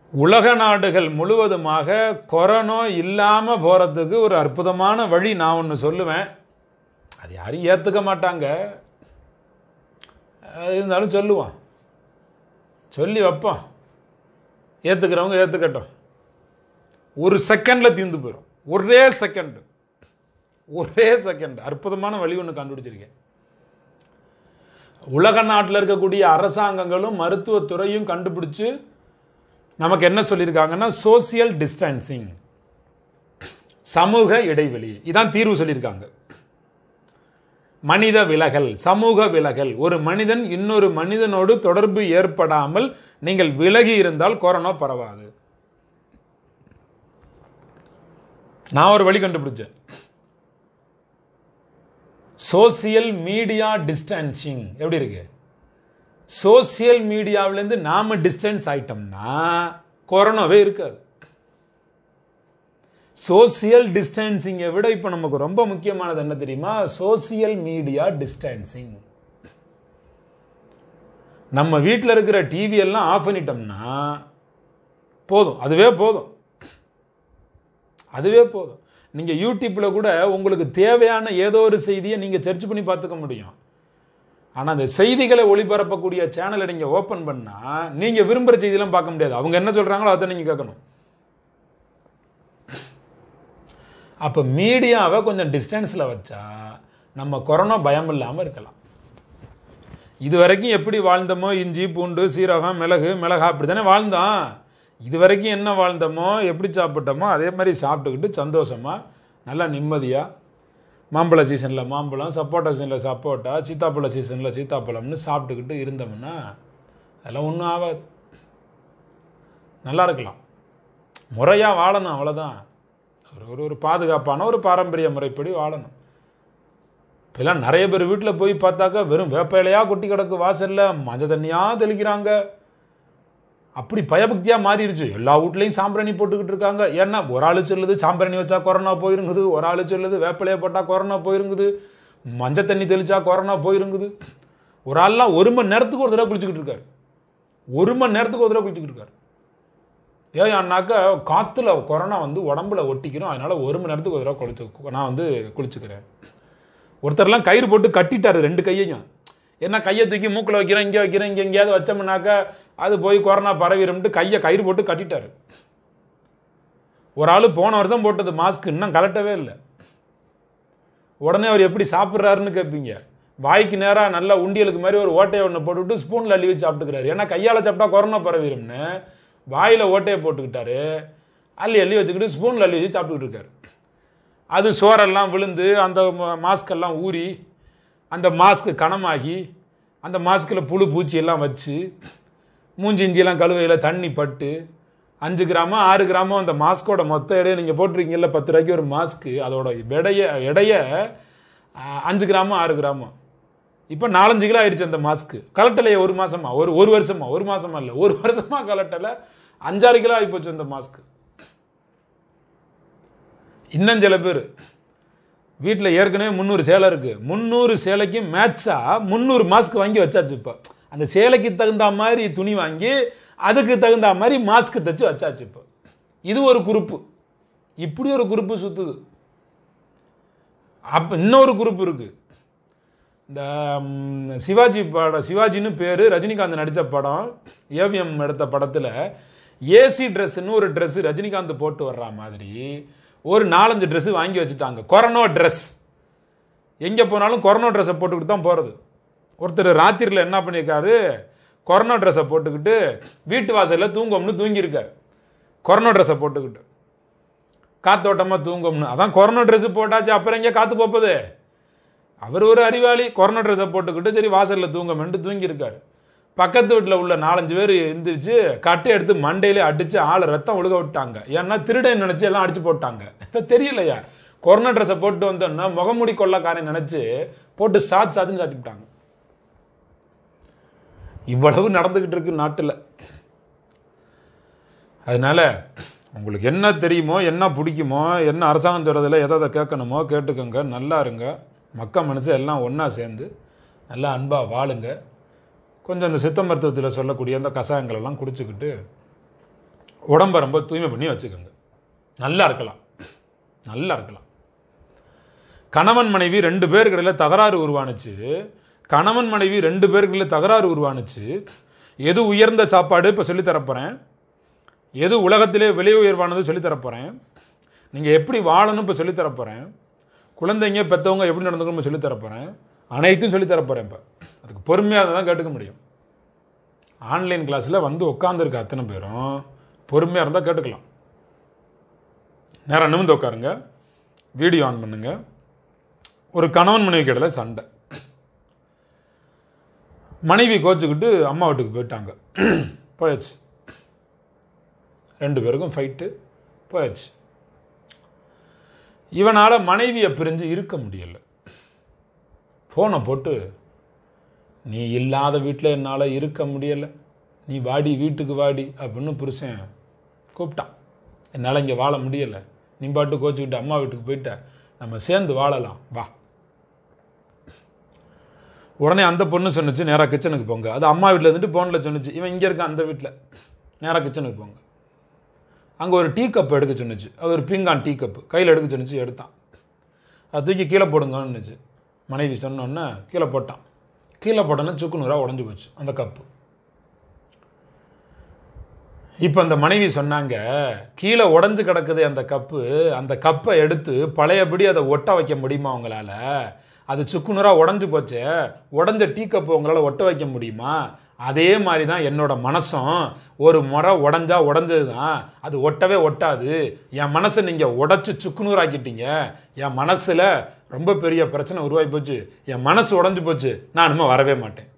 உலக நாடுகள் முழுவதுமாக கொரோனா இல்லாமல் போகிறதுக்கு ஒரு அற்புதமான வழி நான் ஒன்று சொல்லுவேன் அது யாரும் ஏற்றுக்க மாட்டாங்க அஹ் இருந்தாலும் சொல்லுவான் சொல்லி வைப்பான் ஏற்றுக்கிறவங்க ஏற்றுக்கட்டும் ஒரு செகண்டில் தீர்ந்து போயிடும் ஒரே செகண்ட் ஒரே செகண்ட் அற்புதமான வழி ஒன்று கண்டுபிடிச்சிருக்கேன் உலக நாட்டில் இருக்கக்கூடிய அரசாங்கங்களும் மருத்துவத்துறையும் கண்டுபிடிச்சு நமக்கு என்ன சொல்லியிருக்காங்கன்னா சோசியல் டிஸ்டன்சிங் சமூக இடைவெளி இதான் தீர்வு சொல்லியிருக்காங்க மனித விலகல் சமூக விலகல் ஒரு மனிதன் இன்னொரு மனிதனோடு தொடர்பு ஏற்படாமல் நீங்கள் விலகி இருந்தால் கொரோனா பரவாது நான் ஒரு வழி கண்டுபிடிச்சேன் சோசியல் மீடியா டிஸ்டன்சிங் எப்படி இருக்கு சோசியல் மீடியாவிலேருந்து நாம டிஸ்டன்ஸ் ஆயிட்டோம்னா கொரோனாவே இருக்காது சோசியல் டிஸ்டன்சிங்கை விட இப்போ நமக்கு ரொம்ப முக்கியமானது என்ன தெரியுமா சோசியல் மீடியா டிஸ்டன்சிங் நம்ம வீட்டில் இருக்கிற டிவி எல்லாம் ஆஃப் பண்ணிட்டோம்னா போதும் அதுவே போதும் அதுவே போதும் நீங்க யூடியூப்ல கூட உங்களுக்கு தேவையான ஏதோ ஒரு செய்தியை நீங்க சர்ச் பண்ணி பார்த்துக்க முடியும் ஆனா அந்த செய்திகளை ஒளிபரப்பக்கூடிய சேனலை நீங்க ஓபன் பண்ணா நீங்க விரும்புற செய்தியெல்லாம் பார்க்க முடியாது அவங்க என்ன சொல்றாங்களோ அதை நீங்க கேட்கணும் அப்ப மீடியாவை கொஞ்சம் டிஸ்டன்ஸ்ல வச்சா நம்ம கொரோனா பயம் இல்லாம இருக்கலாம் இது வரைக்கும் எப்படி வாழ்ந்தோமோ இஞ்சி பூண்டு சீரகம் மிளகு மிளகா அப்படித்தானே வாழ்ந்தோம் இது வரைக்கும் என்ன வாழ்ந்தோமோ எப்படி சாப்பிட்டோமோ அதே மாதிரி சாப்பிட்டுக்கிட்டு சந்தோஷமா நல்லா நிம்மதியா மாம்பழ சீசனில் மாம்பழம் சப்போட்டா சீசனில் சப்போட்டா சீத்தாப்பழ சீசனில் சீத்தாப்பழம்னு சாப்பிட்டுக்கிட்டு இருந்தோம்னா அதெல்லாம் ஒன்றும் ஆகாது நல்லா இருக்கலாம் முறையாக வாழணும் அவ்வளோதான் ஒரு ஒரு ஒரு பாதுகாப்பான ஒரு பாரம்பரிய முறைப்படி வாழணும் இப்பெல்லாம் நிறைய பேர் வீட்டில் போய் பார்த்தாக்கா வெறும் வேப்ப இலையா கொட்டி கிடக்கு வாசல்ல மஞ்சள் தண்ணியா தெளிக்கிறாங்க அப்படி பயபக்தியா மாறிடுச்சு எல்லா வீட்லயும் சாம்பிராணி போட்டுக்கிட்டு இருக்காங்க ஏன்னா ஒரு ஆளு சொல்லுது சாம்பிராணி வச்சா கொரோனா போயிருங்குது ஒரு ஆளு சொல்லுது வேப்பிலைய போட்டா கொரோனா போயிருங்குது மஞ்சள் தண்ணி தெளிச்சா கொரோனா போயிருங்குது ஒரு ஆள்லாம் ஒரு மணி நேரத்துக்கு ஒரு தடவை குளிச்சுக்கிட்டு இருக்காரு ஒரு மணி நேரத்துக்கு ஒரு தடவை குளிச்சுக்கிட்டு இருக்காரு ஏன்னாக்கா காத்துல கொரோனா வந்து உடம்புல ஒட்டிக்கிறோம் அதனால ஒரு மணி நேரத்துக்கு ஒரு தடவை குளிச்சு நான் வந்து குளிச்சுக்கிறேன் ஒருத்தர்லாம் கயிறு போட்டு கட்டிட்டாரு ரெண்டு கையையும் என்ன கையை தூக்கி மூக்கில் வைக்கிறேன் இங்கே வைக்கிறேன் இங்கே எங்கேயாவது வச்சோம்னாக்கா அது போய் கொரோனா பரவிடும்ட்டு கையை கயிறு போட்டு கட்டிட்டாரு ஒரு ஆள் போன வருஷம் போட்டது மாஸ்க் இன்னும் கலட்டவே இல்லை உடனே அவர் எப்படி சாப்பிட்றாருன்னு கேட்பீங்க வாய்க்கு நேராக நல்லா உண்டியலுக்கு மாதிரி ஒரு ஓட்டையை ஒன்று போட்டுவிட்டு ஸ்பூனில் அள்ளி வச்சு சாப்பிட்டுக்கிறாரு ஏன்னா கையால் சாப்பிட்டா கொரோனா பரவிடும்னு வாயில் ஓட்டையை போட்டுக்கிட்டாரு அள்ளி அள்ளி வச்சுக்கிட்டு ஸ்பூனில் அள்ளி வச்சு சாப்பிட்டுக்கிட்டு இருக்காரு அது சோறெல்லாம் விழுந்து அந்த மாஸ்க் எல்லாம் ஊறி அந்த மாஸ்க் கனமாகி அந்த மாஸ்கில் புழு பூச்சி எல்லாம் வச்சு மூஞ்சி இஞ்சியெல்லாம் கழுவையில் தண்ணி பட்டு அஞ்சு கிராமோ ஆறு கிராமோ அந்த மாஸ்கோட மொத்த எடையை நீங்கள் போட்டிருக்கீங்கல்ல பத்து ரூபாய்க்கு ஒரு மாஸ்க்கு அதோட எடைய எடைய அஹ், அஞ்சு கிராமோ ஆறு கிராமோ இப்போ நாலஞ்சு கிலோ ஆயிடுச்சு அந்த மாஸ்க்கு கலட்டலையே ஒரு மாசமா ஒரு ஒரு வருஷமா ஒரு மாசமா இல்லை ஒரு வருஷமா கலட்டலை அஞ்சாறு கிலோ ஆகிப்போச்சு அந்த மாஸ்க்கு இன்னும் சில பேர் வீட்டில் ஏற்கனவே முந்நூறு சேலை இருக்கு முந்நூறு சேலைக்கு மேட்சா முந்நூறு மாஸ்க் வாங்கி வச்சாச்சு இப்போ அந்த சேலைக்கு தகுந்த மாதிரி துணி வாங்கி அதுக்கு தகுந்த மாதிரி மாஸ்க் தைச்சு வச்சாச்சு இப்போ இது ஒரு குரூப்பு இப்படி ஒரு குரூப்பு சுத்துது அப்ப இன்னொரு குரூப் இருக்கு இந்த ம், சிவாஜி படம் சிவாஜின்னு பேரு ரஜினிகாந்த் நடித்த படம் ஏவிஎம் எடுத்த படத்தில் ஏசி ட்ரெஸ்ன்னு ஒரு Dress ரஜினிகாந்த் போட்டு வர்ற மாதிரி ஒரு நாலஞ்சு Dress வாங்கி வச்சுட்டாங்க கொரோனா ட்ரெஸ் எங்கே போனாலும் கொரோனா ட்ரெஸ்ஸை போட்டுக்கிட்டு தான் போகிறது ஒருத்தர் ராத்திரியில் என்ன பண்ணியிருக்காரு கொரோனா ட்ரெஸ்ஸை போட்டுக்கிட்டு வீட்டு வாசலில் தூங்கம்னு தூங்கியிருக்காரு கொரோனா ட்ரெஸ்ஸை போட்டுக்கிட்டு காத்தோட்டமாக தூங்கும்னு அதான் கொரோனா ட்ரெஸ் போட்டாச்சு அப்புறம் எங்கே காத்து போப்பது அவர் ஒரு அறிவாளி கொரோனா ட்ரெஸ்ஸை போட்டுக்கிட்டு சரி வாசலில் தூங்கமென்ட்டு தூங்கியிருக்காரு பக்கத்து வீட்டில் உள்ள நாலஞ்சு பேர் எந்திரிச்சு கட்டை எடுத்து மண்டையிலே அடிச்சு ஆளை ரத்தம் ஒழுக விட்டாங்க ஏன்னா திருடன் நினைச்சு எல்லாம் அடிச்சு போட்டாங்க இது தெரியலையா கொரோனா ட்ரெஸ்ஸை போட்டு வந்தோன்னா முகமூடி கொள்ளக்காரன் நினைச்சு போட்டு சாத்து சாத்துன்னு சாத்தி விட்டாங்க இவ்வளவு நடந்துகிட்டு இருக்கு நாட்டில் அதனால உங்களுக்கு என்ன தெரியுமோ என்ன பிடிக்குமோ என்ன அரசாங்கம் சொல்றதுல எதை எதை கேட்கணுமோ கேட்டுக்கோங்க நல்லா இருங்க மக்க மனசு எல்லாம் ஒன்றா சேர்ந்து நல்லா அன்பாக வாழுங்க கொஞ்சம் அந்த சித்த மருத்துவத்தில் சொல்லக்கூடிய அந்த கஷாயங்கள் எல்லாம் குடிச்சுக்கிட்டு உடம்ப ரொம்ப தூய்மை பண்ணி வச்சுக்கோங்க நல்லா இருக்கலாம் நல்லா இருக்கலாம் கணவன் மனைவி ரெண்டு பேருக்கிடையில் தகராறு உருவானுச்சு கணவன் மனைவி ரெண்டு பேருக்கிடையில் தகராறு உருவானுச்சு எது உயர்ந்த சாப்பாடு இப்போ சொல்லித் தரப்போகிறேன் எது உலகத்திலே விலை உயர்வானது சொல்லித் தரப்போகிறேன் நீங்கள் எப்படி வாழணும் இப்போ சொல்லித் தரப்போகிறேன் குழந்தைங்க பெற்றவங்க எப்படி நடந்துக்கணும் சொல்லித் தரப்போகிறேன் அனைத்தும் சொல்லித் தரப்போகிறேன் இப்போ அதுக்கு பொறுமையாக தான் கேட்டுக்க முடியும் ஆன்லைன் கிளாஸில் வந்து உட்காந்துருக்க அத்தனை பேரும் பொறுமையாக இருந்தால் கேட்டுக்கலாம் நேரம் நிமிந்து உட்காருங்க வீடியோ ஆன் பண்ணுங்க ஒரு கணவன் மனைவி கிட்டல சண்டை மனைவி கோச்சுக்கிட்டு அம்மா வீட்டுக்கு போயிட்டாங்க போயாச்சு ரெண்டு பேருக்கும் ஃபைட்டு போயாச்சு இவனால் மனைவியை பிரிஞ்சு இருக்க முடியல ஃபோனை போட்டு நீ இல்லாத வீட்டில் என்னால் இருக்க முடியலை நீ வாடி வீட்டுக்கு வாடி அப்படின்னு புருஷன் கூப்பிட்டான் என்னால் இங்கே வாழ முடியலை நீ பாட்டு கோச்சுக்கிட்டு அம்மா வீட்டுக்கு போயிட்ட நம்ம சேர்ந்து வாழலாம் வா உடனே அந்த பொண்ணு சொன்னுச்சு நேராக கிச்சனுக்கு போங்க அது அம்மா வீட்டில் இருந்துட்டு ஃபோனில் சொன்னுச்சு இவன் இங்கே இருக்கான் அந்த வீட்டில் நேராக கிச்சனுக்கு போங்க அங்கே ஒரு டீ கப் எடுக்க சொன்னுச்சு அது ஒரு பீங்கான் டீ கப்பு கையில் எடுக்க சொன்னுச்சு எடுத்தான் அது தூக்கி கீழே போடுங்கன்னுச்சு மனைவி சொன்னோன்னே கீழே போட்டான் கீழே போட்டோன்னே சுக்கு நூறாக உடஞ்சி போச்சு அந்த கப்பு இப்போ அந்த மனைவி சொன்னாங்க கீழே உடஞ்சு கிடக்குது அந்த கப்பு அந்த கப்பை எடுத்து பழையபடி அதை ஒட்ட வைக்க முடியுமா உங்களால் அது சுக்குநூறாக உடஞ்சு போச்சே உடஞ்ச டீ கப்பு உங்களால் ஒட்ட வைக்க முடியுமா அதே மாதிரி தான் என்னோட மனசும் ஒரு முறை உடஞ்சா உடஞ்சது தான் அது ஒட்டவே ஒட்டாது என் மனசை நீங்கள் உடச்சி சுக்குநூறாக்கிட்டீங்க என் மனசில் ரொம்ப பெரிய பிரச்சனை உருவாகி போச்சு என் மனசு உடஞ்சு போச்சு நான் இனிமேல் வரவே மாட்டேன்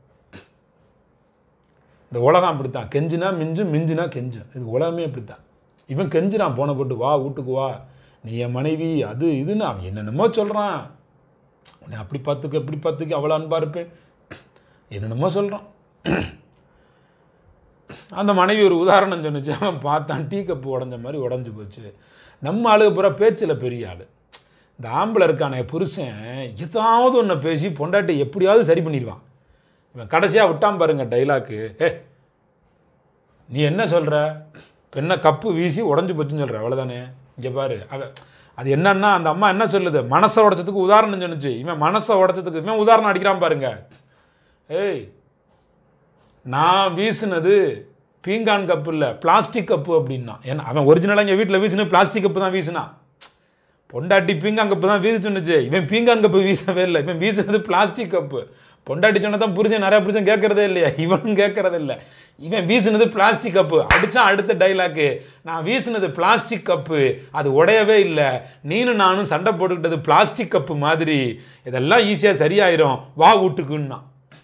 இந்த உலகம் அப்படித்தான் கெஞ்சினா மிஞ்சும் மிஞ்சினா கெஞ்சும் இது உலகமே அப்படித்தான் இவன் கெஞ்சினான் போன போட்டு வா வீட்டுக்கு வா நீ என் மனைவி அது இதுன்னு அவன் என்னென்னமோ சொல்கிறான் உன்னை அப்படி பார்த்துக்க இப்படி பார்த்துக்க அவ்வளோ அன்பா இருப்பேன் என்னென்னமோ சொல்கிறான் அந்த மனைவி ஒரு உதாரணம் சொன்னுச்சு அவன் பார்த்தான் டீ கப்பு உடஞ்ச மாதிரி உடஞ்சு போச்சு நம்ம ஆளுக பூரா பேச்சில் பெரிய ஆள் இந்த ஆம்பளை இருக்கானே புருஷன் ஏதாவது ஒன்று பேசி பொண்டாட்டி எப்படியாவது சரி பண்ணிடுவான் இவன் கடைசியாக விட்டான் பாருங்க டைலாக்கு ஏ நீ என்ன சொல்ற பெண்ணை கப்பு வீசி உடஞ்சு போச்சுன்னு சொல்ற அவ்வளோதானே இங்கே பாரு அவ அது என்னன்னா அந்த அம்மா என்ன சொல்லுது மனசை உடைச்சதுக்கு உதாரணம் சொன்னுச்சு இவன் மனசை உடைச்சதுக்கு இவன் உதாரணம் அடிக்கிறான் பாருங்க ஏய் நான் வீசினது பீங்கான் கப்பு இல்லை பிளாஸ்டிக் கப்பு அப்படின்னா ஏன்னா அவன் ஒரிஜினலாக எங்கள் வீட்டில் வீசினது பிளாஸ்டிக் கப்பு தான் வீசினான் பொண்டாட்டி பீங்கான் கப்பு தான் வீச சொன்னுச்சு இவன் பீங்கான் கப்பு வீசவே இல்லை இவன் வீசுனது பிளாஸ்டிக் கப்பு பொண்டாட்டி சொன்னதான் புரிஞ்சன் நிறைய புரிஞ்சன் கேட்கறதே இல்லையா இவனும் கேட்கறதே இல்லை இவன் வீசுனது பிளாஸ்டிக் கப்பு அடிச்சான் அடுத்த டைலாக்கு நான் வீசுனது பிளாஸ்டிக் கப்பு அது உடையவே இல்லை நீனும் நானும் சண்டை போட்டுக்கிட்டது பிளாஸ்டிக் கப்பு மாதிரி இதெல்லாம் ஈஸியாக சரியாயிரும் வா வீட்டுக்குன்னா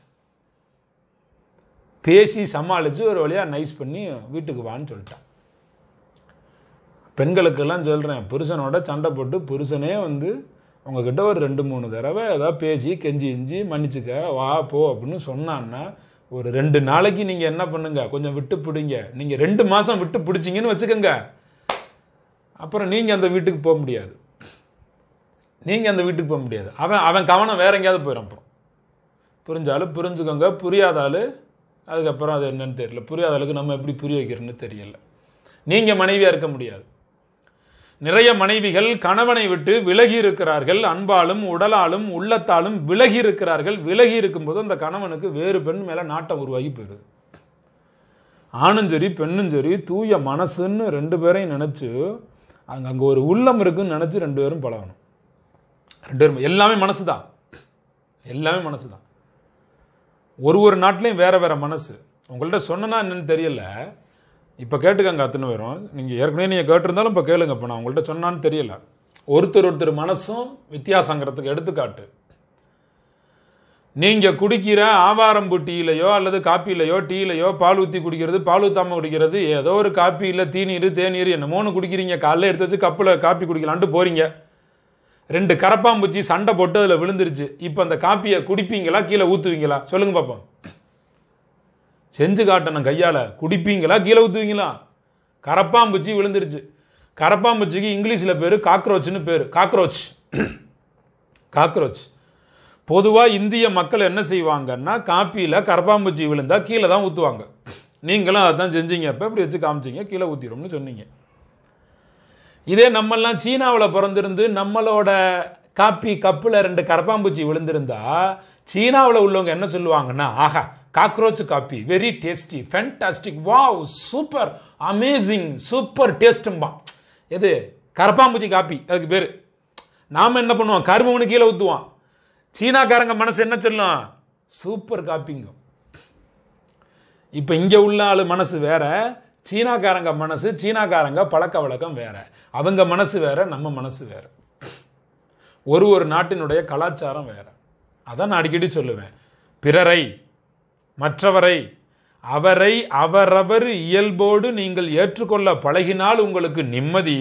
பேசி சமாளித்து ஒரு வழியாக நைஸ் பண்ணி வீட்டுக்கு வான்னு சொல்லிட்டான் பெண்களுக்கெல்லாம் சொல்கிறேன் புருஷனோட சண்டை போட்டு புருஷனே வந்து உங்ககிட்ட ஒரு ரெண்டு மூணு தடவை ஏதாவது பேசி கெஞ்சி இஞ்சி மன்னிச்சுக்க வா போ அப்படின்னு சொன்னான்னா ஒரு ரெண்டு நாளைக்கு நீங்கள் என்ன பண்ணுங்க கொஞ்சம் விட்டு பிடிங்க நீங்கள் ரெண்டு மாதம் விட்டு பிடிச்சிங்கன்னு வச்சுக்கோங்க அப்புறம் நீங்கள் அந்த வீட்டுக்கு போக முடியாது நீங்கள் அந்த வீட்டுக்கு போக முடியாது அவன் அவன் கவனம் வேற எங்கேயாவது போயிடும் அப்புறம் புரிஞ்சாலும் புரிஞ்சுக்கோங்க புரியாதாலும் அதுக்கப்புறம் அது என்னன்னு தெரியல புரியாத அளவுக்கு நம்ம எப்படி புரிய வைக்கிறோன்னு தெரியல நீங்கள் மனைவியாக இருக்க முடியாது நிறைய மனைவிகள் கணவனை விட்டு விலகி இருக்கிறார்கள் அன்பாலும் உடலாலும் உள்ளத்தாலும் விலகி இருக்கிறார்கள் விலகி இருக்கும்போது அந்த கணவனுக்கு வேறு பெண் மேல நாட்டம் உருவாகி போயிடுது ஆணும் சரி பெண்ணும் சரி தூய மனசுன்னு ரெண்டு பேரையும் நினைச்சு அங்க அங்க ஒரு உள்ளம் இருக்குன்னு நினைச்சு ரெண்டு பேரும் பழகணும் ரெண்டு பேரும் எல்லாமே மனசு தான் எல்லாமே மனசு தான் ஒரு ஒரு நாட்டிலையும் வேற வேற மனசு உங்கள்கிட்ட சொன்னா என்னன்னு தெரியல இப்போ கேட்டுக்கங்க அத்தனை பேரும் நீங்கள் ஏற்கனவே நீங்கள் கேட்டிருந்தாலும் இப்போ கேளுங்க இப்போ நான் உங்கள்கிட்ட சொன்னான்னு தெரியல ஒருத்தர் ஒருத்தர் மனசும் வித்தியாசங்கிறதுக்கு எடுத்துக்காட்டு நீங்கள் குடிக்கிற ஆவாரம்பூ டீலையோ அல்லது காப்பிலையோ டீலையோ பால் ஊற்றி குடிக்கிறது பால் ஊத்தாமல் குடிக்கிறது ஏதோ ஒரு காப்பியில் தீநீர் தேநீர் என்னமோன்னு குடிக்கிறீங்க காலைல எடுத்து வச்சு கப்பில் காப்பி குடிக்கலான்ட்டு போறீங்க ரெண்டு கரப்பாம்பூச்சி சண்டை போட்டு அதில் விழுந்துருச்சு இப்போ அந்த காப்பியை குடிப்பீங்களா கீழே ஊற்றுவீங்களா சொல்லுங்க பார்ப்போம் செஞ்சு காட்டணும் கையால் குடிப்பீங்களா கீழே ஊற்றுவீங்களா கரப்பாம்பூச்சி விழுந்துருச்சு கரப்பாம்பூச்சிக்கு இங்கிலீஷில் பேர் காக்ரோச்னு பேர் காக்ரோச் காக்ரோச் பொதுவாக இந்திய மக்கள் என்ன செய்வாங்கன்னா காப்பியில் கரப்பாம்பூச்சி விழுந்தா கீழே தான் ஊற்றுவாங்க நீங்களும் அதான் செஞ்சீங்க அப்போ இப்படி வச்சு காமிச்சீங்க கீழே ஊற்றிடும்னு சொன்னீங்க இதே நம்மெல்லாம் சீனாவில் பிறந்திருந்து நம்மளோட காப்பி கப்பில் ரெண்டு கரப்பாம்பூச்சி விழுந்திருந்தா சீனாவில் உள்ளவங்க என்ன சொல்லுவாங்கன்னா ஆஹா cockroach coffee very tasty fantastic wow super amazing super டேஸ்ட்டும்பா எது கரப்பாம்பூச்சி காப்பி அதுக்கு பேர் நாம என்ன பண்ணுவோம் கருமவனு கீழே ஊற்றுவோம் சீனாக்காரங்க மனசு என்ன சொல்லும் சூப்பர் காப்பிங்க இப்போ இங்கே உள்ள ஆளு மனசு வேற சீனாக்காரங்க மனசு சீனாக்காரங்க பழக்க வழக்கம் வேற அவங்க மனசு வேற நம்ம மனசு வேற ஒரு ஒரு நாட்டினுடைய கலாச்சாரம் வேற அதான் நான் அடிக்கடி சொல்லுவேன் பிறரை மற்றவரை அவரை அவரவர் இயல்போடு நீங்கள் ஏற்றுக்கொள்ள பழகினால் உங்களுக்கு நிம்மதி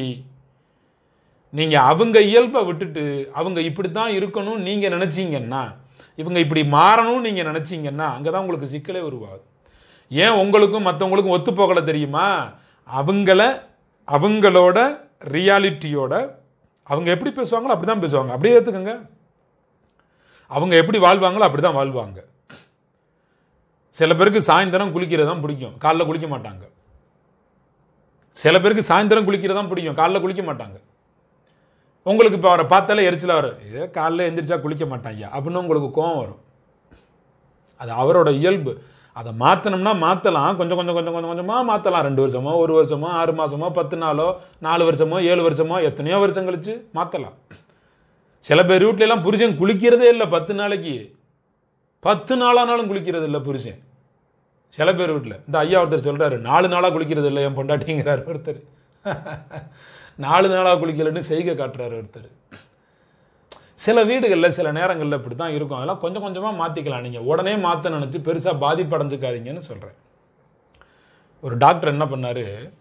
நீங்க அவங்க இயல்பை விட்டுட்டு அவங்க இப்படித்தான் இருக்கணும் நீங்க நினைச்சீங்கன்னா இவங்க இப்படி மாறணும் நீங்க நினைச்சீங்கன்னா அங்கதான் உங்களுக்கு சிக்கலே உருவாகுது ஏன் உங்களுக்கும் மற்றவங்களுக்கும் ஒத்து போகல தெரியுமா அவங்கள அவங்களோட ரியாலிட்டியோட அவங்க எப்படி பேசுவாங்களோ அப்படிதான் பேசுவாங்க அப்படியே ஏத்துக்கங்க அவங்க எப்படி வாழ்வாங்களோ அப்படிதான் வாழ்வாங்க சில பேருக்கு சாயந்தரம் குளிக்கிறது தான் பிடிக்கும் காலைல குளிக்க மாட்டாங்க சில பேருக்கு சாயந்தரம் குளிக்கிறது தான் பிடிக்கும் காலைல குளிக்க மாட்டாங்க உங்களுக்கு இப்போ அவரை பார்த்தாலே எரிச்சலாக வரும் ஏ காலைல எந்திரிச்சா குளிக்க மாட்டாங்க அப்படின்னு உங்களுக்கு கோவம் வரும் அது அவரோட இயல்பு அதை மாற்றணும்னா மாற்றலாம் கொஞ்சம் கொஞ்சம் கொஞ்சம் கொஞ்சம் கொஞ்சமாக மாற்றலாம் ரெண்டு வருஷமோ ஒரு வருஷமோ ஆறு மாசமோ பத்து நாளோ நாலு வருஷமோ ஏழு வருஷமோ எத்தனையோ வருஷம் கழிச்சு மாற்றலாம் சில பேர் வீட்ல எல்லாம் புருஷன் குளிக்கிறதே இல்லை பத்து நாளைக்கு பத்து நாளானாலும் குளிக்கிறது இல்லை புருஷன் சில பேர் வீட்டில் இந்த ஐயா ஒருத்தர் சொல்றாரு நாலு நாளாக குளிக்கிறது இல்லை என் பொண்டாட்டிங்கிறார் ஒருத்தர் நாலு நாளாக குளிக்கலன்னு செய்கை காட்டுறாரு ஒருத்தர் சில வீடுகளில் சில நேரங்களில் இப்படி தான் இருக்கும் அதெல்லாம் கொஞ்சம் கொஞ்சமாக மாற்றிக்கலாம் நீங்கள் உடனே மாற்ற நினச்சி பெருசாக பாதிப்படைஞ்சுக்காதீங்கன்னு சொல்கிறேன் ஒரு டாக்டர் என்ன பண்ணார்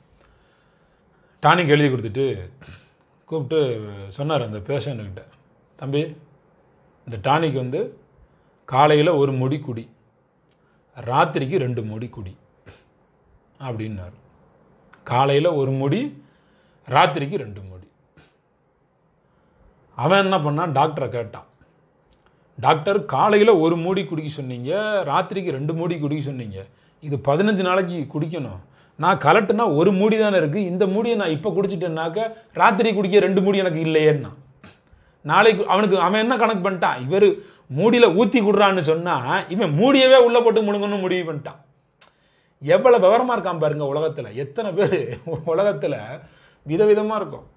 டானிக் எழுதி கொடுத்துட்டு கூப்பிட்டு சொன்னார் அந்த பேஷண்ட்டுக்கிட்ட தம்பி இந்த டானிக் வந்து காலையில் ஒரு முடி குடி ராத்திரிக்கு ரெண்டு முடி குடி அப்படின்னாரு காலையில் ஒரு முடி ராத்திரிக்கு ரெண்டு முடி அவன் என்ன பண்ணான் டாக்டரை கேட்டான் டாக்டர் காலையில் ஒரு மூடி குடிக்க சொன்னீங்க ராத்திரிக்கு ரெண்டு மூடி குடிக்க சொன்னீங்க இது பதினஞ்சு நாளைக்கு குடிக்கணும் நான் கலட்டுனா ஒரு மூடி தானே இருக்குது இந்த மூடியை நான் இப்போ குடிச்சிட்டேன்னாக்க ராத்திரி குடிக்க ரெண்டு மூடி எனக்கு இல்லையேன்னா நாளைக்கு அவனுக்கு அவன் என்ன கணக்கு பண்ணிட்டான் இவர் மூடியில் ஊற்றி குடுறான்னு சொன்னால் இவன் மூடியவே உள்ளே போட்டு முழுங்கன்னு முடிவு பண்ணிட்டான் எவ்வளவு விவரமா இருக்கான் பாருங்க உலகத்துல எத்தனை பேர் உலகத்துல விதவிதமா இருக்கும்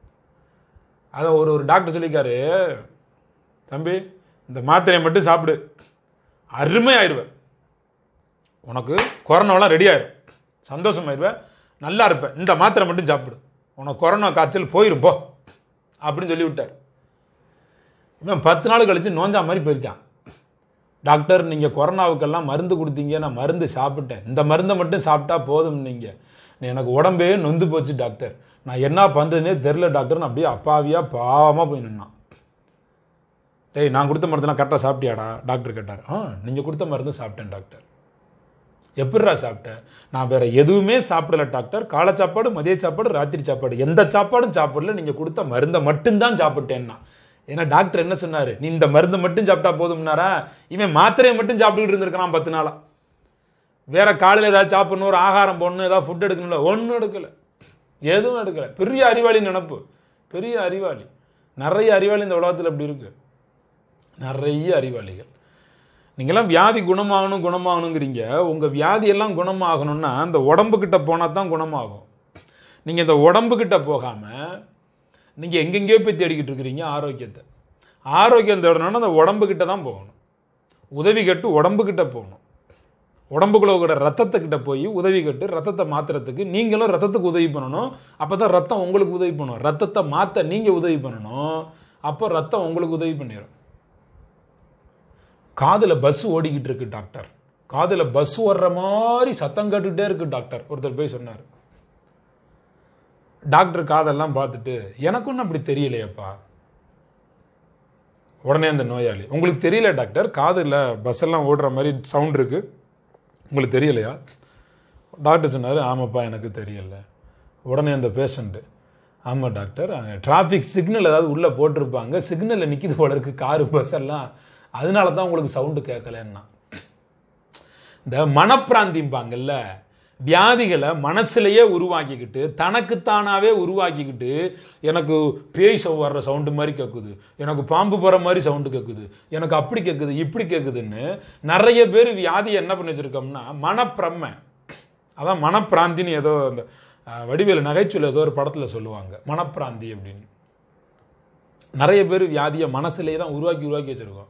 அதை ஒரு ஒரு டாக்டர் சொல்லிக்காரு தம்பி இந்த மாத்திரையை மட்டும் சாப்பிடு அருமையாயிருவேன் உனக்கு கொரோனாவெல்லாம் ரெடி ஆயிரும் சந்தோஷமாயிருவேன் நல்லா இருப்பேன் இந்த மாத்திரை மட்டும் சாப்பிடு உனக்கு கொரோனா காய்ச்சல் போயிரும் போ அப்படின்னு சொல்லி விட்டார் இவன் பத்து நாள் கழிச்சு நோஞ்சா மாதிரி போயிருக்கான் டாக்டர் நீங்கள் கொரோனாவுக்கெல்லாம் மருந்து கொடுத்தீங்க நான் மருந்து சாப்பிட்டேன் இந்த மருந்தை மட்டும் சாப்பிட்டா போதும் நீங்கள் எனக்கு உடம்பே நொந்து போச்சு டாக்டர் நான் என்ன பண்ணுறதுனே தெரில டாக்டர் அப்படியே அப்பாவியாக பாவமாக போய் நின்னான் டேய் நான் கொடுத்த மருந்துலாம் கரெக்டாக சாப்பிட்டியாடா டாக்டர் கேட்டார் ஆ நீங்கள் கொடுத்த மருந்து சாப்பிட்டேன் டாக்டர் எப்படிடா சாப்பிட்டேன் நான் வேற எதுவுமே சாப்பிடல டாக்டர் காலை சாப்பாடு மதிய சாப்பாடு ராத்திரி சாப்பாடு எந்த சாப்பாடும் சாப்பிடல நீங்கள் கொடுத்த மருந்தை மட்டும்தான் சாப்பிட்டேன்னா ஏன்னா டாக்டர் என்ன சொன்னாரு நீ இந்த மருந்து மட்டும் சாப்பிட்டா போதும்னாரா இவன் மாத்திரையை மட்டும் சாப்பிட்டுக்கிட்டு இருந்திருக்கிறான் பத்து நாளா வேற காலையில் ஏதாவது சாப்பிடணும் ஒரு ஆகாரம் போடணும் ஏதாவது ஃபுட் எடுக்கணும்ல ஒன்றும் எடுக்கல எதுவும் எடுக்கல பெரிய அறிவாளி நினப்பு பெரிய அறிவாளி நிறைய அறிவாளி இந்த உலகத்தில் இப்படி இருக்கு நிறைய அறிவாளிகள் நீங்களாம் வியாதி குணமாகணும் குணமாகணுங்கிறீங்க உங்க வியாதி எல்லாம் குணமாகணும்னா அந்த உடம்பு கிட்ட போனா தான் குணமாகும் நீங்க இந்த உடம்பு கிட்ட போகாம நீங்க எங்கெங்கேயோ போய் தேடிக்கிட்டு இருக்கிறீங்க ஆரோக்கியத்தை ஆரோக்கியம் தேடணும்னா அந்த உடம்பு கிட்ட தான் போகணும் உதவி கேட்டு உடம்பு கிட்ட போகணும் உடம்புக்குள்ள இருக்கிற ரத்தத்தை கிட்ட போய் உதவி கேட்டு ரத்தத்தை மாத்துறதுக்கு நீங்களும் ரத்தத்துக்கு உதவி பண்ணணும் அப்பதான் ரத்தம் உங்களுக்கு உதவி பண்ணும் ரத்தத்தை மாத்த நீங்க உதவி பண்ணணும் அப்போ ரத்தம் உங்களுக்கு உதவி பண்ணிடும் காதுல பஸ் ஓடிக்கிட்டு இருக்கு டாக்டர் காதுல பஸ் ஓடுற மாதிரி சத்தம் கேட்டுக்கிட்டே இருக்கு டாக்டர் ஒருத்தர் போய் சொன்னார் டாக்டர் காதெல்லாம் பார்த்துட்டு எனக்கு ஒன்றும் அப்படி தெரியலையப்பா உடனே அந்த நோயாளி உங்களுக்கு தெரியல டாக்டர் காதில் பஸ் எல்லாம் ஓடுற மாதிரி சவுண்ட் இருக்கு உங்களுக்கு தெரியலையா டாக்டர் சொன்னார் ஆமாப்பா எனக்கு தெரியல உடனே அந்த பேஷண்ட்டு ஆமாம் டாக்டர் டிராஃபிக் சிக்னல் ஏதாவது உள்ளே போட்டிருப்பாங்க சிக்னலில் நிற்கிது போல இருக்கு காரு பஸ் எல்லாம் அதனால தான் உங்களுக்கு சவுண்டு கேட்கலன்னா இந்த மனப்பிராந்திம்பாங்கல்ல வியாதிகளை மனசுலயே உருவாக்கிக்கிட்டு தனக்குத்தானாவே உருவாக்கிக்கிட்டு எனக்கு பேய் சவு வர்ற சவுண்டு மாதிரி கேட்குது எனக்கு பாம்பு போகிற மாதிரி சவுண்டு கேட்குது எனக்கு அப்படி கேட்குது இப்படி கேட்குதுன்னு நிறைய பேர் வியாதியை என்ன பண்ணி வச்சிருக்கோம்னா மனப்பிரமை அதான் மனப்பிராந்தின்னு ஏதோ அந்த அஹ், வடிவேலு நகைச்சுவையில் ஏதோ ஒரு படத்தில் சொல்லுவாங்க மனப்பிராந்தி அப்படின்னு நிறைய பேர் வியாதியை மனசுலேயே தான் உருவாக்கி உருவாக்கி வச்சிருக்கோம்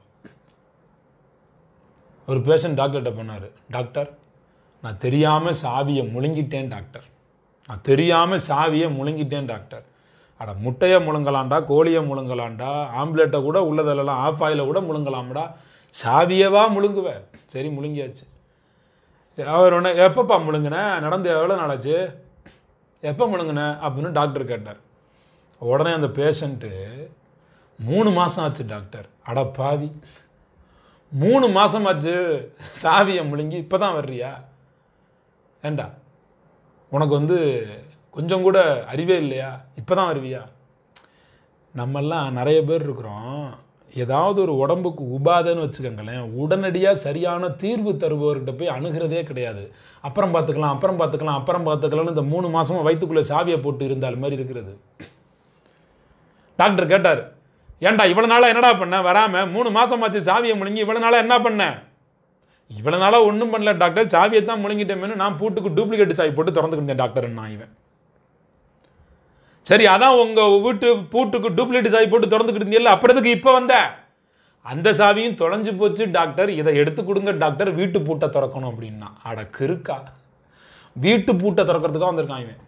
ஒரு பேஷண்ட் டாக்டர்கிட்ட பண்ணார் டாக்டர் நான் தெரியாமல் சாவியை முழுங்கிட்டேன் டாக்டர் நான் தெரியாமல் சாவியை முழுங்கிட்டேன் டாக்டர் அட முட்டையை முழுங்கலாம்டா கோழியை முழுங்கலாம்டா ஆம்லெட்டை கூட உள்ளதெல்லாம் ஆஃப் ஆயில கூட முழுங்கலாம்டா சாவியவா முழுங்குவ சரி முழுங்கியாச்சு சரி, அவர் உடனே எப்பப்பா முழுங்கின நடந்து எவ்வளோ நாளாச்சு எப்போ முழுங்கின அப்படின்னு டாக்டர் கேட்டார் உடனே அந்த பேஷண்ட்டு மூணு மாதம் ஆச்சு டாக்டர் அட பாவி மூணு மாசம் ஆச்சு சாவியை முழுங்கி இப்போ தான் வர்றியா ஏண்டா உனக்கு வந்து கொஞ்சம் கூட அறிவே இல்லையா இப்போ தான் வருவியா நம்மெல்லாம் நிறைய பேர் இருக்கிறோம் ஏதாவது ஒரு உடம்புக்கு உபாதைன்னு வச்சுக்கோங்களேன் உடனடியாக சரியான தீர்வு தருபவர்கிட்ட போய் அணுகிறதே கிடையாது அப்புறம் பார்த்துக்கலாம் அப்புறம் பார்த்துக்கலாம் அப்புறம் பார்த்துக்கலாம்னு இந்த மூணு மாசமா வயிற்றுக்குள்ளே சாவியை போட்டு இருந்தால் மாதிரி இருக்கிறது டாக்டர் கேட்டார் ஏன்டா இவ்வளவு நாளா என்னடா பண்ண வராம மூணு மாசமாச்சு சாவியை முழுங்கி இவ்வளவு நாளா என்ன பண்ண இவ்வளவு நாளா ஒன்றும் பண்ணல டாக்டர் சாவியை தான் முழுங்கிட்டேன்னு நான் பூட்டுக்கு டூப்ளிகேட் சாவி போட்டு திறந்துக்கிட்டேன் டாக்டர் நான் இவன் சரி அதான் உங்க வீட்டு பூட்டுக்கு டூப்ளிகேட் சாவி போட்டு திறந்துக்கிட்டு இருந்தீங்கல்ல அப்புறத்துக்கு இப்ப வந்த அந்த சாவியும் தொலைஞ்சு போச்சு டாக்டர் இதை எடுத்து கொடுங்க டாக்டர் வீட்டு பூட்டை திறக்கணும் அப்படின்னா அட கிறுக்கா வீட்டு பூட்டை திறக்கிறதுக்காக வந்திருக்கான் இவன்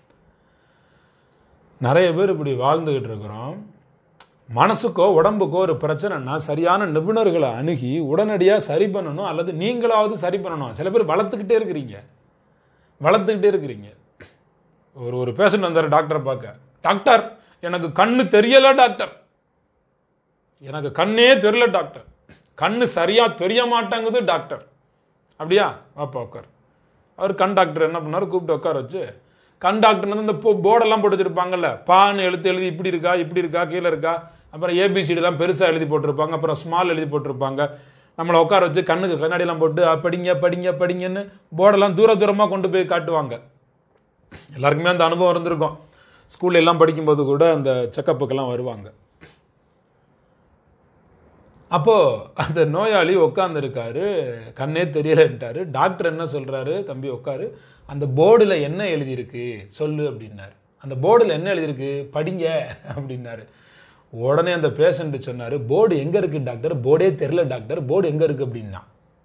நிறைய பேர் இப்படி வாழ்ந்துகிட்டு இருக்கிறோம் மனசுக்கோ உடம்புக்கோ ஒரு பிரச்சனைனா சரியான நிபுணர்களை அணுகி உடனடியாக சரி பண்ணணும் அல்லது நீங்களாவது சரி பண்ணணும் சில பேர் வளர்த்துக்கிட்டே இருக்கிறீங்க வளர்த்துக்கிட்டே இருக்கிறீங்க ஒரு ஒரு பேஷண்ட் வந்தார் டாக்டரை பார்க்க டாக்டர் எனக்கு கண்ணு தெரியல டாக்டர் எனக்கு கண்ணே தெரியல டாக்டர் கண்ணு சரியா தெரிய மாட்டேங்குது டாக்டர் அப்படியா வாப்பா உட்கார் அவர் கண் டாக்டர் என்ன பண்ணாரு கூப்பிட்டு உட்கார வச்சு கண் டாக்டர் வந்து இந்த போர்டெல்லாம் போட்டு வச்சிருப்பாங்கல்ல பான்னு எழுத்து எழுதி இப்படி இருக்கா இப்படி இருக்கா கீழே இருக்கா அப்புறம் ஏபிசிடிலாம் பெருசாக எழுதி போட்டிருப்பாங்க அப்புறம் ஸ்மால் எழுதி போட்டிருப்பாங்க நம்மளை உட்கார வச்சு கண்ணுக்கு கண்ணாடிலாம் போட்டு "ஆ, படிங்க படிங்க படிங்கன்னு போர்டெல்லாம் தூர தூரமாக கொண்டு போய் காட்டுவாங்க எல்லாருக்குமே அந்த அனுபவம் இருந்திருக்கும் ஸ்கூல்ல எல்லாம் படிக்கும்போது கூட அந்த செக்கப்புக்கெல்லாம் வருவாங்க அப்போ அந்த நோயாளி உட்காந்துருக்காரு கண்ணே தெரியலன்ட்டாரு டாக்டர் என்ன சொல்றாரு தம்பி உட்காரு அந்த போர்டுல என்ன எழுதியிருக்கு சொல்லு அப்படின்னாரு அந்த போர்டுல என்ன எழுதியிருக்கு படிங்க அப்படின்னாரு உடனே அந்த பேஷண்ட் சொன்னாரு போர்டு எங்க இருக்கு டாக்டர் போர்டே தெரியல டாக்டர் போர்டு எங்க இருக்கு அப்படின்னா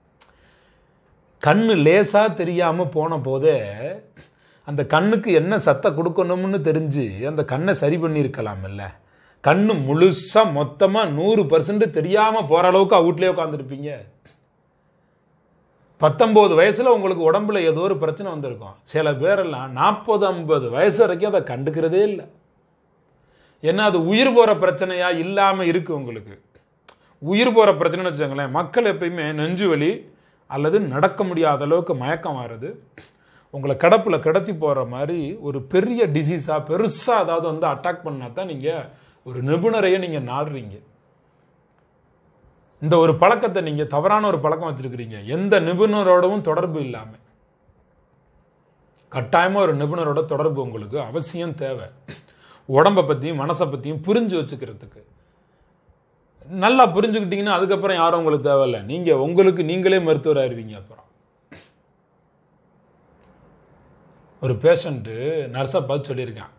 கண்ணு லேசா தெரியாம போன போதே அந்த கண்ணுக்கு என்ன சத்த கொடுக்கணும்னு தெரிஞ்சு அந்த கண்ணை சரி பண்ணியிருக்கலாம்ல கண்ணு முழுசா மொத்தமா நூறு பர்சன்ட் தெரியாம போற அளவுக்கு அவுட்லயே உட்காந்துருப்பீங்க பத்தொன்பது வயசுல உங்களுக்கு உடம்புல ஏதோ ஒரு பிரச்சனை வந்திருக்கும் சில பேரெல்லாம் நாற்பது ஐம்பது வயசு வரைக்கும் அதை கண்டுக்கிறதே இல்லை ஏன்னா அது உயிர் போற பிரச்சனையா இல்லாம இருக்கு உங்களுக்கு உயிர் போற பிரச்சனைன்னு வச்சுக்கோங்களேன் மக்கள் எப்பயுமே நெஞ்சு வலி அல்லது நடக்க முடியாத அளவுக்கு மயக்கம் வர்றது உங்களை கிடப்புல கிடத்தி போற மாதிரி ஒரு பெரிய டிசீஸா பெருசா அதாவது வந்து அட்டாக் பண்ணா தான் நீங்க ஒரு நிபுணரையே நீங்க நாடுறீங்க இந்த ஒரு பழக்கத்தை நீங்க தவறான ஒரு பழக்கம் வச்சிருக்கிறீங்க எந்த நிபுணரோடவும் தொடர்பு இல்லாம கட்டாயமா ஒரு நிபுணரோட தொடர்பு உங்களுக்கு அவசியம் தேவை உடம்ப பத்தியும் மனசை பத்தியும் புரிஞ்சு வச்சுக்கிறதுக்கு நல்லா புரிஞ்சுக்கிட்டீங்கன்னா அதுக்கப்புறம் யாரும் உங்களுக்கு தேவையில்லை நீங்க உங்களுக்கு நீங்களே மருத்துவர் ஆயிருவீங்க அப்புறம் ஒரு பேஷண்ட்டு நர்ஸை பார்த்து சொல்லியிருக்கான்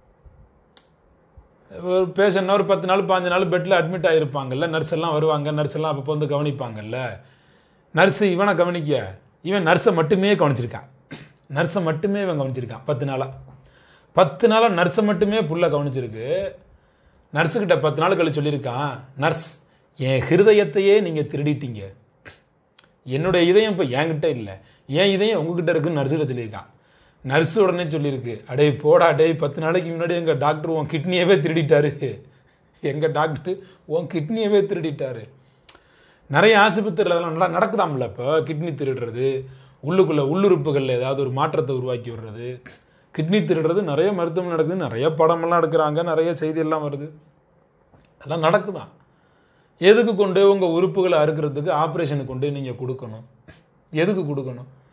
ஒரு பேஷண்ட் ஒரு பத்து நாள் பாஞ்சு நாள் பெட்டில் அட்மிட் ஆகிருப்பாங்கல்ல நர்ஸ் எல்லாம் வருவாங்க நர்ஸ் எல்லாம் அப்பப்போ வந்து கவனிப்பாங்கல்ல நர்ஸு இவனை கவனிக்க இவன் நர்ஸை மட்டுமே கவனிச்சிருக்கான் நர்ஸை மட்டுமே இவன் கவனிச்சிருக்கான் பத்து நாளாக பத்து நாளாக நர்ஸை மட்டுமே புள்ள கவனிச்சிருக்கு நர்ஸுக்கிட்ட பத்து நாள் கழிச்சு சொல்லியிருக்கான் நர்ஸ் என் ஹிருதயத்தையே நீங்கள் திருடிட்டீங்க என்னுடைய இதயம் இப்போ என்கிட்ட இல்லை என் இதயம் உங்ககிட்ட இருக்குன்னு நர்ஸுகிட்ட சொல்லியிருக்கான் நர்ஸ் உடனே சொல்லியிருக்கு அடே போடா டேய் பத்து நாளைக்கு முன்னாடி எங்கள் டாக்டர் உன் கிட்னியவே திருடிட்டாரு எங்கள் டாக்டர் உன் கிட்னியவே திருடிட்டாரு நிறைய ஆஸ்பத்திரியில் அதெல்லாம் நல்லா நடக்குதாம்ல இப்போ கிட்னி திருடுறது உள்ளுக்குள்ள உள்ளுறுப்புகளில் ஏதாவது ஒரு மாற்றத்தை உருவாக்கி விடுறது கிட்னி திருடுறது நிறைய மருத்துவம் நடக்குது நிறைய படமெல்லாம் எடுக்கிறாங்க நிறைய செய்தியெல்லாம் வருது அதெல்லாம் நடக்குதான் எதுக்கு கொண்டு உங்கள் உறுப்புகளை அறுக்கிறதுக்கு ஆப்ரேஷனுக்கு கொண்டு நீங்கள் கொடுக்கணும் எதுக்கு கொடுக்கணும்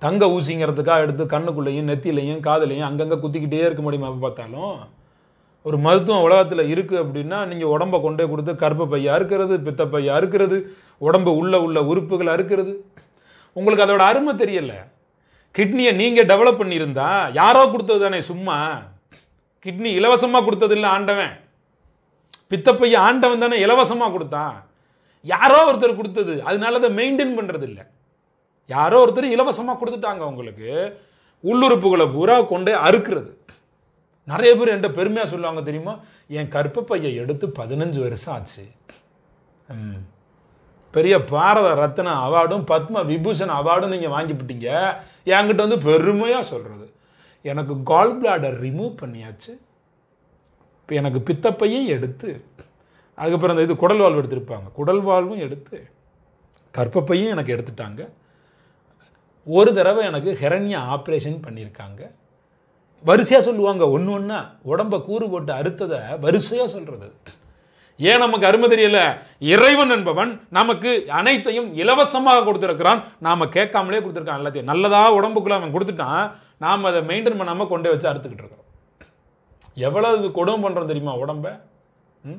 தங்க ஊசிங்கிறதுக்காக எடுத்து கண்ணுக்குள்ளேயும் நெத்திலையும் காதுலையும் அங்கங்கே குத்திக்கிட்டே இருக்க முடியுமா எப்போ பார்த்தாலும் ஒரு மருத்துவம் உலகத்தில் இருக்குது அப்படின்னா நீங்கள் உடம்ப கொண்டே கொடுத்து கர்ப்ப பையா அறுக்கிறது பித்த பையா அறுக்கிறது உடம்பு உள்ள உள்ள உறுப்புகளை அறுக்கிறது உங்களுக்கு அதோட அருமை தெரியல கிட்னியை நீங்கள் டெவலப் பண்ணியிருந்தா யாரோ கொடுத்தது தானே சும்மா கிட்னி இலவசமாக கொடுத்தது இல்லை ஆண்டவன் பித்தப்பைய ஆண்டவன் தானே இலவசமாக கொடுத்தான் யாரோ ஒருத்தர் கொடுத்தது அதனால அதை மெயின்டைன் பண்ணுறது இல்லை யாரோ ஒருத்தர் இலவசமாக கொடுத்துட்டாங்க உங்களுக்கு உள்ளுறுப்புகளை பூரா கொண்டே அறுக்கிறது நிறைய பேர் என்கிட்ட பெருமையாக சொல்லுவாங்க தெரியுமா என் கற்ப பையை எடுத்து பதினஞ்சு வருஷம் ஆச்சு ம். பெரிய பாரத ரத்ன அவார்டும் பத்ம விபூஷன் அவார்டும் நீங்கள் வாங்கிவிட்டீங்க என்கிட்ட வந்து பெருமையாக சொல்கிறது எனக்கு கால் பிளாடர் ரிமூவ் பண்ணியாச்சு இப்போ எனக்கு பித்தப்பையை எடுத்து அதுக்கப்புறம் அந்த இது குடல் வாழ்வு எடுத்திருப்பாங்க குடல் வாழ்வும் எடுத்து கற்பப்பையும் எனக்கு எடுத்துட்டாங்க ஒரு தடவை எனக்கு ஹெரண்யா ஆப்ரேஷன் பண்ணியிருக்காங்க வரிசையாக சொல்லுவாங்க ஒன்று ஒன்றா உடம்ப கூறு போட்டு அறுத்ததை வரிசையாக சொல்றது ஏன் நமக்கு அருமை தெரியல இறைவன் என்பவன் நமக்கு அனைத்தையும் இலவசமாக கொடுத்திருக்கிறான் நாம கேட்காமலே கொடுத்திருக்கான் எல்லாத்தையும் நல்லதா உடம்புக்குள்ள அவன் கொடுத்துட்டான் நாம் அதை மெயின்டைன் பண்ணாம கொண்டே வச்சு அறுத்துக்கிட்டு இருக்கிறோம் எவ்வளவு கொடுமை பண்றோம் தெரியுமா உடம்ப ம்?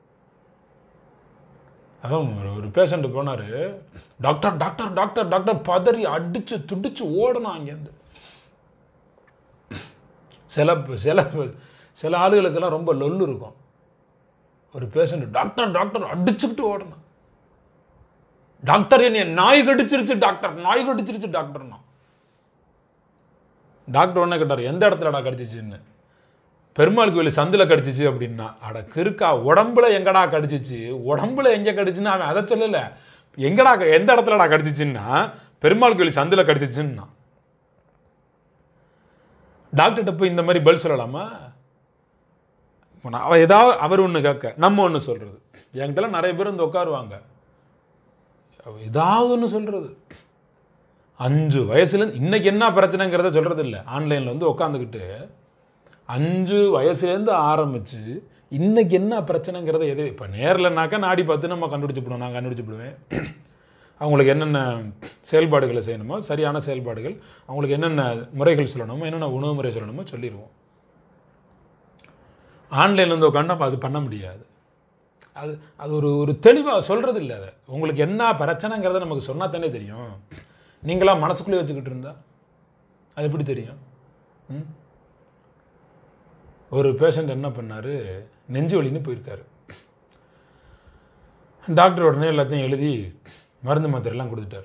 அதான் ஒரு- ஒரு பேஷண்ட் போனாரு டாக்டர் டாக்டர் டாக்டர் டாக்டர் பதறி அடிச்சு துடிச்சு ஓடணும் அங்கேருந்து சில சில சில ஆளுகளுக்கெல்லாம் ரொம்ப லொல்லு இருக்கும் ஒரு பேஷண்ட் டாக்டர் டாக்டர் அடிச்சுக்கிட்டு ஓடணும் டாக்டர் என்னைய நாய் கடிச்சிருச்சு டாக்டர் நாய் கடிச்சிருச்சு டாக்டர்னா டாக்டர் உடனே கேட்டார் எந்த இடத்துலடா கடிச்சிச்சுன்னு பெருமாள் கோயில் சந்தில கடிச்சிச்சு அப்படின்னா அட கிறுக்கா உடம்புல எங்கடா கடிச்சிச்சு உடம்புல எங்க கடிச்சுன்னு அவன் அதை சொல்லல எங்கடா எந்த இடத்துலடா கடிச்சிச்சுன்னா பெருமாள் கோயில் சந்தில கடிச்சிச்சுன்னா டாக்டர்கிட்ட போய் இந்த மாதிரி பதில் சொல்லலாமா இப்ப நான் அவ ஏதாவது அவர் ஒன்று கேட்க நம்ம ஒன்று சொல்றது என்கிட்டலாம் நிறைய பேர் வந்து உட்காருவாங்க அவ ஏதாவது ஒன்று சொல்றது அஞ்சு வயசுல இருந்து- இன்னைக்கு என்ன பிரச்சனைங்கிறத சொல்றது இல்லை ஆன்லைன்ல வந்து உட்காந்துக்கிட்டு அஞ்சு வயசுலேருந்து ஆரம்பிச்சு இன்னைக்கு என்ன பிரச்சனைங்கிறத எது இப்போ நேர்லனாக்கா நாடி பார்த்து நம்ம கண்டுபிடிச்சுப்படுவோம் நான் கண்டுபிடிச்சுப்படுவேன் அவங்களுக்கு என்னென்ன செயல்பாடுகளை செய்யணுமோ சரியான செயல்பாடுகள் அவங்களுக்கு என்னென்ன முறைகள் சொல்லணுமோ என்னென்ன உணவு முறை சொல்லணுமோ சொல்லிடுவோம் ஆன்லைன்ல இருந்து உட்காந்து நம்ம அது பண்ண முடியாது அது அது ஒரு ஒரு தெளிவாக சொல்றது இல்லை அதை உங்களுக்கு என்ன பிரச்சனைங்கிறத நமக்கு சொன்னா தானே தெரியும் நீங்களா மனசுக்குள்ளே வச்சுக்கிட்டு இருந்தா அது எப்படி தெரியும் ம்? ஒரு பேஷண்ட் என்ன பண்ணாரு நெஞ்சு வலின்னு போயிருக்காரு டாக்டர் உடனே எல்லாத்தையும் எழுதி மருந்து மாத்திரையெல்லாம் கொடுத்துட்டார்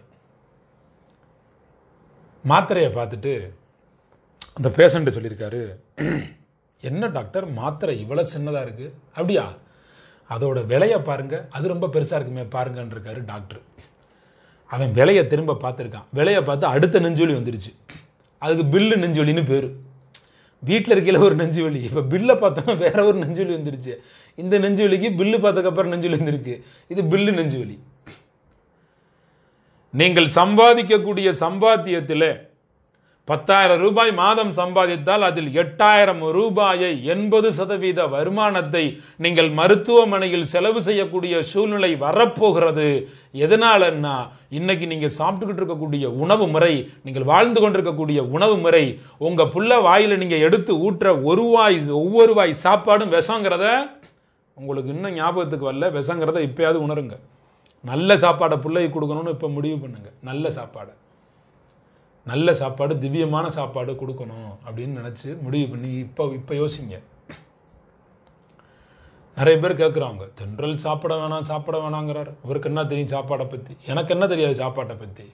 மாத்திரையை பார்த்துட்டு அந்த பேஷண்ட் சொல்லியிருக்காரு என்ன டாக்டர் மாத்திரை இவ்வளோ சின்னதாக இருக்கு அப்படியா அதோட விலையை பாருங்க அது ரொம்ப பெருசாக இருக்குமே பாருங்கன்னு இருக்காரு டாக்டர் அவன் விலையை திரும்ப பார்த்துருக்கான் விலையை பார்த்து அடுத்த நெஞ்சுவலி வந்துருச்சு அதுக்கு பில்லு நெஞ்சுவலின்னு பேர் வீட்டில் இருக்கையில ஒரு நெஞ்சு வலி இப்போ பில்லை பார்த்தோம் வேற ஒரு நெஞ்சு வலி வந்துருச்சு இந்த நெஞ்சு வலிக்கு பில்லு பார்த்ததுக்கப்புறம் நெஞ்சு வலி வந்திருக்கு இது பில்லு நெஞ்சு வலி நீங்கள் சம்பாதிக்கக்கூடிய சம்பாத்தியத்தில் பத்தாயிரம் ரூபாய் மாதம் சம்பாதித்தால் அதில் எட்டாயிரம் ரூபாயை எண்பது சதவீத வருமானத்தை நீங்கள் மருத்துவமனையில் செலவு செய்யக்கூடிய சூழ்நிலை வரப்போகிறது எதனாலன்னா இன்னைக்கு நீங்க சாப்பிட்டுக்கிட்டு இருக்கக்கூடிய உணவு முறை நீங்கள் வாழ்ந்து கொண்டிருக்கக்கூடிய உணவு முறை உங்க புள்ள வாயில நீங்க எடுத்து ஊற்ற ஒரு வாய் ஒவ்வொரு வாய் சாப்பாடும் விஷங்கிறத உங்களுக்கு இன்னும் ஞாபகத்துக்கு வரல விஷங்கிறத இப்பயாவது உணருங்க நல்ல சாப்பாடை பிள்ளைக்கு கொடுக்கணும்னு இப்போ முடிவு பண்ணுங்க நல்ல சாப்பாடை நல்ல சாப்பாடு திவ்யமான சாப்பாடு கொடுக்கணும் அப்படின்னு நினச்சி முடிவு பண்ணி இப்போ இப்போ யோசிங்க நிறைய பேர் கேட்குறாங்க தென்றல் சாப்பிட வேணாம் சாப்பிட வேணாங்கிறார் இவருக்கு என்ன தெரியும் சாப்பாடை பற்றி எனக்கு என்ன தெரியாது சாப்பாட்டை பற்றி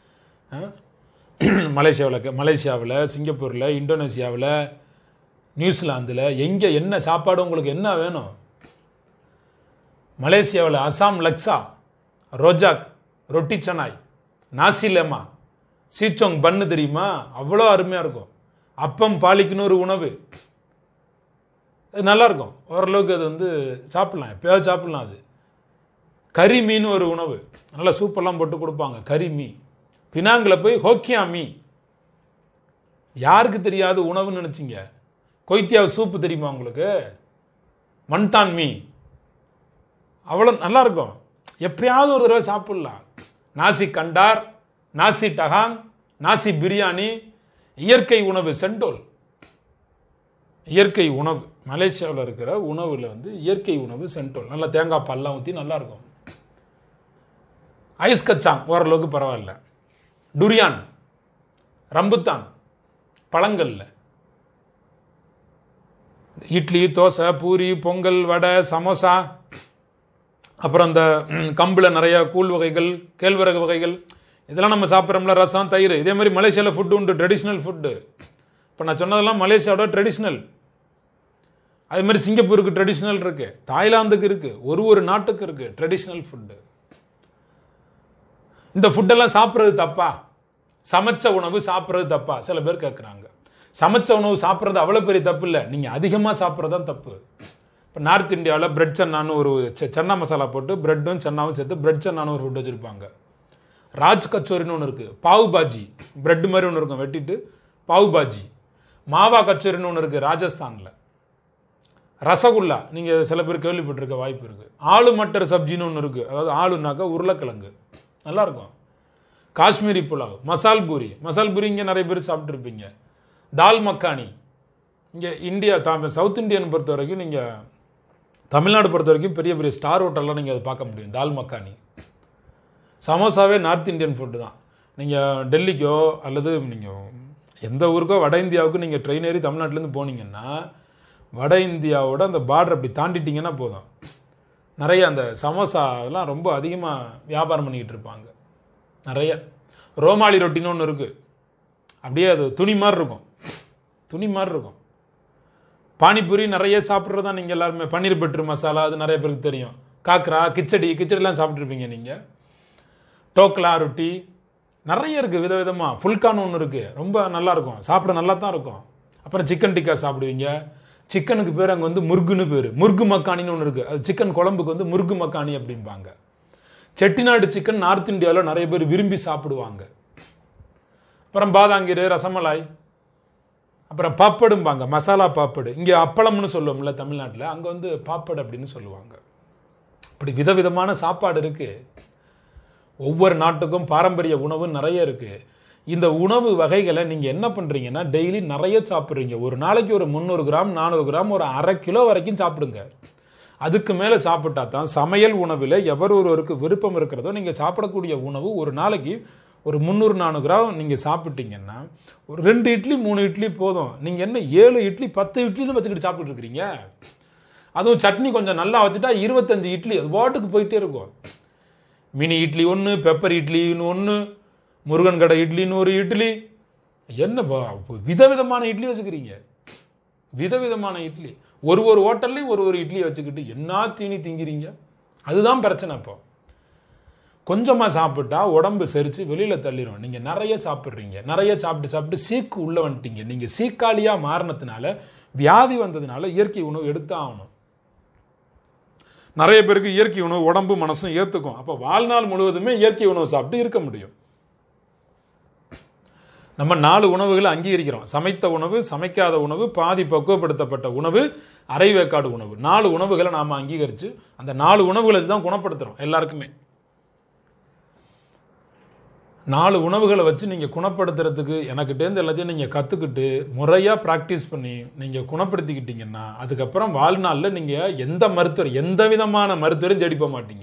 மலேசியாவில் மலேசியாவில் சிங்கப்பூரில் இந்தோனேசியாவில் நியூசிலாந்தில் எங்கே என்ன சாப்பாடு உங்களுக்கு என்ன வேணும் மலேசியாவில் அசாம் லக்ஸா ரோஜாக் ரொட்டி சனாய் நாசி லெமா சீச்சோங் பன்னு தெரியுமா அவ்வளோ அருமையாக இருக்கும் அப்பம் பாலிக்குன்னு ஒரு உணவு அது நல்லா இருக்கும் ஓரளவுக்கு அது வந்து சாப்பிடலாம் எப்பயாவது சாப்பிடலாம் அது கறி மீன் ஒரு உணவு நல்லா சூப்பெல்லாம் போட்டு கொடுப்பாங்க கறி மீ பினாங்கில் போய் ஹோக்கியா மீ யாருக்கு தெரியாது உணவுன்னு நினச்சிங்க கொய்த்தியாவு சூப்பு தெரியுமா உங்களுக்கு மண்தான் மீ அவ்வளோ நல்லா இருக்கும் எப்பயாவது ஒரு தடவை சாப்பிடலாம் நாசி கண்டார் நாசி டகாங் நாசி பிரியாணி இயற்கை உணவு சென்டோல் இயற்கை உணவு மலேசியாவில் இருக்கிற உணவுல வந்து இயற்கை உணவு சென்டோல் நல்லா தேங்காய் பால்லாம் ஊற்றி நல்லா இருக்கும் ஐஸ் கச்சாங் ஓரளவுக்கு பரவாயில்ல டுரியான் ரம்புத்தான் பழங்கள்ல இட்லி தோசை பூரி பொங்கல் வடை சமோசா அப்புறம் இந்த ம், கம்புல நிறைய கூழ் வகைகள் கேழ்வரகு வகைகள் இதெல்லாம் நம்ம சாப்பிட்றோம்ல ரசம் தயிர் இதே மாதிரி மலேசியாவில் ஃபுட்டு உண்டு ட்ரெடிஷ்னல் ஃபுட்டு இப்போ நான் சொன்னதெல்லாம் மலேசியாவோட ட்ரெடிஷ்னல் அதே மாதிரி சிங்கப்பூருக்கு ட்ரெடிஷ்னல் இருக்கு தாய்லாந்துக்கு இருக்கு ஒரு ஒரு நாட்டுக்கு இருக்கு ட்ரெடிஷ்னல் ஃபுட்டு இந்த ஃபுட்டெல்லாம் சாப்பிட்றது தப்பா சமைச்ச உணவு சாப்பிட்றது தப்பா சில பேர் கேட்குறாங்க சமைச்ச உணவு சாப்பிட்றது அவ்வளோ பெரிய தப்பு இல்லை நீங்கள் அதிகமாக சாப்பிட்றது தான் தப்பு இப்போ நார்த் இந்தியாவில் பிரெட் சன்னான்னு ஒரு செ- சன்னா மசாலா போட்டு பிரெட்டும் சன்னாவும் சேர்த்து பிரெட் சன்னான்னு ஒரு ஃபுட் வச்சுருப்பாங்க ராஜ் கச்சோரின்னு ஒன்று இருக்குது பாவு பாஜி பிரெட் மாதிரி ஒன்று இருக்கும் வெட்டிட்டு பாவு பாஜி மாவா கச்சோரின்னு ஒன்று இருக்குது ராஜஸ்தானில் ரசகுல்லா நீங்கள் சில பேர் கேள்விப்பட்டிருக்க வாய்ப்பு இருக்குது ஆளு மட்டர் சப்ஜின்னு ஒன்று இருக்குது அதாவது ஆளுனாக்கா உருளைக்கிழங்கு நல்லா இருக்கும் காஷ்மீரி புலாவ் மசால் பூரி மசால் பூரி இங்கே நிறைய பேர் சாப்பிட்ருப்பீங்க தால் மக்கானி இங்கே இந்தியா தா- சவுத் இந்தியன் பொறுத்த வரைக்கும் நீங்கள் தமிழ்நாடு பொறுத்த வரைக்கும் பெரிய பெரிய ஸ்டார் ஹோட்டல்லாம் நீங்கள் அதை பார்க்க முடியும் தால் மக்கானி சமோசாவே நார்த் இந்தியன் ஃபுட்டு தான் நீங்கள் டெல்லிக்கோ அல்லது நீங்கள் எந்த ஊருக்கோ வட இந்தியாவுக்கு நீங்கள் ட்ரெயின் ஏறி தமிழ்நாட்டிலேருந்து போனீங்கன்னா வட இந்தியாவோட அந்த பார்டர் அப்படி தாண்டிட்டீங்கன்னா போதும் நிறைய அந்த சமோசா எல்லாம் ரொம்ப அதிகமாக வியாபாரம் பண்ணிக்கிட்டு இருப்பாங்க நிறைய ரோமாளி ரொட்டின்னு ஒன்று இருக்குது அப்படியே அது துணி மாதிரி இருக்கும் துணி மாதிரி இருக்கும் பானிபூரி நிறைய சாப்பிட்றது தான் நீங்கள் எல்லாருமே பன்னீர் பட்டர் மசாலா அது நிறைய பேருக்கு தெரியும் காக்ரா கிச்சடி கிச்சடிலாம் சாப்பிட்ருப்பீங்க நீங்கள் டோக்லா ரொட்டி நிறைய இருக்குது விதவிதமாக ஃபுல்கான் ஒன்று இருக்குது ரொம்ப நல்லா இருக்கும் சாப்பிட நல்லா தான் இருக்கும் அப்புறம் சிக்கன் டிக்கா சாப்பிடுவீங்க சிக்கனுக்கு பேர் அங்கே வந்து முர்குன்னு பேர் முர்கு மக்கானின்னு ஒன்று இருக்குது அது சிக்கன் குழம்புக்கு வந்து முர்கு மக்கானி அப்படிம்பாங்க செட்டிநாடு சிக்கன் நார்த் இந்தியாவில் நிறைய பேர் விரும்பி சாப்பிடுவாங்க அப்புறம் பாதாங்கீர் ரசமலாய் அப்புறம் பாப்படும்பாங்க மசாலா பாப்படு இங்கே அப்பளம்னு சொல்லுவோம்ல தமிழ்நாட்டில் அங்கே வந்து பாப்படு அப்படின்னு சொல்லுவாங்க இப்படி விதவிதமான சாப்பாடு இருக்குது ஒவ்வொரு நாட்டுக்கும் பாரம்பரிய உணவு நிறைய இருக்கு இந்த உணவு வகைகளை நீங்க என்ன பண்றீங்கன்னா டெய்லி நிறைய சாப்பிட்றீங்க ஒரு நாளைக்கு ஒரு முந்நூறு கிராம் நானூறு கிராம் ஒரு அரை கிலோ வரைக்கும் சாப்பிடுங்க அதுக்கு மேல சாப்பிட்டா தான் சமையல் உணவில் எவர் ஒருவருக்கு விருப்பம் இருக்கிறதோ நீங்க சாப்பிடக்கூடிய உணவு ஒரு நாளைக்கு ஒரு முந்நூறு நானூறு கிராம் நீங்க சாப்பிட்டீங்கன்னா ஒரு ரெண்டு இட்லி மூணு இட்லி போதும் நீங்க என்ன ஏழு இட்லி பத்து இட்லின்னு வச்சுக்கிட்டு சாப்பிட்டு இருக்கிறீங்க அதுவும் சட்னி கொஞ்சம் நல்லா வச்சுட்டா இருபத்தஞ்சு இட்லி அது பாட்டுக்கு போயிட்டே இருக்கும் மினி இட்லி ஒன்று பெப்பர் இட்லின்னு ஒன்று முருகன் கடை இட்லின்னு ஒரு இட்லி என்ன பா- விதவிதமான இட்லி வச்சுக்கிறீங்க விதவிதமான இட்லி ஒரு ஒரு ஹோட்டல்லையும் ஒரு ஒரு இட்லி வச்சுக்கிட்டு என்ன தீனி திங்கிறீங்க அதுதான் பிரச்சனை இப்போ கொஞ்சமாக சாப்பிட்டா உடம்பு செரிச்சு வெளியில் தள்ளிடும் நீங்கள் நிறைய சாப்பிட்றீங்க நிறைய சாப்பிட்டு சாப்பிட்டு சீக்கு உள்ளே வந்துட்டீங்க நீங்கள் சீக்காளியாக மாறினதுனால வியாதி வந்ததுனால இயற்கை உணவு எடுத்து ஆகணும் நிறைய பேருக்கு இயற்கை உணவு உடம்பு மனசும் ஏற்றுக்கும் அப்போ வாழ்நாள் முழுவதுமே இயற்கை உணவு சாப்பிட்டு இருக்க முடியும் நம்ம நாலு உணவுகளை அங்கீகரிக்கிறோம் சமைத்த உணவு சமைக்காத உணவு பாதி பக்குவப்படுத்தப்பட்ட உணவு அரைவேக்காடு உணவு நாலு உணவுகளை நாம அங்கீகரிச்சு அந்த நாலு உணவுகளை வச்சு தான் குணப்படுத்துறோம் எல்லாருக்குமே நாலு உணவுகளை வச்சு நீங்கள் குணப்படுத்துறதுக்கு எனக்கிட்டேருந்து எல்லாத்தையும் நீங்கள் கற்றுக்கிட்டு முறையாக ப்ராக்டிஸ் பண்ணி நீங்கள் குணப்படுத்திக்கிட்டீங்கன்னா அதுக்கப்புறம் வாழ்நாளில் நீங்கள் எந்த மருத்துவர் எந்த விதமான மருத்துவரையும் தேடி போக மாட்டீங்க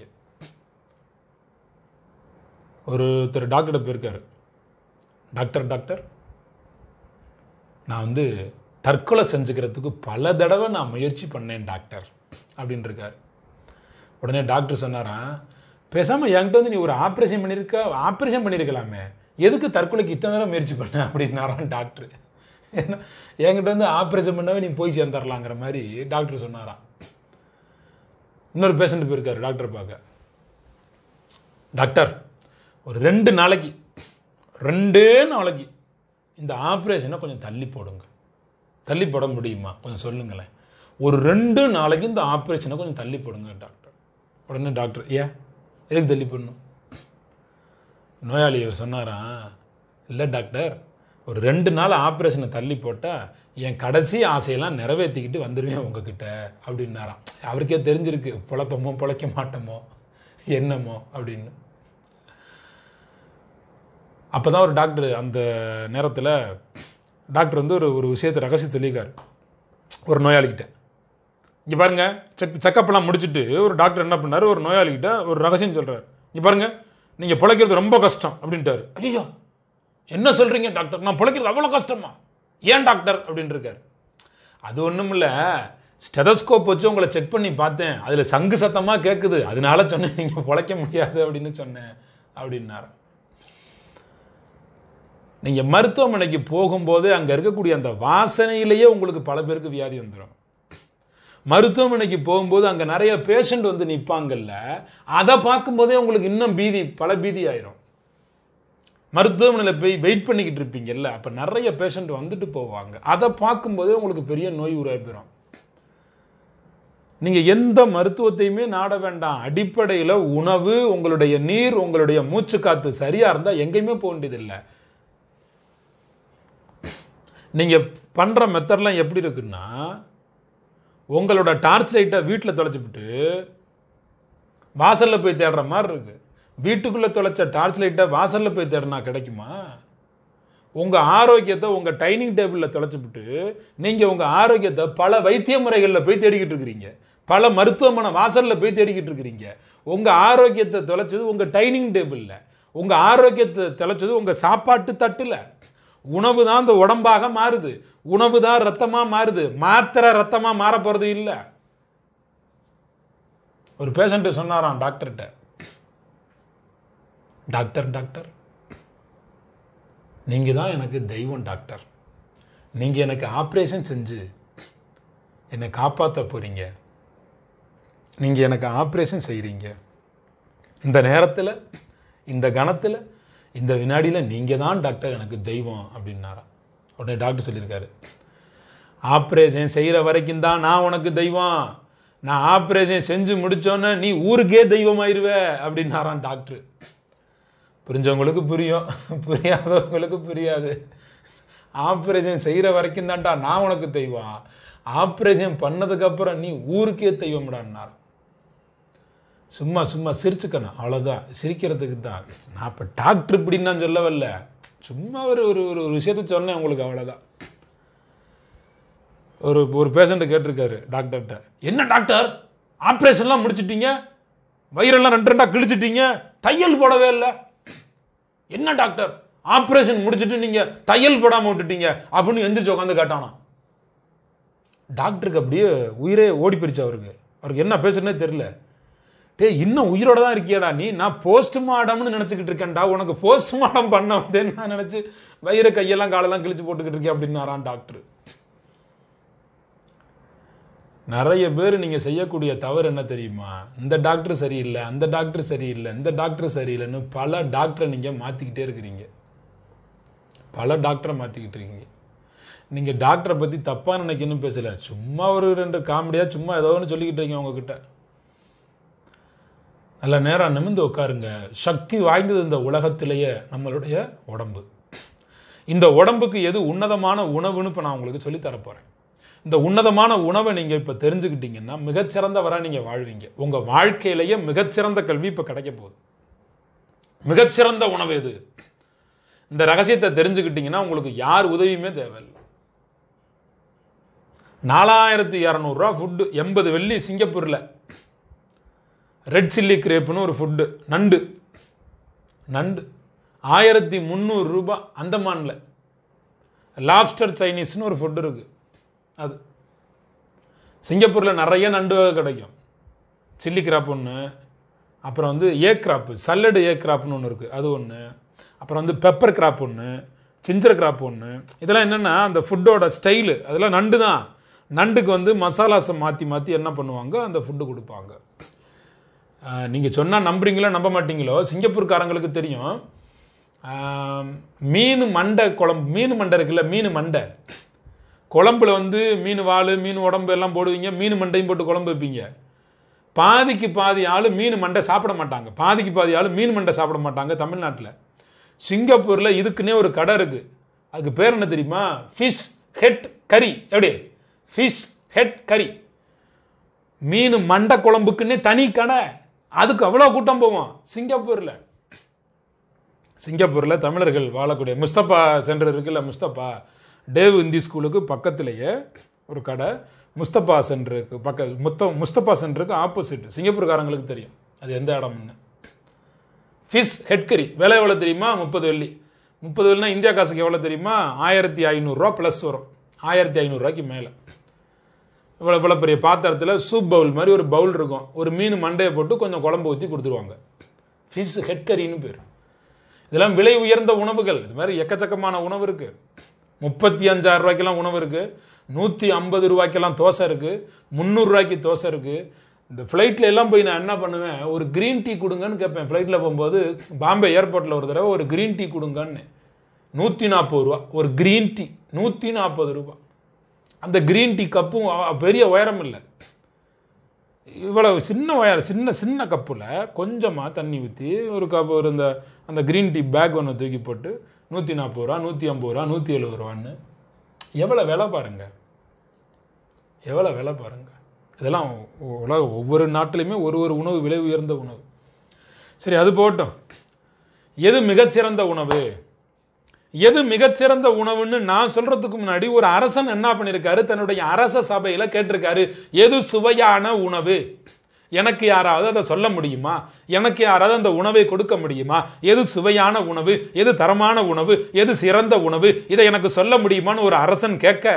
ஒருத்தர் டாக்டர்கிட்ட போயிருக்காரு டாக்டர் டாக்டர் நான் வந்து தற்கொலை செஞ்சுக்கிறதுக்கு பல தடவை நான் முயற்சி பண்ணேன் டாக்டர் அப்படின்னு இருக்காரு உடனே டாக்டர் சொன்னாராம் பேசாம என்கிட்ட வந்து நீ ஒரு ஆப்ரேஷன் பண்ணியிருக்க ஆப்ரேஷன் பண்ணியிருக்கலாமே எதுக்கு தற்கொலைக்கு இத்தனை தடவை முயற்சி பண்ண அப்படின்னாராம் டாக்டர் ஏன்னா என்கிட்ட வந்து ஆப்ரேஷன் பண்ணவே நீ போய் சேர்ந்துடலாங்கிற மாதிரி டாக்டர் சொன்னாராம் இன்னொரு பேஷண்ட் போயிருக்காரு டாக்டர் பார்க்க டாக்டர் ஒரு ரெண்டு நாளைக்கு ரெண்டே நாளைக்கு இந்த ஆப்ரேஷனை கொஞ்சம் தள்ளி போடுங்க தள்ளி போட முடியுமா கொஞ்சம் சொல்லுங்களேன் ஒரு ரெண்டு நாளைக்கு இந்த ஆப்ரேஷனை கொஞ்சம் தள்ளி போடுங்க டாக்டர் உடனே டாக்டர் ஏன் எதுக்கு தள்ளி போடணும் நோயாளி அவர் சொன்னாராம் இல்லை டாக்டர் ஒரு ரெண்டு நாள் ஆப்ரேஷனை தள்ளி போட்டால் என் கடைசி ஆசையெல்லாம் நிறைவேற்றிக்கிட்டு வந்துடுவேன் உங்ககிட்ட அப்படின்னாராம் அவருக்கே தெரிஞ்சிருக்கு பொழப்பமோ பொழைக்க மாட்டோமோ என்னமோ அப்படின்னு அப்போ தான் ஒரு டாக்டர் அந்த நேரத்தில் டாக்டர் வந்து ஒரு ஒரு விஷயத்தை ரகசியம் சொல்லியிருக்காரு ஒரு நோயாளிகிட்ட இங்கே பாருங்க செக் செக்கப்லாம் முடிச்சுட்டு ஒரு டாக்டர் என்ன பண்ணாரு ஒரு நோயாளிகிட்ட ஒரு ரகசியம் சொல்றாரு இங்கே பாருங்க நீங்கள் பிழைக்கிறது ரொம்ப கஷ்டம் அப்படின்ட்டாரு ஐயோ என்ன சொல்றீங்க டாக்டர் நான் பிழைக்கிறது அவ்வளோ கஷ்டமா ஏன் டாக்டர் அப்படின்னு இருக்காரு அது ஒன்றும் இல்லை ஸ்டெதஸ்கோப் வச்சு உங்களை செக் பண்ணி பார்த்தேன் அதில் சங்கு சத்தமாக கேட்குது அதனால சொன்னேன் நீங்கள் பிழைக்க முடியாது அப்படின்னு சொன்னேன் அப்படின்னாரு நீங்க மருத்துவமனைக்கு போகும்போது அங்க இருக்கக்கூடிய அந்த வாசனையிலேயே உங்களுக்கு பல பேருக்கு வியாதி வந்துடும் மருத்துவமனைக்கு போகும்போது அங்க நிறைய பேஷண்ட் வந்து நிப்பாங்கல்ல அதை பார்க்கும்போதே உங்களுக்கு இன்னும் பீதி பல பீதி ஆயிரும் மருத்துவமனையில் போய் வெயிட் பண்ணிக்கிட்டு இருப்பீங்கல்ல அப்ப நிறைய பேஷண்ட் வந்துட்டு போவாங்க அதை பார்க்கும்போதே உங்களுக்கு பெரிய நோய் உருவாகி போயிடும் நீங்க எந்த மருத்துவத்தையுமே நாட வேண்டாம் அடிப்படையில் உணவு உங்களுடைய நீர் உங்களுடைய மூச்சு காத்து சரியா இருந்தா எங்கேயுமே போக வேண்டியதில்லை நீங்க பண்ற மெத்தட்லாம் எப்படி இருக்குன்னா உங்களோட டார்ச் லைட்டை வீட்டில் தொலைச்சிவிட்டு வாசல்ல போய் தேடுற மாதிரி இருக்கு வீட்டுக்குள்ள தொலைச்ச டார்ச் லைட்டை வாசல்ல போய் தேடினா கிடைக்குமா உங்க ஆரோக்கியத்தை உங்க டைனிங் டேபிள்ல தொலைச்சிவிட்டு நீங்க உங்க ஆரோக்கியத்தை பல வைத்திய முறைகள்ல போய் தேடிக்கிட்டு இருக்கிறீங்க பல மருத்துவமனை வாசல்ல போய் தேடிக்கிட்டு இருக்கிறீங்க உங்க ஆரோக்கியத்தை தொலைச்சது உங்க டைனிங் டேபிள்ல உங்க ஆரோக்கியத்தை தொலைச்சது உங்க சாப்பாட்டு தட்டுல உணவு தான் இந்த உடம்பாக மாறுது உணவு தான் ரத்தமா மாறுது மாத்திரை ரத்தமா மாற போறது இல்ல ஒரு பேஷண்ட் சொன்னாராம் டாக்டர்கிட்ட டாக்டர் டாக்டர் நீங்க தான் எனக்கு தெய்வம் டாக்டர் நீங்க எனக்கு ஆப்ரேஷன் செஞ்சு என்னை காப்பாற்ற போறீங்க நீங்க எனக்கு ஆப்ரேஷன் செய்றீங்க இந்த நேரத்தில் இந்த கணத்தில் இந்த வினாடியில் நீங்க தான் டாக்டர் எனக்கு தெய்வம் அப்படின்னாராம் உடனே டாக்டர் சொல்லியிருக்காரு ஆப்ரேஷன் செய்கிற வரைக்கும் தான் நான் உனக்கு தெய்வம் நான் ஆப்ரேஷன் செஞ்சு முடிச்சோன்னே நீ ஊருக்கே தெய்வமாயிருவ அப்படின்னாராம் டாக்டர் புரிஞ்சவங்களுக்கு புரியும் புரியாதவங்களுக்கு புரியாது ஆப்ரேஷன் செய்கிற வரைக்கும் தான்டா நான் உனக்கு தெய்வம் ஆப்ரேஷன் பண்ணதுக்கப்புறம் நீ ஊருக்கே தெய்வம்டான்னார் சும்மா சும்மா சிரிச்சுக்கணும் அவ்வளோதான் சிரிக்கிறதுக்கு தான் நான் இப்போ டாக்டர் இப்படின்னு நான் சொல்ல வரல சும்மா ஒரு ஒரு ஒரு ஒரு விஷயத்த சொன்னேன் உங்களுக்கு அவ்வளோதான் ஒரு ஒரு பேஷண்ட் கேட்டிருக்காரு டாக்டர்கிட்ட என்ன டாக்டர் ஆப்ரேஷன்லாம் முடிச்சிட்டீங்க வயிறெல்லாம் ரெண்டு ரெண்டா கிழிச்சிட்டீங்க தையல் போடவே இல்லை என்ன டாக்டர் ஆப்ரேஷன் முடிச்சிட்டு நீங்க தையல் போடாம விட்டுட்டீங்க அப்படின்னு எந்திரிச்சு உட்காந்து கேட்டானா டாக்டருக்கு அப்படியே உயிரே ஓடி போயிருச்சு அவருக்கு அவருக்கு என்ன பேசுறதுனே தெரியல டேய் இன்னும் உயிரோட தான் இருக்கியாடா நீ நான் போஸ்ட்மார்டம்னு நினைச்சுக்கிட்டு இருக்கேன்டா உனக்கு போஸ்ட்மார்டம் பண்ண வந்தேன்னு நான் நினைச்சு வயிறு கையெல்லாம் காலெல்லாம் கிழிச்சு போட்டுக்கிட்டு இருக்கேன் அப்படின்னாரான் டாக்டர் நிறைய பேர் நீங்க செய்யக்கூடிய தவறு என்ன தெரியுமா இந்த டாக்டர் சரியில்லை அந்த டாக்டர் சரியில்லை இந்த டாக்டர் சரியில்லைன்னு பல டாக்டரை நீங்க மாத்திக்கிட்டே இருக்கிறீங்க பல டாக்டரை மாத்திக்கிட்டு இருக்கீங்க நீங்க டாக்டரை பத்தி தப்பா நினைக்கணும் பேசல சும்மா ஒரு ரெண்டு காமெடியா சும்மா ஏதோ ஒன்று சொல்லிக்கிட்டு இருக்கீங்க உங்ககிட்ட நல்ல நேரம் நிமிந்து உட்காருங்க சக்தி வாய்ந்தது இந்த உலகத்திலேயே நம்மளுடைய உடம்பு இந்த உடம்புக்கு எது உன்னதமான உணவுன்னு இப்போ நான் உங்களுக்கு சொல்லி தரப்போறேன் இந்த உன்னதமான உணவை நீங்க இப்ப தெரிஞ்சுக்கிட்டீங்கன்னா மிகச்சிறந்தவரா நீங்க வாழ்வீங்க உங்க வாழ்க்கையிலேயே மிகச்சிறந்த கல்வி இப்ப கிடைக்க போகுது மிகச்சிறந்த உணவு எது இந்த ரகசியத்தை தெரிஞ்சுக்கிட்டீங்கன்னா உங்களுக்கு யார் உதவியுமே தேவையில்லை நாலாயிரத்தி இரநூறுவா ஃபுட்டு எண்பது வெள்ளி சிங்கப்பூரில் ரெட் சில்லி கிரேப்னு ஒரு ஃபுட்டு நண்டு நண்டு ஆயிரத்தி முந்நூறு ரூபாய் அந்தமானில் லாப்ஸ்டர் சைனீஸ்னு ஒரு ஃபுட்டு இருக்கு அது சிங்கப்பூரில் நிறைய நண்டு வகை கிடைக்கும் சில்லி கிராப் ஒன்று அப்புறம் வந்து ஏ கிராப்பு சல்லடு ஏ கிராப்னு ஒன்று இருக்குது அது ஒன்று அப்புறம் வந்து பெப்பர் கிராப் ஒன்று சிஞ்சர் கிராப் ஒன்று இதெல்லாம் என்னென்னா அந்த ஃபுட்டோட ஸ்டைலு அதெல்லாம் நண்டு தான் நண்டுக்கு வந்து மசாலாஸை மாற்றி மாற்றி என்ன பண்ணுவாங்க அந்த ஃபுட்டு கொடுப்பாங்க நீங்கள் சொன்னால் நம்புறீங்களோ நம்ப மாட்டீங்களோ சிங்கப்பூர்காரங்களுக்கு தெரியும் ஆஹ், மீன் மண்டை குழம்பு மீன் மண்டை இருக்குல்ல மீன் மண்டை குழம்புல வந்து மீன் வால் மீன் உடம்பு எல்லாம் போடுவீங்க மீன் மண்டையும் போட்டு குழம்பு வைப்பீங்க பாதிக்கு பாதி ஆள் மீன் மண்டை சாப்பிட மாட்டாங்க பாதிக்கு பாதி ஆள் மீன் மண்டை சாப்பிட மாட்டாங்க தமிழ்நாட்டில் சிங்கப்பூரில் இதுக்குன்னே ஒரு கடை இருக்கு அதுக்கு பேர் என்ன தெரியுமா ஃபிஷ் ஹெட் கறி எப்படி ஃபிஷ் ஹெட் கறி மீன் மண்டை குழம்புக்குன்னே தனி கடை அதுக்கு அவ்வளோ கூட்டம் போவோம் சிங்கப்பூரில் சிங்கப்பூரில் தமிழர்கள் வாழக்கூடிய முஸ்தபா சென்டர் இருக்குல்ல முஸ்தபா டேவ் இந்தி ஸ்கூலுக்கு பக்கத்திலேயே ஒரு கடை முஸ்தபா சென்டருக்கு பக்க முத்த முஸ்தபா சென்டருக்கு ஆப்போசிட் சிங்கப்பூர்காரங்களுக்கு தெரியும் அது எந்த இடம்னு ஃபிஷ் ஹெட் கறி விலை எவ்வளோ தெரியுமா முப்பது வெள்ளி முப்பது வெள்ளினா இந்தியா காசுக்கு எவ்வளோ தெரியுமா ஆயிரத்தி ஐநூறுரூவா ப்ளஸ் வரும் ஆயிரத்தி ஐநூறுரூவாய்க்கு மேலே இவ்வளோ இவ்வளோ பெரிய பாத்திரத்தில் சூப் பவுல் மாதிரி ஒரு பவுல் இருக்கும் ஒரு மீன் மண்டையை போட்டு கொஞ்சம் குழம்பு ஊற்றி கொடுத்துருவாங்க ஃபிஷ் ஹெட் கறின்னு பேர் இதெல்லாம் விலை உயர்ந்த உணவுகள் இது மாதிரி எக்கச்சக்கமான உணவு இருக்கு முப்பத்தி அஞ்சாயிரம் ரூபாய்க்கெல்லாம் உணவு இருக்கு நூற்றி ஐம்பது ரூபாய்க்கெல்லாம் தோசை இருக்கு முந்நூறு ரூபாய்க்கு தோசை இருக்கு இந்த ஃப்ளைட்டில் எல்லாம் போய் நான் என்ன பண்ணுவேன் ஒரு க்ரீன் டீ கொடுங்கன்னு கேட்பேன் ஃப்ளைட்டில் போகும்போது பாம்பே ஏர்போர்ட்டில் ஒரு தடவை ஒரு க்ரீன் டீ கொடுங்கன்னு நூற்றி நாற்பது ரூபா ஒரு க்ரீன் டீ நூற்றி நாற்பது ரூபா அந்த க்ரீன் டீ கப்பும் அ- பெரிய உயரம் இல்லை இவ்வளவு சின்ன உயரம் சின்ன சின்ன கப்பில் கொஞ்சமாக தண்ணி ஊற்றி ஒரு கப் ஒரு இந்த அந்த க்ரீன் டீ பேக் ஒன்று தூக்கி போட்டு நூற்றி நாற்பது ரூபா நூற்றி ஐம்பது ரூபா நூற்றி எழுபது ரூபான்னு எவ்வளோ விலை பாருங்க எவ்வளோ விலை பாருங்க இதெல்லாம் உ- உலக ஒவ்வொரு நாட்டிலையுமே ஒரு ஒரு உணவு விலை உயர்ந்த உணவு சரி அது போகட்டும் எது மிகச்சிறந்த உணவு எது மிகச்சிறந்த உணவுன்னு நான் சொல்றதுக்கு முன்னாடி ஒரு அரசன் என்ன பண்ணியிருக்காரு தன்னுடைய அரச சபையில கேட்டிருக்காரு எது சுவையான உணவு எனக்கு யாராவது அதை சொல்ல முடியுமா எனக்கு யாராவது அந்த உணவை கொடுக்க முடியுமா எது சுவையான உணவு எது தரமான உணவு எது சிறந்த உணவு இதை எனக்கு சொல்ல முடியுமான்னு ஒரு அரசன் கேட்க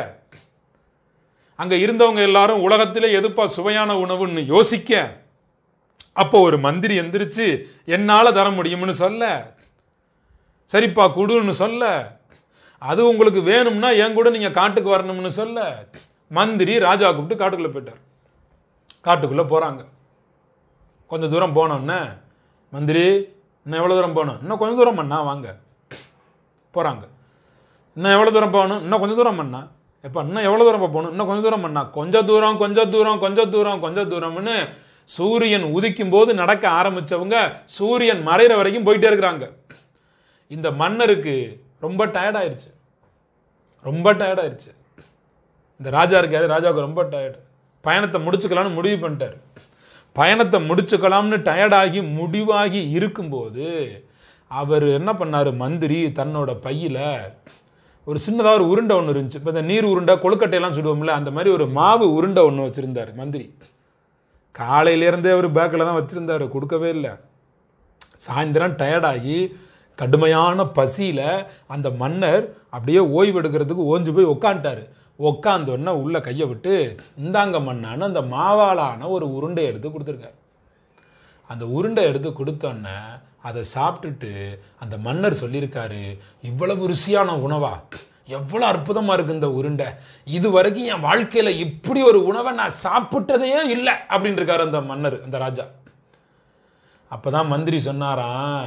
அங்க இருந்தவங்க எல்லாரும் உலகத்திலே எதுப்பா சுவையான உணவுன்னு யோசிக்க அப்போ ஒரு மந்திரி எந்திரிச்சு என்னால தர முடியும்னு சொல்ல சரிப்பா குடுன்னு சொல்ல அது உங்களுக்கு வேணும்னா என் கூட நீங்க காட்டுக்கு வரணும்னு சொல்ல மந்திரி ராஜா கூப்பிட்டு காட்டுக்குள்ள போயிட்டார் காட்டுக்குள்ள போறாங்க கொஞ்சம் தூரம் போனோன்னே மந்திரி இன்னும் எவ்வளவு தூரம் போகணும் இன்னும் கொஞ்சம் தூரம் பண்ணா வாங்க போறாங்க இன்னும் எவ்வளவு தூரம் போகணும் இன்னும் கொஞ்சம் தூரம் பண்ணா எப்ப இன்னும் எவ்வளவு தூரம் போகணும் இன்னும் கொஞ்சம் தூரம் பண்ணா கொஞ்ச தூரம் கொஞ்ச தூரம் கொஞ்ச தூரம் கொஞ்ச தூரம்னு சூரியன் உதிக்கும் போது நடக்க ஆரம்பிச்சவங்க சூரியன் மறையிற வரைக்கும் போயிட்டே இருக்கிறாங்க இந்த மன்னருக்கு ரொம்ப டயர்ட் ஆயிருச்சு ரொம்ப டயர்ட் ஆயிருச்சு இந்த ராஜா இருக்காரு ராஜாவுக்கு ரொம்ப டயர்டு பயணத்தை முடிச்சுக்கலாம்னு முடிவு பண்ணிட்டாரு பயணத்தை முடிச்சுக்கலாம்னு டயர்டாகி முடிவாகி இருக்கும்போது அவர் என்ன பண்ணாரு மந்திரி தன்னோட பையில ஒரு சின்னதாக ஒரு உருண்டை ஒன்று இருந்துச்சு இப்போ இந்த நீர் உருண்டை கொழுக்கட்டையெல்லாம் சுடுவோம்ல அந்த மாதிரி ஒரு மாவு உருண்டை ஒன்று வச்சிருந்தாரு மந்திரி காலையிலேருந்தே அவர் பேக்கில் தான் வச்சிருந்தாரு கொடுக்கவே இல்லை சாயந்தரம் டயர்டாகி கடுமையான பசியில அந்த மன்னர் அப்படியே ஓய்வு எடுக்கிறதுக்கு ஓஞ்சு போய் உக்காந்துட்டாரு உக்காந்தோடனே உள்ள கையை விட்டு இந்தாங்க மண்ணான்னு அந்த மாவாலான ஒரு உருண்டை எடுத்து கொடுத்துருக்காரு அந்த உருண்டை எடுத்து கொடுத்தோன்னே அதை சாப்பிட்டுட்டு அந்த மன்னர் சொல்லியிருக்காரு இவ்வளவு ருசியான உணவா எவ்வளவு அற்புதமா இருக்கு இந்த உருண்டை இது வரைக்கும் என் வாழ்க்கையில இப்படி ஒரு உணவை நான் சாப்பிட்டதே இல்லை அப்படின்னு இருக்காரு அந்த மன்னர் அந்த ராஜா அப்பதான் மந்திரி சொன்னாராம்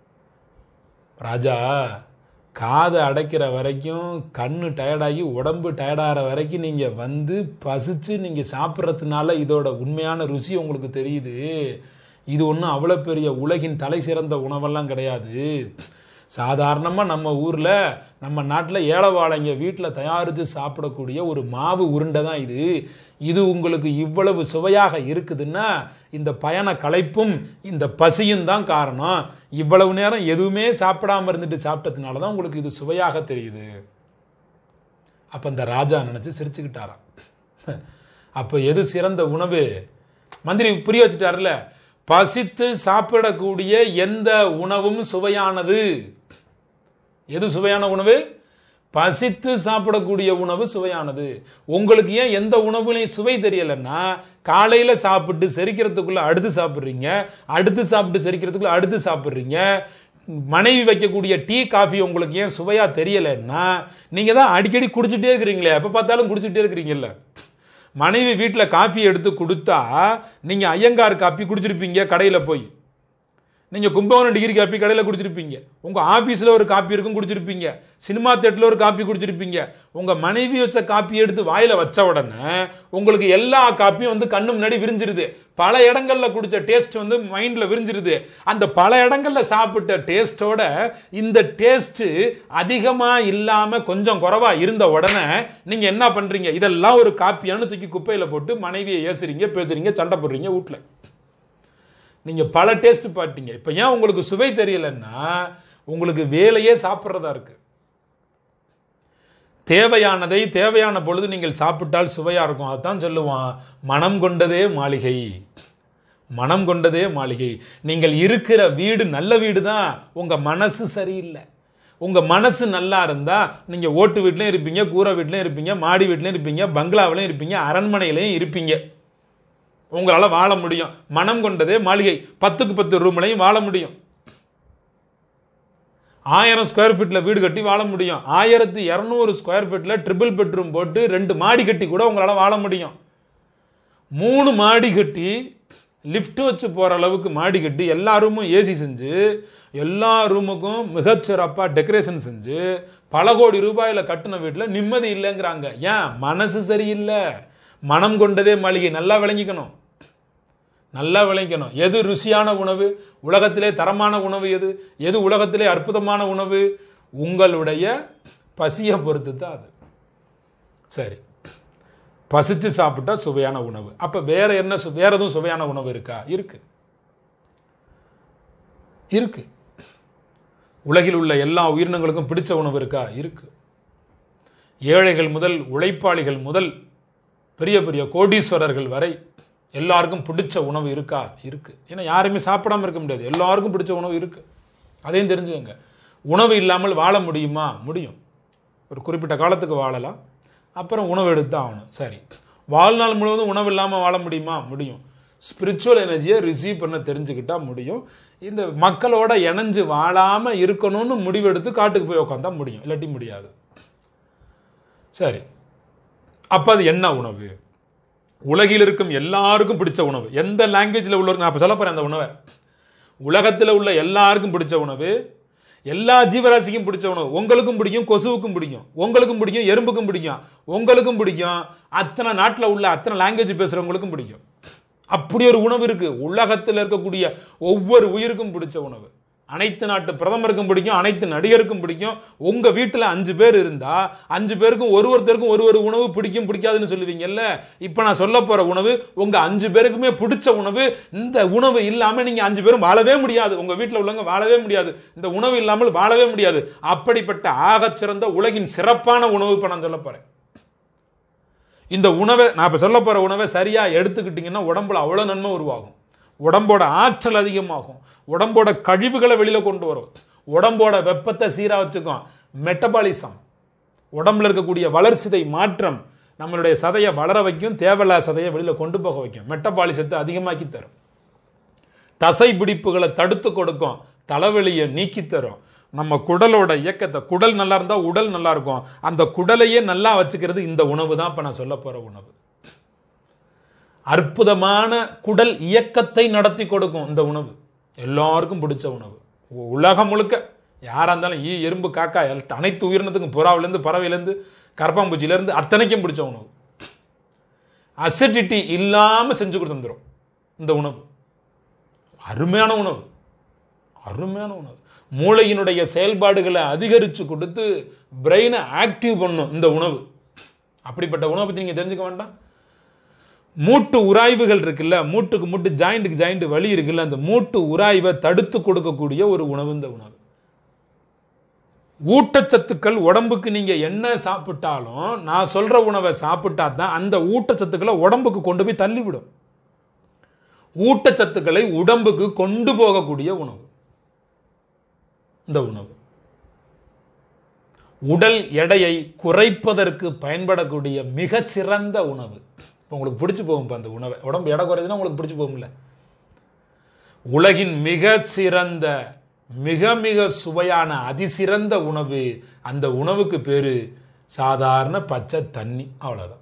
ராஜா காதை அடைக்கிற வரைக்கும் கண்ணு டயர்டாகி உடம்பு டயர்டாகிற வரைக்கும் நீங்கள் வந்து பசிச்சு நீங்கள் சாப்பிட்றதுனால இதோட உண்மையான ருசி உங்களுக்கு தெரியுது இது ஒன்றும் அவ்வளோ பெரிய உலகின் தலை சிறந்த உணவெல்லாம் கிடையாது சாதாரணமாக நம்ம ஊரில் நம்ம நாட்டில் ஏழவாழைங்க வீட்டில் தயாரித்து சாப்பிடக்கூடிய ஒரு மாவு உருண்டை தான் இது இது உங்களுக்கு இவ்வளவு சுவையாக இருக்குதுன்னா இந்த பயண களைப்பும் இந்த பசியும் தான் காரணம் இவ்வளவு நேரம் எதுவுமே சாப்பிடாம இருந்துட்டு சாப்பிட்டதுனால தான் உங்களுக்கு இது சுவையாக தெரியுது அப்போ இந்த ராஜா நினச்சி சிரிச்சுக்கிட்டாராம் அப்போ எது சிறந்த உணவு மந்திரி புரிய வச்சுட்டாருல பசித்து சாப்பிடக்கூடிய எந்த உணவும் சுவையானது எது சுவையான உணவு பசித்து சாப்பிடக்கூடிய உணவு சுவையானது உங்களுக்கு ஏன் எந்த உணவுலையும் சுவை தெரியலைன்னா காலையில சாப்பிட்டு செரிக்கிறதுக்குள்ள அடுத்து சாப்பிட்றீங்க அடுத்து சாப்பிட்டு செரிக்கிறதுக்குள்ள அடுத்து சாப்பிட்றீங்க மனைவி வைக்கக்கூடிய டீ காஃபி உங்களுக்கு ஏன் சுவையா தெரியலைன்னா நீங்க தான் அடிக்கடி குடிச்சிட்டே இருக்கிறீங்களே எப்ப பார்த்தாலும் குடிச்சிட்டே இருக்கிறீங்கல்ல மனைவி வீட்டில் காஃபி எடுத்து கொடுத்தா நீங்க ஐயங்கார் காப்பி குடிச்சிருப்பீங்க கடையில் போய் நீங்க கும்பகோணம் டிகிரி காப்பி கடையில் குடிச்சிருப்பீங்க உங்க ஆபீஸ்ல ஒரு காப்பி இருக்கும் குடிச்சிருப்பீங்க சினிமா தேட்டர்ல ஒரு காப்பி குடிச்சிருப்பீங்க உங்க மனைவி வச்ச காப்பி எடுத்து வாயில வச்ச உடனே உங்களுக்கு எல்லா காப்பியும் வந்து கண்ணு முன்னாடி விரிஞ்சிருது பல இடங்கள்ல குடிச்ச டேஸ்ட் வந்து மைண்ட்ல விரிஞ்சிருது அந்த பல இடங்கள்ல சாப்பிட்ட டேஸ்டோட இந்த டேஸ்ட் அதிகமா இல்லாம கொஞ்சம் குறைவா இருந்த உடனே நீங்க என்ன பண்றீங்க இதெல்லாம் ஒரு காப்பியான்னு தூக்கி குப்பையில போட்டு மனைவியை ஏசுறீங்க பேசுறீங்க சண்டை போடுறீங்க வீட்டுல நீங்க பல டேஸ்ட் பார்த்தீங்க இப்போ ஏன் உங்களுக்கு சுவை தெரியலன்னா உங்களுக்கு வேலையே சாப்பிட்றதா இருக்கு தேவையானதை தேவையான பொழுது நீங்கள் சாப்பிட்டால் சுவையா இருக்கும் அதான் சொல்லுவான் மனம் கொண்டதே மாளிகை மனம் கொண்டதே மாளிகை நீங்கள் இருக்கிற வீடு நல்ல வீடு தான் உங்க மனசு சரியில்லை உங்க மனசு நல்லா இருந்தா நீங்க ஓட்டு வீட்லயும் இருப்பீங்க கூரை வீட்லயும் இருப்பீங்க மாடி வீட்லயும் இருப்பீங்க பங்களாவிலையும் இருப்பீங்க அரண்மனையிலையும் இருப்பீங்க உங்களால வாழ முடியும் மனம் கொண்டதே மாளிகை பத்துக்கு பத்து ரூம்லையும் வாழ முடியும் ஆயிரம் ஸ்கொயர் ஃபீட்ல வீடு கட்டி வாழ முடியும் ஆயிரத்து இரநூறு ஸ்கொயர் ஃபீட்ல ட்ரிபிள் பெட்ரூம் போட்டு ரெண்டு மாடி கட்டி கூட உங்களால வாழ முடியும் மூணு மாடி கட்டி லிஃப்ட் வச்சு போற அளவுக்கு மாடி கட்டி எல்லா ரூமும் ஏசி செஞ்சு எல்லா ரூமுக்கும் மிகச்சிறப்பாக டெக்கரேஷன் செஞ்சு பல கோடி ரூபாயில கட்டின வீட்டில் நிம்மதி இல்லைங்கிறாங்க ஏன் மனசு சரியில்லை மனம் கொண்டதே மாளிகை நல்லா விளங்கிக்கணும் நல்லா விளைக்கணும் எது ருசியான உணவு உலகத்திலே தரமான உணவு எது எது உலகத்திலே அற்புதமான உணவு உங்களுடைய பசியை பொறுத்து தான் அது சரி பசிச்சு சாப்பிட்டா சுவையான உணவு அப்ப வேற என்ன சு- வேற எதுவும் சுவையான உணவு இருக்கா இருக்கு இருக்கு உலகில் உள்ள எல்லா உயிரினங்களுக்கும் பிடிச்ச உணவு இருக்கா இருக்கு ஏழைகள் முதல் உழைப்பாளிகள் முதல் பெரிய பெரிய கோடீஸ்வரர்கள் வரை எல்லாருக்கும் பிடிச்ச உணவு இருக்கா இருக்கு ஏன்னா யாருமே சாப்பிடாம இருக்க முடியாது எல்லாருக்கும் பிடிச்ச உணவு இருக்கு அதையும் தெரிஞ்சுக்கங்க உணவு இல்லாமல் வாழ முடியுமா முடியும் ஒரு குறிப்பிட்ட காலத்துக்கு வாழலாம் அப்புறம் உணவு எடுத்து தான் ஆகணும் சரி வாழ்நாள் முழுவதும் உணவு இல்லாமல் வாழ முடியுமா முடியும் ஸ்பிரிச்சுவல் எனர்ஜியை ரிசீவ் பண்ண தெரிஞ்சுக்கிட்டா முடியும் இந்த மக்களோட இணைஞ்சு வாழாம இருக்கணும்னு முடிவெடுத்து காட்டுக்கு போய் உட்காந்தா முடியும் இல்லாட்டி முடியாது சரி அப்ப அது என்ன உணவு உலகில் இருக்கும் எல்லாருக்கும் பிடிச்ச உணவு எந்த லாங்குவேஜில் உள்ளவருக்கு நான் இப்போ சொல்ல போறேன் அந்த உணவை உலகத்தில் உள்ள எல்லாருக்கும் பிடிச்ச உணவு எல்லா ஜீவராசிக்கும் பிடிச்ச உணவு உங்களுக்கும் பிடிக்கும் கொசுவுக்கும் பிடிக்கும் உங்களுக்கும் பிடிக்கும் எறும்புக்கும் பிடிக்கும் உங்களுக்கும் பிடிக்கும் அத்தனை நாட்டில் உள்ள அத்தனை லாங்குவேஜ் பேசுறவங்களுக்கும் பிடிக்கும் அப்படி ஒரு உணவு இருக்கு உலகத்தில் இருக்கக்கூடிய ஒவ்வொரு உயிருக்கும் பிடிச்ச உணவு அனைத்து நாட்டு பிரதமருக்கும் பிடிக்கும் அனைத்து நடிகருக்கும் பிடிக்கும் உங்க வீட்டுல அஞ்சு பேர் இருந்தா அஞ்சு பேருக்கும் ஒரு ஒருத்தருக்கும் ஒரு ஒரு உணவு பிடிக்கும் பிடிக்காதுன்னு சொல்லுவீங்கல்ல இப்ப நான் சொல்ல போற உணவு உங்க அஞ்சு பேருக்குமே பிடிச்ச உணவு இந்த உணவு இல்லாம நீங்க அஞ்சு பேரும் வாழவே முடியாது உங்க வீட்டுல உள்ளவங்க வாழவே முடியாது இந்த உணவு இல்லாமல் வாழவே முடியாது அப்படிப்பட்ட ஆகச் சிறந்த உலகின் சிறப்பான உணவு இப்ப நான் சொல்ல போறேன் இந்த உணவை நான் இப்ப சொல்ல போற உணவை சரியா எடுத்துக்கிட்டீங்கன்னா உடம்புல அவ்வளவு நன்மை உருவாகும் உடம்போட ஆற்றல் அதிகமாகும் உடம்போட கழிவுகளை வெளியில கொண்டு வரும் உடம்போட வெப்பத்தை சீரா வச்சுக்கும் மெட்டபாலிசம் உடம்புல இருக்கக்கூடிய வளர்சிதை மாற்றம் நம்மளுடைய சதையை வளர வைக்கும் தேவையில்லாத சதையை வெளியில கொண்டு போக வைக்கும் மெட்டபாலிசத்தை அதிகமாக்கி தரும் தசை பிடிப்புகளை தடுத்து கொடுக்கும் தலைவலியை நீக்கி தரும் நம்ம குடலோட இயக்கத்தை குடல் நல்லா இருந்தா உடல் நல்லா இருக்கும் அந்த குடலையே நல்லா வச்சுக்கிறது இந்த உணவு தான் இப்ப நான் சொல்ல போற உணவு அற்புதமான குடல் இயக்கத்தை நடத்தி கொடுக்கும் இந்த உணவு எல்லாருக்கும் பிடிச்ச உணவு உ- உலகம் முழுக்க யாரா இருந்தாலும் ஈ எறும்பு காக்கா எல்- அனைத்து உயிரினத்துக்கும் புறாவிலேருந்து பறவையிலேருந்து கரப்பாம்பூச்சியிலேருந்து அத்தனைக்கும் பிடிச்ச உணவு அசிடிட்டி இல்லாம செஞ்சு கொடுத்து வந்துடும் இந்த உணவு அருமையான உணவு அருமையான உணவு மூளையினுடைய செயல்பாடுகளை அதிகரித்து கொடுத்து பிரெயினை ஆக்டிவ் பண்ணும் இந்த உணவு அப்படிப்பட்ட உணவை பற்றி நீங்கள் தெரிஞ்சுக்க வேண்டாம் மூட்டு உராய்வுகள் இருக்குல்ல மூட்டுக்கு மூட்டு ஜாயிண்ட்டுக்கு ஜாயிண்ட் வலி இருக்குல்ல அந்த மூட்டு உராய்வை தடுத்து கொடுக்கக்கூடிய ஒரு உணவு இந்த உணவு ஊட்டச்சத்துக்கள் உடம்புக்கு நீங்க என்ன சாப்பிட்டாலும் நான் சொல்ற உணவை சாப்பிட்டா தான் அந்த ஊட்டச்சத்துக்களை உடம்புக்கு கொண்டு போய் தள்ளிவிடும் ஊட்டச்சத்துக்களை உடம்புக்கு கொண்டு போகக்கூடிய உணவு இந்த உணவு உடல் எடையை குறைப்பதற்கு பயன்படக்கூடிய மிக சிறந்த உணவு இப்போ உங்களுக்கு பிடிச்சு போகும் இப்போ அந்த உணவை உடம்பு எடை குறையுதுன்னா உங்களுக்கு பிடிச்சு போகும்ல உலகின் மிக சிறந்த மிக மிக சுவையான அதிசிறந்த உணவு அந்த உணவுக்கு பேரு சாதாரண பச்சை தண்ணி அவ்வளவுதான்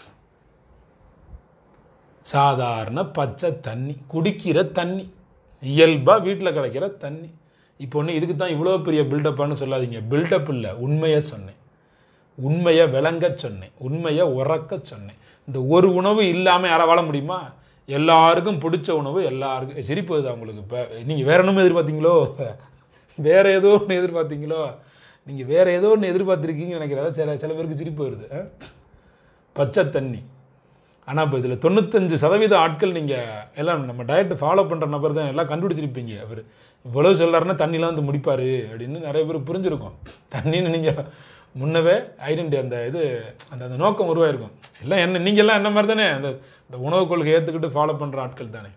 சாதாரண பச்சை தண்ணி குடிக்கிற தண்ணி இயல்பா வீட்டில் கிடைக்கிற தண்ணி இப்போ ஒன்று இதுக்கு தான் இவ்வளோ பெரிய பில்டப்பான்னு சொல்லாதீங்க பில்டப் இல்லை உண்மையை சொன்னேன் உண்மையை விளங்க சொன்னேன் உண்மையை உறக்க சொன்னேன் இந்த ஒரு உணவு இல்லாமல் யாரா வாழ முடியுமா எல்லாருக்கும் பிடிச்ச உணவு எல்லாருக்கும் சிரிப்பு வருதா உங்களுக்கு இப்போ நீங்கள் வேற ஒன்றும் எதிர்பார்த்தீங்களோ வேற ஏதோ ஒன்று எதிர்பார்த்தீங்களோ நீங்கள் வேற ஏதோ ஒன்று எதிர்பார்த்துருக்கீங்கன்னு நினைக்கிறதா சில சில பேருக்கு சிரிப்பு வருது ஆ? பச்சை தண்ணி ஆனால் இப்போ இதில் தொண்ணூத்தஞ்சு சதவீத ஆட்கள் நீங்கள் எல்லாம் நம்ம டயட் ஃபாலோ பண்ணுற நபர் தான் எல்லாம் கண்டுபிடிச்சிருப்பீங்க அவர் இவ்வளவு சொல்றாருன்னா தண்ணிலாம் வந்து முடிப்பார் அப்படின்னு நிறைய பேர் புரிஞ்சிருக்கும் தண்ணின்னு நீங்கள் முன்னவே ஐடென்டி அந்த இது அந்த அந்த நோக்கம் உருவாயிருக்கும் எல்லாம் என்ன நீங்க எல்லாம் என்ன மாதிரி தானே அந்த இந்த உணவு கொள்கை ஏற்றுக்கிட்டு ஃபாலோ பண்ணுற ஆட்கள் தானே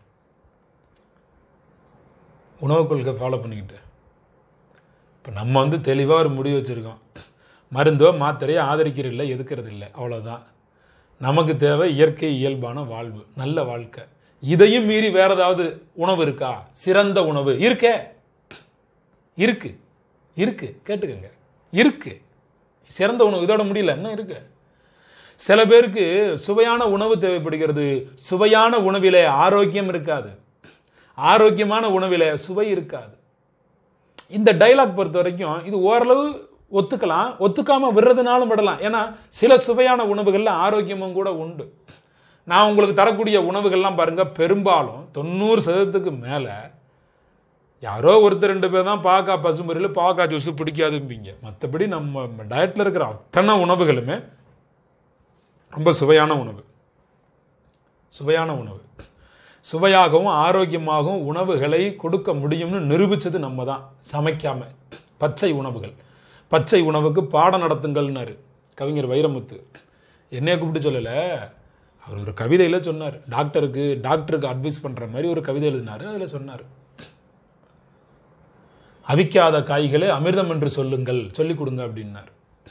உணவு கொள்கை ஃபாலோ பண்ணிக்கிட்டு இப்போ நம்ம வந்து தெளிவாக ஒரு முடிவு வச்சுருக்கோம் மருந்தோ மாத்திரையோ ஆதரிக்கிறதில்லை எதுக்கிறது இல்லை அவ்வளோதான் நமக்கு தேவை இயற்கை இயல்பான வாழ்வு நல்ல வாழ்க்கை இதையும் மீறி வேற ஏதாவது உணவு இருக்கா சிறந்த உணவு இருக்கே இருக்கு இருக்கு கேட்டுக்கங்க இருக்கு சிறந்த உணவு இதோட முடியல என்ன இருக்கு சில பேருக்கு சுவையான உணவு தேவைப்படுகிறது சுவையான உணவிலே ஆரோக்கியம் இருக்காது ஆரோக்கியமான உணவிலே சுவை இருக்காது இந்த டைலாக் பொறுத்த வரைக்கும் இது ஓரளவு ஒத்துக்கலாம் ஒத்துக்காம விடுறதுனாலும் விடலாம் ஏன்னா சில சுவையான உணவுகள்ல ஆரோக்கியமும் கூட உண்டு நான் உங்களுக்கு தரக்கூடிய உணவுகள்லாம் பாருங்க பெரும்பாலும் தொண்ணூறு சதவீதத்துக்கு மேல யாரோ ஒருத்தர் ரெண்டு பேர் தான் பாக்கா பசும்பொரியில் பாக்கா ஜூஸ் பிடிக்காதும்பீங்க மற்றபடி நம்ம டயட்ல இருக்கிற அத்தனை உணவுகளுமே ரொம்ப சுவையான உணவு சுவையான உணவு சுவையாகவும் ஆரோக்கியமாகவும் உணவுகளை கொடுக்க முடியும்னு நிரூபிச்சது நம்ம தான் சமைக்காம பச்சை உணவுகள் பச்சை உணவுக்கு பாடம் நடத்துங்கள்னாரு கவிஞர் வைரமுத்து என்னைய கூப்பிட்டு சொல்லலை அவர் ஒரு கவிதையில் சொன்னார் டாக்டருக்கு டாக்டருக்கு அட்வைஸ் பண்ணுற மாதிரி ஒரு கவிதை எழுதினார் அதில் சொன்னார் அவிக்காத காய்களை அமிர்தம் என்று சொல்லுங்கள் சொல்லிக் கொடுங்க அப்படின்னார்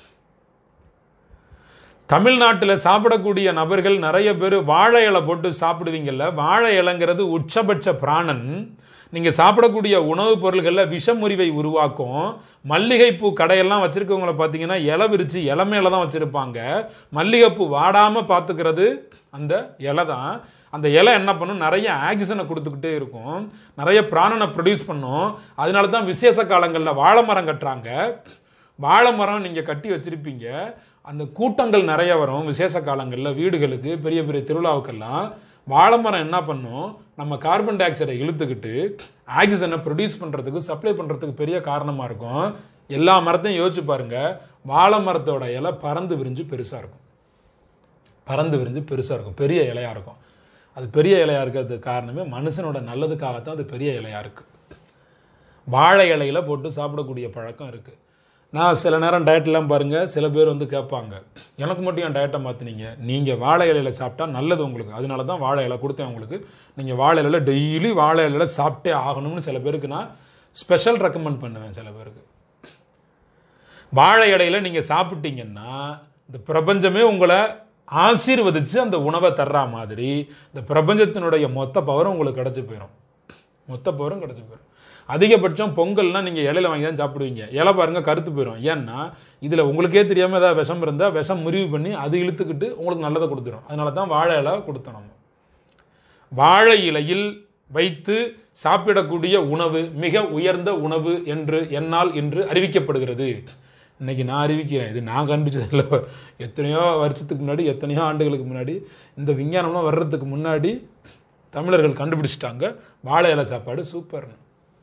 தமிழ்நாட்டில் சாப்பிடக்கூடிய நபர்கள் நிறைய பேர் வாழை இலை போட்டு சாப்பிடுவீங்கல்ல வாழை இலைங்கிறது உச்சபட்ச பிராணன் நீங்க சாப்பிடக்கூடிய உணவுப் பொருள்களில் விஷமுறிவை உருவாக்கும் மல்லிகைப்பூ கடையெல்லாம் வச்சிருக்கவங்களை பார்த்தீங்கன்னா இலை விரிச்சு இலை மேல தான் வச்சிருப்பாங்க மல்லிகைப்பூ வாடாம பார்த்துக்கிறது அந்த இலை தான் அந்த இலை என்ன பண்ணும் நிறைய ஆக்சிஜனை கொடுத்துக்கிட்டே இருக்கும் நிறைய பிராணனை ப்ரொடியூஸ் பண்ணும் அதனால தான் விசேஷ காலங்களில் வாழை மரம் கட்டுறாங்க வாழை மரம் நீங்கள் கட்டி வச்சிருப்பீங்க அந்த கூட்டங்கள் நிறைய வரும் விசேஷ காலங்களில் வீடுகளுக்கு பெரிய பெரிய திருவிழாவுக்கெல்லாம் வாழை மரம் என்ன பண்ணும் நம்ம கார்பன் டை ஆக்சைடை இழுத்துக்கிட்டு ஆக்சிஜனை ப்ரொடியூஸ் பண்ணுறதுக்கு சப்ளை பண்ணுறதுக்கு பெரிய காரணமாக இருக்கும் எல்லா மரத்தையும் யோசிச்சு பாருங்க வாழை மரத்தோட இலை பறந்து விரிஞ்சு பெருசாக இருக்கும் பறந்து விரிஞ்சு பெருசாக இருக்கும் பெரிய இலையாக இருக்கும் அது பெரிய இலையாக இருக்கிறதுக்கு காரணமே மனுஷனோட நல்லதுக்காகத்தான் அது பெரிய இலையாக இருக்குது வாழை இலையில போட்டு சாப்பிடக்கூடிய பழக்கம் இருக்குது நான் சில நேரம் டயட்லாம் பாருங்கள் சில பேர் வந்து கேட்பாங்க எனக்கு மட்டும் என் டயட்டை மாற்றினீங்க நீங்கள் வாழை இலையில சாப்பிட்டா நல்லது உங்களுக்கு அதனால தான் வாழை இலை கொடுத்தேன் உங்களுக்கு நீங்கள் வாழை இலையில டெய்லி வாழை இலையில சாப்பிட்டே ஆகணும்னு சில பேருக்கு நான் ஸ்பெஷல் ரெக்கமெண்ட் பண்ணுவேன் சில பேருக்கு வாழை இலையில நீங்கள் சாப்பிட்டீங்கன்னா இந்த பிரபஞ்சமே உங்களை ஆசீர்வதிச்சு அந்த உணவை தர்ற மாதிரி இந்த பிரபஞ்சத்தினுடைய மொத்த பவரும் உங்களுக்கு கிடச்சி போயிடும் மொத்த பவரும் கிடச்சி போயிடும் அதிகபட்சம் பொங்கல்னா நீங்கள் இலையில வாங்கி தான் சாப்பிடுவீங்க இலை பாருங்க கருத்து போயிடும் ஏன்னா இதில் உங்களுக்கே தெரியாமல் ஏதாவது விஷம் இருந்தால் விஷம் முறிவு பண்ணி அது இழுத்துக்கிட்டு உங்களுக்கு நல்லதை கொடுத்துரும் அதனால தான் வாழை இலை கொடுத்தோம் நம்ம வாழை இலையில் வைத்து சாப்பிடக்கூடிய உணவு மிக உயர்ந்த உணவு என்று என்னால் இன்று அறிவிக்கப்படுகிறது இன்னைக்கு நான் அறிவிக்கிறேன் இது நான் கண்டுபிடிச்சது இல்லை எத்தனையோ வருஷத்துக்கு முன்னாடி எத்தனையோ ஆண்டுகளுக்கு முன்னாடி இந்த விஞ்ஞானம்லாம் வர்றதுக்கு முன்னாடி தமிழர்கள் கண்டுபிடிச்சிட்டாங்க வாழை இலை சாப்பாடு சூப்பர்னு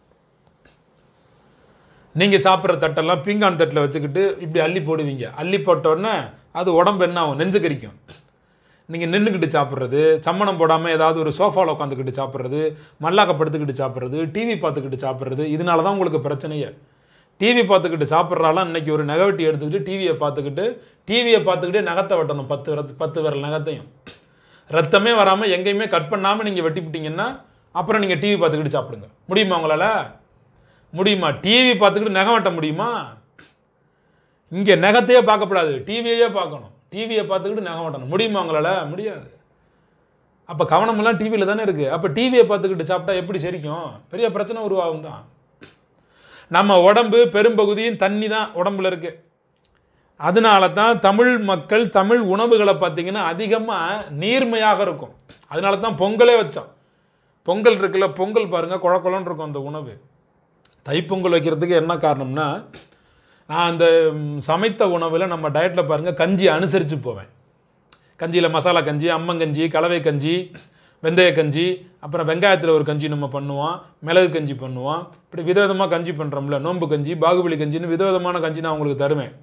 நீங்க சாப்பிட்ற தட்டெல்லாம் பீங்கான் தட்டில் வச்சுக்கிட்டு இப்படி அள்ளி போடுவீங்க அள்ளி போட்டோன்னே அது உடம்பு என்ன ஆகும் நெஞ்சு கரிக்கும் நீங்க நின்றுக்கிட்டு சாப்பிட்றது சம்மணம் போடாம ஏதாவது ஒரு சோஃபாவில் உட்காந்துக்கிட்டு சாப்பிட்றது மல்லாக்க படுத்துக்கிட்டு சாப்பிட்றது டிவி பார்த்துக்கிட்டு சாப்பிட்றது இதனால தான் உங்களுக்கு பிரச்சனையே டிவி பார்த்துக்கிட்டு சாப்பிட்றாலாம் இன்னைக்கு ஒரு நெகவெட்டி எடுத்துக்கிட்டு டிவியை பார்த்துக்கிட்டு டிவியை பார்த்துக்கிட்டே நகத்தை வெட்டணும் பத்து விரத்து பத்து விரல் நகத்தையும் ரத்தமே வராமல் எங்கேயுமே கட் பண்ணாமல் நீங்கள் வெட்டிவிட்டீங்கன்னா அப்புறம் நீங்கள் டிவி பார்த்துக்கிட்டு சாப்பிடுங்க முடியுமா உங்களால் முடியுமா டிவி பார்த்துக்கிட்டு நகம் வெட்ட முடியுமா இங்கே நகத்தையே பார்க்கப்படாது டிவியையே பார்க்கணும் டிவியை பார்த்துக்கிட்டு நகம் வெட்டணும் முடியுமா உங்களால் முடியாது அப்போ கவனமெல்லாம் டிவியில் தானே இருக்குது அப்போ டிவியை பார்த்துக்கிட்டு சாப்பிட்டா எப்படி சரிக்கும் பெரிய பிரச்சனை உருவாகும் தான் நம்ம உடம்பு பெரும்பகுதியும் தண்ணி தான் உடம்புல இருக்கு அதனால தான் தமிழ் மக்கள் தமிழ் உணவுகளை பார்த்தீங்கன்னா அதிகமாக நீர்மையாக இருக்கும் அதனால தான் பொங்கலே வச்சோம் பொங்கல் இருக்குல்ல பொங்கல் பாருங்க குழ குழன்னு இருக்கும் அந்த உணவு தைப்பொங்கல் வைக்கிறதுக்கு என்ன காரணம்னா நான் அந்த ம், சமைத்த உணவில் நம்ம டயட்டில் பாருங்க கஞ்சி அனுசரித்து போவேன் கஞ்சியில் மசாலா கஞ்சி அம்மங்கஞ்சி கலவை கஞ்சி வெந்தய கஞ்சி அப்புறம் வெங்காயத்தில் ஒரு கஞ்சி நம்ம பண்ணுவோம் மிளகு கஞ்சி பண்ணுவோம் இப்படி விதவிதமாக கஞ்சி பண்ணுறோம்ல நோன்பு கஞ்சி பாகுபலி கஞ்சின்னு விதவிதமான கஞ்சி நான் உங்களுக்கு தருவேன்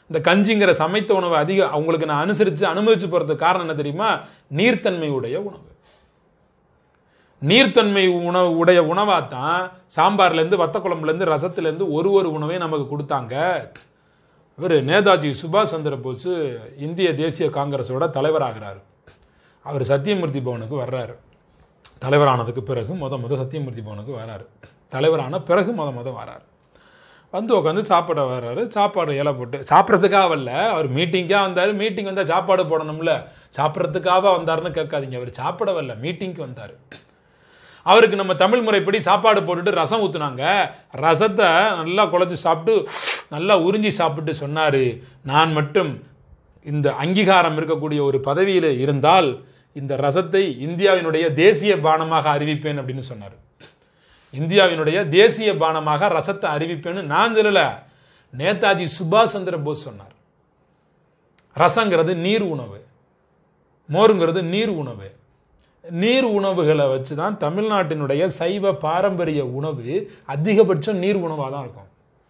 இந்த கஞ்சிங்கிற சமைத்த உணவை அதிக அவங்களுக்கு நான் அனுசரித்து அனுமதிச்சு போகிறதுக்கு காரணம் என்ன தெரியுமா நீர்த்தன்மை உடைய உணவு நீர்த்தன்மை உணவு உடைய உணவாக தான் சாம்பார்லேருந்து வத்த குழம்புலேருந்து ரசத்துலேருந்து ஒரு ஒரு உணவையும் நமக்கு கொடுத்தாங்க இவர் நேதாஜி சுபாஷ் சந்திர போஸ் இந்திய தேசிய காங்கிரஸோட தலைவராகிறார் அவர் சத்தியமூர்த்தி பவனுக்கு வர்றாரு தலைவரானதுக்கு பிறகு முத முத சத்தியமூர்த்தி பவனுக்கு வராரு தலைவரான பிறகு முத முத வராரு வந்து உட்காந்து சாப்பிட வர்றாரு சாப்பாடு இலை போட்டு சாப்பிட்றதுக்காக வரல அவர் மீட்டிங்காக வந்தார் மீட்டிங் வந்தால் சாப்பாடு போடணும்ல சாப்பிட்றதுக்காக வந்தாருன்னு கேட்காதீங்க அவர் சாப்பிட வரல மீட்டிங்க்கு வந்தார் அவருக்கு நம்ம தமிழ் முறைப்படி சாப்பாடு போட்டுட்டு ரசம் ஊற்றுனாங்க ரசத்தை நல்லா குழச்சி சாப்பிட்டு நல்லா உறிஞ்சி சாப்பிட்டு சொன்னார் நான் மட்டும் இந்த அங்கீகாரம் இருக்கக்கூடிய ஒரு பதவியில் இருந்தால் இந்த ரசத்தை இந்தியாவினுடைய தேசிய பானமாக அறிவிப்பேன் அப்படின்னு சொன்னார் இந்தியாவினுடைய தேசிய பானமாக ரசத்தை அறிவிப்பேன்னு நான் சொல்லல நேதாஜி சுபாஷ் சந்திர போஸ் சொன்னார் ரசங்கிறது நீர் உணவு மோருங்கிறது நீர் உணவு நீர் உணவுகளை வச்சு தான் தமிழ்நாட்டினுடைய சைவ பாரம்பரிய உணவு அதிகபட்சம் நீர் உணவாக தான் இருக்கும்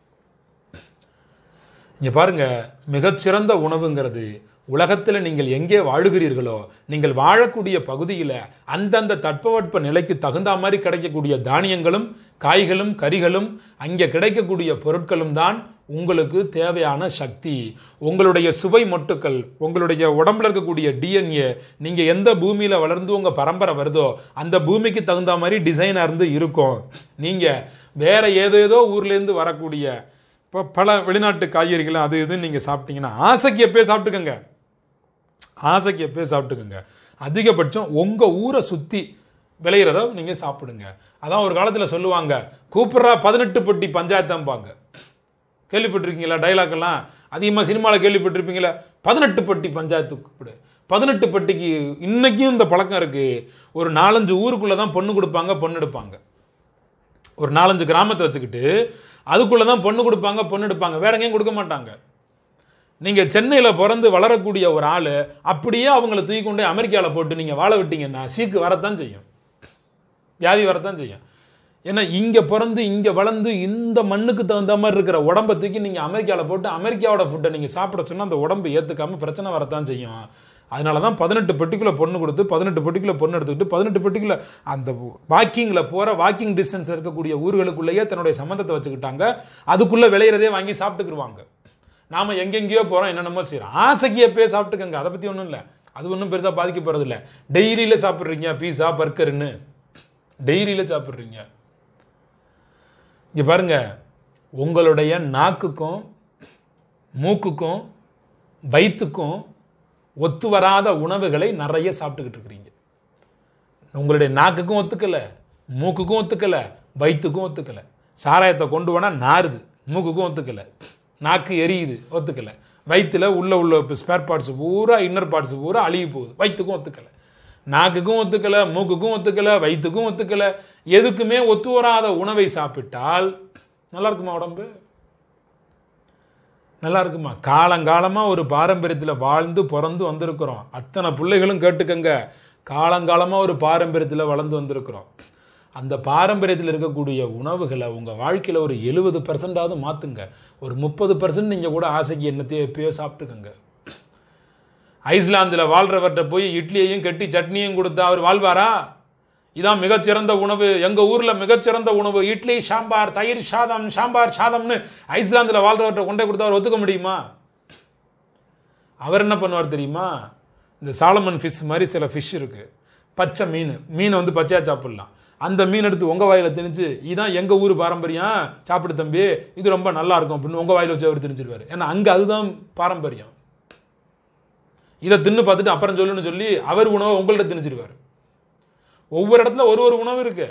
இங்க பாருங்க மிகச்சிறந்த உணவுங்கிறது உலகத்தில் நீங்கள் எங்கே வாழுகிறீர்களோ நீங்கள் வாழக்கூடிய பகுதியில் அந்தந்த தட்பவெட்ப நிலைக்கு தகுந்த மாதிரி கிடைக்கக்கூடிய தானியங்களும் காய்களும் கறிகளும் அங்கே கிடைக்கக்கூடிய பொருட்களும் தான் உங்களுக்கு தேவையான சக்தி உங்களுடைய சுவை மொட்டுக்கள் உங்களுடைய உடம்புல இருக்கக்கூடிய டிஎன்ஏ நீங்க எந்த பூமியில வளர்ந்து உங்க பரம்பரை வருதோ அந்த பூமிக்கு தகுந்த மாதிரி டிசைனா இருந்து இருக்கும் நீங்க வேற ஏதோ ஏதோ ஊர்ல இருந்து வரக்கூடிய இப்போ பல வெளிநாட்டு காய்கறிகள் அது இதுன்னு நீங்க சாப்பிட்டீங்கன்னா ஆசைக்கு எப்பயே சாப்பிட்டுக்கோங்க ஆசைக்கு எப்பயே சாப்பிட்டுக்கோங்க அதிகபட்சம் உங்க ஊரை சுத்தி விளையிறத நீங்க சாப்பிடுங்க அதான் ஒரு காலத்துல சொல்லுவாங்க கூப்பிட்றா பதினெட்டு பொட்டி பஞ்சாயத்தாம்பாங்க கேள்விப்பட்டிருக்கீங்களா டைலாக் எல்லாம் அதிகமாக சினிமாவில் கேள்விப்பட்டிருப்பீங்களா பதினெட்டு பட்டி பஞ்சாயத்து கூப்பிடு பதினெட்டு பட்டிக்கு இன்னைக்கும் இந்த பழக்கம் இருக்கு ஒரு நாலஞ்சு ஊருக்குள்ள தான் பொண்ணு கொடுப்பாங்க பொண்ணு எடுப்பாங்க ஒரு நாலஞ்சு கிராமத்தை வச்சுக்கிட்டு அதுக்குள்ள தான் பொண்ணு கொடுப்பாங்க பொண்ணு எடுப்பாங்க வேற எங்கேயும் கொடுக்க மாட்டாங்க நீங்க சென்னையில பிறந்து வளரக்கூடிய ஒரு ஆளு அப்படியே அவங்கள தூக்கி கொண்டு அமெரிக்கால போட்டு நீங்க வாழ விட்டீங்கன்னா சீக்கு வரத்தான் செய்யும் வியாதி வரத்தான் செய்யும் ஏன்னா இங்க பிறந்து இங்க வளர்ந்து இந்த மண்ணுக்கு தகுந்த மாதிரி இருக்கிற உடம்பை தூக்கி நீங்க அமெரிக்கால போட்டு அமெரிக்காவோட ஃபுட்டை நீங்க சாப்பிட சொன்னா அந்த உடம்பு ஏத்துக்காம பிரச்சனை வரத்தான் செய்யும் அதனால தான் பதினெட்டு பெட்டிக்குள்ள பொண்ணு கொடுத்து பதினெட்டு பெட்டிக்குள்ள பொண்ணு எடுத்துக்கிட்டு பதினெட்டு பெட்டிக்குள்ள அந்த வாக்கிங்ல போற வாக்கிங் டிஸ்டன்ஸ் இருக்கக்கூடிய ஊர்களுக்குள்ளேயே தன்னுடைய சம்மந்தத்தை வச்சுக்கிட்டாங்க அதுக்குள்ள விளையிறதே வாங்கி சாப்பிட்டுக்குருவாங்க நாம எங்கெங்கேயோ போறோம் என்னென்னமோ செய்யறோம் ஆசைக்கு எப்பயே சாப்பிட்டுக்கங்க அதை பத்தி ஒன்றும் இல்லை அது ஒன்றும் பெருசா பாதிக்க போறது இல்லை டெய்லியில சாப்பிட்றீங்க பீஸா பர்கர்னு டெய்லியில சாப்பிட்றீங்க இங்க பாருங்க உங்களுடைய நாக்குக்கும் மூக்குக்கும் வயிற்றுக்கும் ஒத்து வராத உணவுகளை நிறைய சாப்பிட்டுக்கிட்டு இருக்கிறீங்க உங்களுடைய நாக்குக்கும் ஒத்துக்கல மூக்குக்கும் ஒத்துக்கல வயிற்றுக்கும் ஒத்துக்கல சாராயத்தை கொண்டு போனா நாறுது மூக்குக்கும் ஒத்துக்கல நாக்கு எரியுது ஒத்துக்கல வயிற்றுல உள்ள உள்ள ஸ்பேர் பார்ட்ஸ் பூரா இன்னர் பார்ட்ஸ் பூரா அழுகி போகுது வயிற்றுக்கும் ஒத்துக்கல நாக்குக்கும் ஒத்துக்கல மூக்குக்கும் ஒத்துக்கல வயிற்றுக்கும் ஒத்துக்கல எதுக்குமே ஒத்து வராத உணவை சாப்பிட்டால் நல்லா இருக்குமா உடம்பு நல்லா இருக்குமா காலங்காலமா ஒரு பாரம்பரியத்தில் வாழ்ந்து பிறந்து வந்திருக்கிறோம் அத்தனை பிள்ளைகளும் கேட்டுக்கங்க காலங்காலமா ஒரு பாரம்பரியத்தில் வளர்ந்து வந்திருக்கிறோம் அந்த பாரம்பரியத்தில் இருக்கக்கூடிய உணவுகளை உங்க வாழ்க்கையில ஒரு எழுபது பர்சன்டாவது மாத்துங்க ஒரு முப்பது பர்சன்ட் நீங்க கூட ஆசைக்கு என்னத்தையோ எப்பயோ சாப்பிட்டுக்கங்க ஐஸ்லாந்தில் வாழ்றவர்கிட்ட போய் இட்லியையும் கட்டி சட்னியும் கொடுத்தா அவர் வாழ்வாரா இதான் மிகச்சிறந்த உணவு எங்க ஊர்ல மிகச்சிறந்த உணவு இட்லி சாம்பார் தயிர் சாதம் சாம்பார் சாதம்னு ஐஸ்லாந்தில் வாழ்றவர்கிட்ட கொண்டே கொடுத்தா அவர் ஒத்துக்க முடியுமா அவர் என்ன பண்ணுவார் தெரியுமா இந்த சாலமன் ஃபிஷ் மாதிரி சில ஃபிஷ் இருக்கு பச்சை மீன் மீனை வந்து பச்சையா சாப்பிடலாம் அந்த மீன் எடுத்து உங்க வாயில திணிச்சு இதான் எங்க ஊர் பாரம்பரியம் சாப்பிடு தம்பி இது ரொம்ப நல்லா இருக்கும் அப்படின்னு உங்க வாயில வச்சு அவர் திணிச்சிருவாரு ஏன்னா அங்க அதுதான் பாரம்பரியம் இதை தின்னு பார்த்துட்டு அப்புறம் சொல்லுன்னு சொல்லி அவர் உணவை உங்கள்ட்ட திணிச்சிருவாரு ஒவ்வொரு இடத்துல ஒரு ஒரு உணவு இருக்கு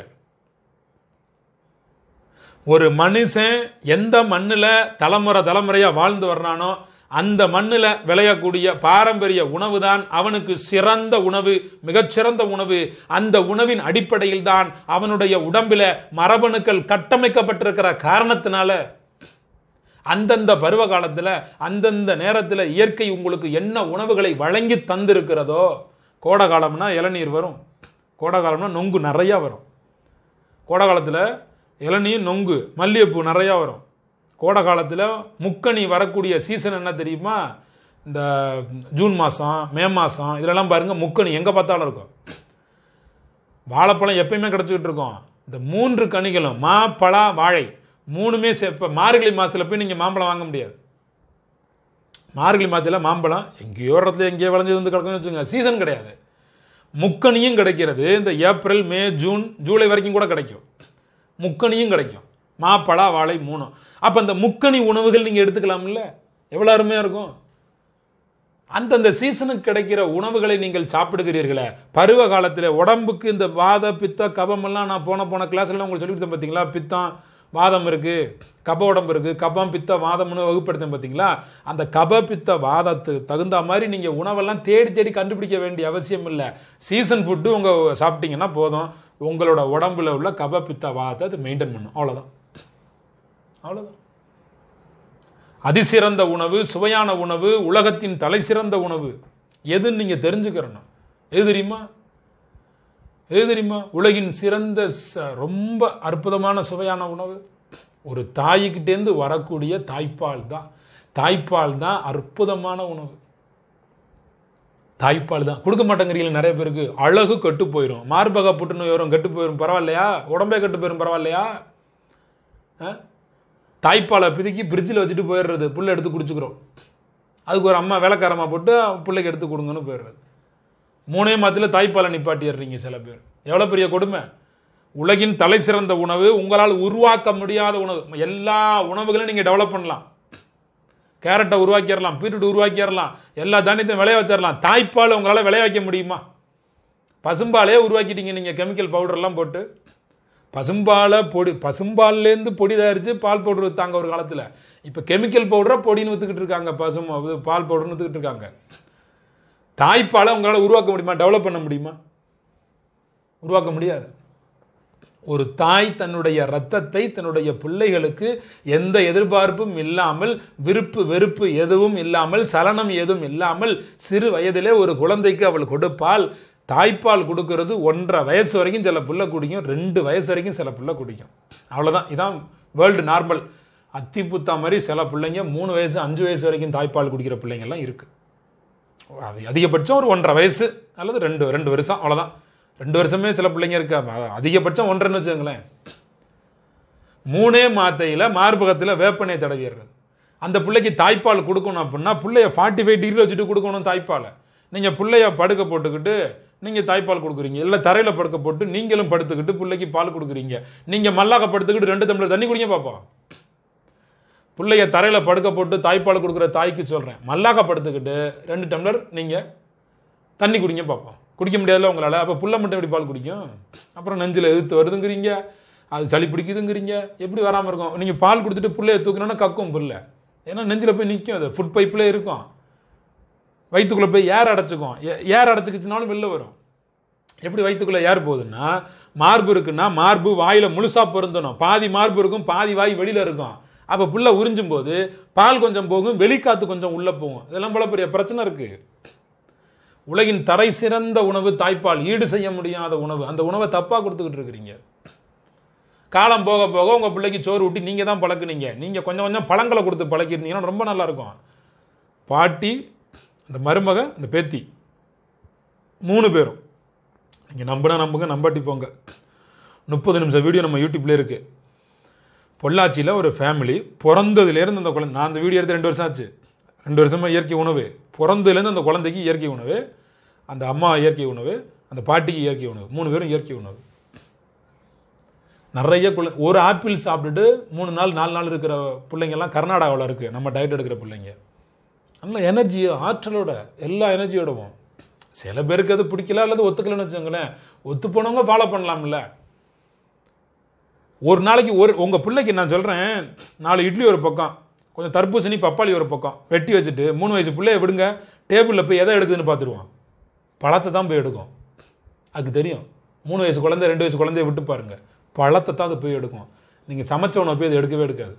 ஒரு மனுஷன் எந்த மண்ணுல தலைமுறை தலைமுறையா வாழ்ந்து வர்றானோ அந்த மண்ணுல விளையக்கூடிய பாரம்பரிய உணவு தான் அவனுக்கு சிறந்த உணவு மிகச்சிறந்த உணவு அந்த உணவின் அடிப்படையில் தான் அவனுடைய உடம்பில மரபணுக்கள் கட்டமைக்கப்பட்டிருக்கிற காரணத்தினால அந்தந்த பருவ காலத்துல அந்தந்த நேரத்துல இயற்கை உங்களுக்கு என்ன உணவுகளை வழங்கி தந்திருக்கிறதோ கோடை காலம்னா இளநீர் வரும் கோடை காலம்னா நொங்கு நிறையா வரும் கோடை காலத்தில் இளநீர் நொங்கு மல்லிகைப்பூ நிறையா வரும் கோடை காலத்தில் முக்கனி வரக்கூடிய சீசன் என்ன தெரியுமா இந்த ஜூன் மாதம் மே மாதம் இதெல்லாம் பாருங்க முக்கனி எங்கே பார்த்தாலும் இருக்கும் வாழைப்பழம் எப்பயுமே கிடச்சிக்கிட்டு இருக்கும் இந்த மூன்று கனிகளும் மா பலா வாழை மூணுமே இப்போ மார்கழி மாதத்தில் போய் நீங்கள் மாம்பழம் வாங்க முடியாது மார்கழி மாதத்தில் மாம்பழம் எங்கேயோ இடத்துல எங்கேயோ விளைஞ்சு வந்து கிடக்குன்னு வச்சுங்க சீசன் கிடையாது முக்கனியும் கிடைக்கிறது இந்த ஏப்ரல் மே ஜூன் ஜூலை வரைக்கும் கூட கிடைக்கும் முக்கனியும் கிடைக்கும் மாப்பழா வாழை மூணும் அப்போ அந்த முக்கனி உணவுகள் நீங்கள் எடுத்துக்கலாம்ல எவ்வளோ அருமையாக இருக்கும் அந்தந்த சீசனுக்கு கிடைக்கிற உணவுகளை நீங்கள் சாப்பிடுகிறீர்களே பருவ காலத்தில் உடம்புக்கு இந்த வாத பித்த கபம் எல்லாம் நான் போன போன கிளாஸ்ல உங்களுக்கு சொல்லி கொடுத்தேன் பார்த்தீங்களா பித்தம் வாதம் இருக்கு கப உடம்பு இருக்கு கபம் பித்த வாதம்னு வகுப்படுத்தேன் பார்த்தீங்களா அந்த கப பித்த வாதத்துக்கு தகுந்த மாதிரி நீங்க உணவெல்லாம் தேடி தேடி கண்டுபிடிக்க வேண்டிய அவசியம் இல்லை சீசன் ஃபுட்டு உங்க சாப்பிட்டீங்கன்னா போதும் உங்களோட உடம்புல உள்ள கப பித்த வாதத்தை அது மெயின்டைன் பண்ணும் அவ்வளவுதான் அவ்வளவுதான் அதிசிறந்த உணவு சுவையான உணவு உலகத்தின் தலை சிறந்த உணவு எதுன்னு நீங்க தெரிஞ்சுக்கிறணும் எது தெரியுமா எது தெரியுமா உலகின் சிறந்த ச- ரொம்ப அற்புதமான சுவையான உணவு ஒரு தாய்கிட்டேருந்து வரக்கூடிய தாய்ப்பால் தான் தாய்ப்பால் தான் அற்புதமான உணவு தாய்ப்பால் தான் கொடுக்க மாட்டேங்கிறீங்க நிறைய பேருக்கு அழகு கெட்டு போயிடும் மார்பக புற்றுநோய் வரும் கெட்டு போயிடும் பரவாயில்லையா உடம்பே கெட்டு போயிடும் பரவாயில்லையா ஆ? தாய்ப்பாலை பிதுக்கி ஃப்ரிட்ஜில் வச்சுட்டு போயிடுறது புல்லை எடுத்து குடிச்சுக்கிறோம் அதுக்கு ஒரு அம்மா வேலைக்காரமா போட்டு பிள்ளைக்கு எடுத்து கொடுங்கன்னு போயிடுறது மூணே மாதத்தில் தாய்ப்பாலை நிப்பாட்டிடுறீங்க சில பேர் எவ்வளோ பெரிய கொடுமை உலகின் தலை சிறந்த உணவு உங்களால் உருவாக்க முடியாத உணவு எல்லா உணவுகளையும் நீங்கள் டெவலப் பண்ணலாம் கேரட்டை உருவாக்கிடலாம் பீட்ரூட் உருவாக்கிடலாம் எல்லா தானியத்தையும் விளைய வச்சிடலாம் தாய்ப்பால் உங்களால் விளைய வைக்க முடியுமா பசும்பாலே உருவாக்கிட்டீங்க நீங்கள் கெமிக்கல் பவுடர்லாம் போட்டு பசும்பாலை பொடி பசும்பால்லேருந்து பொடி தயாரித்து பால் பவுடர் விற்றாங்க ஒரு காலத்தில் இப்போ கெமிக்கல் பவுடரை பொடின்னு விற்றுக்கிட்டு இருக்காங்க பசும் இது பால் பவுடர்னு விற்றுக்கிட்டு இருக்காங்க தாய்ப்பாலை உங்களால் உருவாக்க முடியுமா டெவலப் பண்ண முடியுமா உருவாக்க முடியாது ஒரு தாய் தன்னுடைய ரத்தத்தை தன்னுடைய பிள்ளைகளுக்கு எந்த எதிர்பார்ப்பும் இல்லாமல் விருப்பு வெறுப்பு எதுவும் இல்லாமல் சலனம் எதுவும் இல்லாமல் சிறு வயதிலே ஒரு குழந்தைக்கு அவள் கொடுப்பால் தாய்ப்பால் கொடுக்கிறது ஒன்றரை வயசு வரைக்கும் சில புள்ள குடிக்கும் ரெண்டு வயசு வரைக்கும் சில புள்ள குடிக்கும் அவ்வளவுதான் இதான் வேர்ல்டு நார்மல் அத்தி புத்தா மாதிரி சில பிள்ளைங்க மூணு வயசு அஞ்சு வயசு வரைக்கும் தாய்ப்பால் குடிக்கிற பிள்ளைங்கெல்லாம் இருக்கு அது அதிகபட்சம் ஒரு ஒன்றரை வயசு அல்லது ரெண்டு ரெண்டு வருஷம் அவ்வளவுதான் ரெண்டு வருஷமே சில பிள்ளைங்க இருக்கு அ- அதிகபட்சம் ஒன்றரைன்னு வச்சுங்களேன் மூணே மாத்தையில மார்பகத்தில் வேப்பனை தடவிடுறது அந்த பிள்ளைக்கு தாய்ப்பால் கொடுக்கணும் அப்படின்னா பிள்ளைய ஃபார்ட்டி ஃபைவ் டிகிரி வச்சுட்டு கொடுக்கணும் தாய்ப்பாலை நீங்க பிள்ளைய படுக்க போட்டுக்கிட்டு நீங்க தாய்ப்பால் கொடுக்குறீங்க இல்ல தரையில படுக்க போட்டு நீங்களும் படுத்துக்கிட்டு பிள்ளைக்கு பால் கொடுக்குறீங்க நீங்க மல்லாக்க படுத்துக்கிட்டு ரெண்டு டம்ளர் தண்ணி குடிங்க பாப்போம் பிள்ளைய தரையில படுக்க போட்டு தாய்ப்பால் கொடுக்குற தாய்க்கு சொல்றேன் மல்லாக்க படுத்துக்கிட்டு ரெண்டு டம்ளர் நீங்க தண்ணி குடிங்க பார்ப்போம் குடிக்க முடியாதுல்ல உங்களால் அப்போ புள்ள மட்டும் எப்படி பால் குடிக்கும் அப்புறம் நெஞ்சில் எதிர்த்து வருதுங்கிறீங்க அது சளி பிடிக்குதுங்கிறீங்க எப்படி வராமல் இருக்கும் நீங்கள் பால் கொடுத்துட்டு புள்ளைய தூக்கணும்னா கக்கும் புல்ல ஏன்னா நெஞ்சில் போய் நிற்கும் அது ஃபுட் பைப்பில் இருக்கும் வயிற்றுக்குள்ளே போய் ஏர் அடைச்சிக்கும் ஏ- ஏர் அடைச்சிக்கிச்சுனாலும் வெளில வரும் எப்படி வயிற்றுக்குள்ள ஏர் போகுதுன்னா மார்பு இருக்குன்னா மார்பு வாயில முழுசா பொருந்தணும் பாதி மார்பு இருக்கும் பாதி வாய் வெளியில இருக்கும் அப்ப புள்ள உறிஞ்சும் போது பால் கொஞ்சம் போகும் வெளிக்காத்து கொஞ்சம் உள்ள போகும் இதெல்லாம் போல பெரிய பிரச்சனை இருக்கு உலகின் தரை சிறந்த உணவு தாய்ப்பால் ஈடு செய்ய முடியாத உணவு அந்த உணவை தப்பா கொடுத்துக்கிட்டு இருக்கிறீங்க காலம் போக போக உங்க பிள்ளைக்கு சோறு ஊட்டி நீங்க தான் பழக்குனீங்க நீங்க கொஞ்சம் கொஞ்சம் பழங்களை கொடுத்து பழக்கிருந்தீங்கன்னா ரொம்ப நல்லா இருக்கும் பாட்டி அந்த மருமக அந்த பேத்தி மூணு பேரும் நீங்கள் நம்பினா நம்புங்க நம்பாட்டி போங்க முப்பது நிமிஷம் வீடியோ நம்ம யூடியூப்ல இருக்கு பொள்ளாச்சியில் ஒரு ஃபேமிலி பிறந்ததுலேருந்து அந்த குழந்தை நான் அந்த வீடியோ எடுத்து ரெண்டு வருஷம் ஆச்சு ரெண்டு வருஷமா இயற்கை உணவு பிறந்ததுலேருந்து அந்த குழந்தைக்கு இயற்கை உணவு அந்த அம்மா இயற்கை உணவு அந்த பாட்டிக்கு இயற்கை உணவு மூணு பேரும் இயற்கை உணவு நிறைய குழ ஒரு ஆப்பிள் சாப்பிட்டுட்டு மூணு நாள் நாலு நாள் இருக்கிற பிள்ளைங்கெல்லாம் கர்நாடகாவில் இருக்கு நம்ம டயட் எடுக்கிற பிள்ளைங்க நல்ல எனர்ஜி ஆற்றலோட எல்லா எனர்ஜியோடவும் சில பேருக்கு அது பிடிக்கல அல்லது ஒத்துக்கலன்னு வச்சுக்கோங்களேன் ஒத்து போனவங்க ஃபாலோ பண்ணலாம்ல ஒரு நாளைக்கு ஒரு உங்க பிள்ளைக்கு நான் சொல்றேன் நாலு இட்லி ஒரு பக்கம் கொஞ்சம் தர்பூசணி பப்பாளி ஒரு பக்கம் வெட்டி வச்சுட்டு மூணு வயசு பிள்ளைய விடுங்க டேபிளில் போய் எதை எடுக்குதுன்னு பார்த்துருவான் பழத்தை தான் போய் எடுக்கும் அதுக்கு தெரியும் மூணு வயசு குழந்தை ரெண்டு வயசு குழந்தைய விட்டு பாருங்க பழத்தை தான் அது போய் எடுக்கும் நீங்கள் சமைச்ச உணவு போய் அது எடுக்கவே எடுக்காது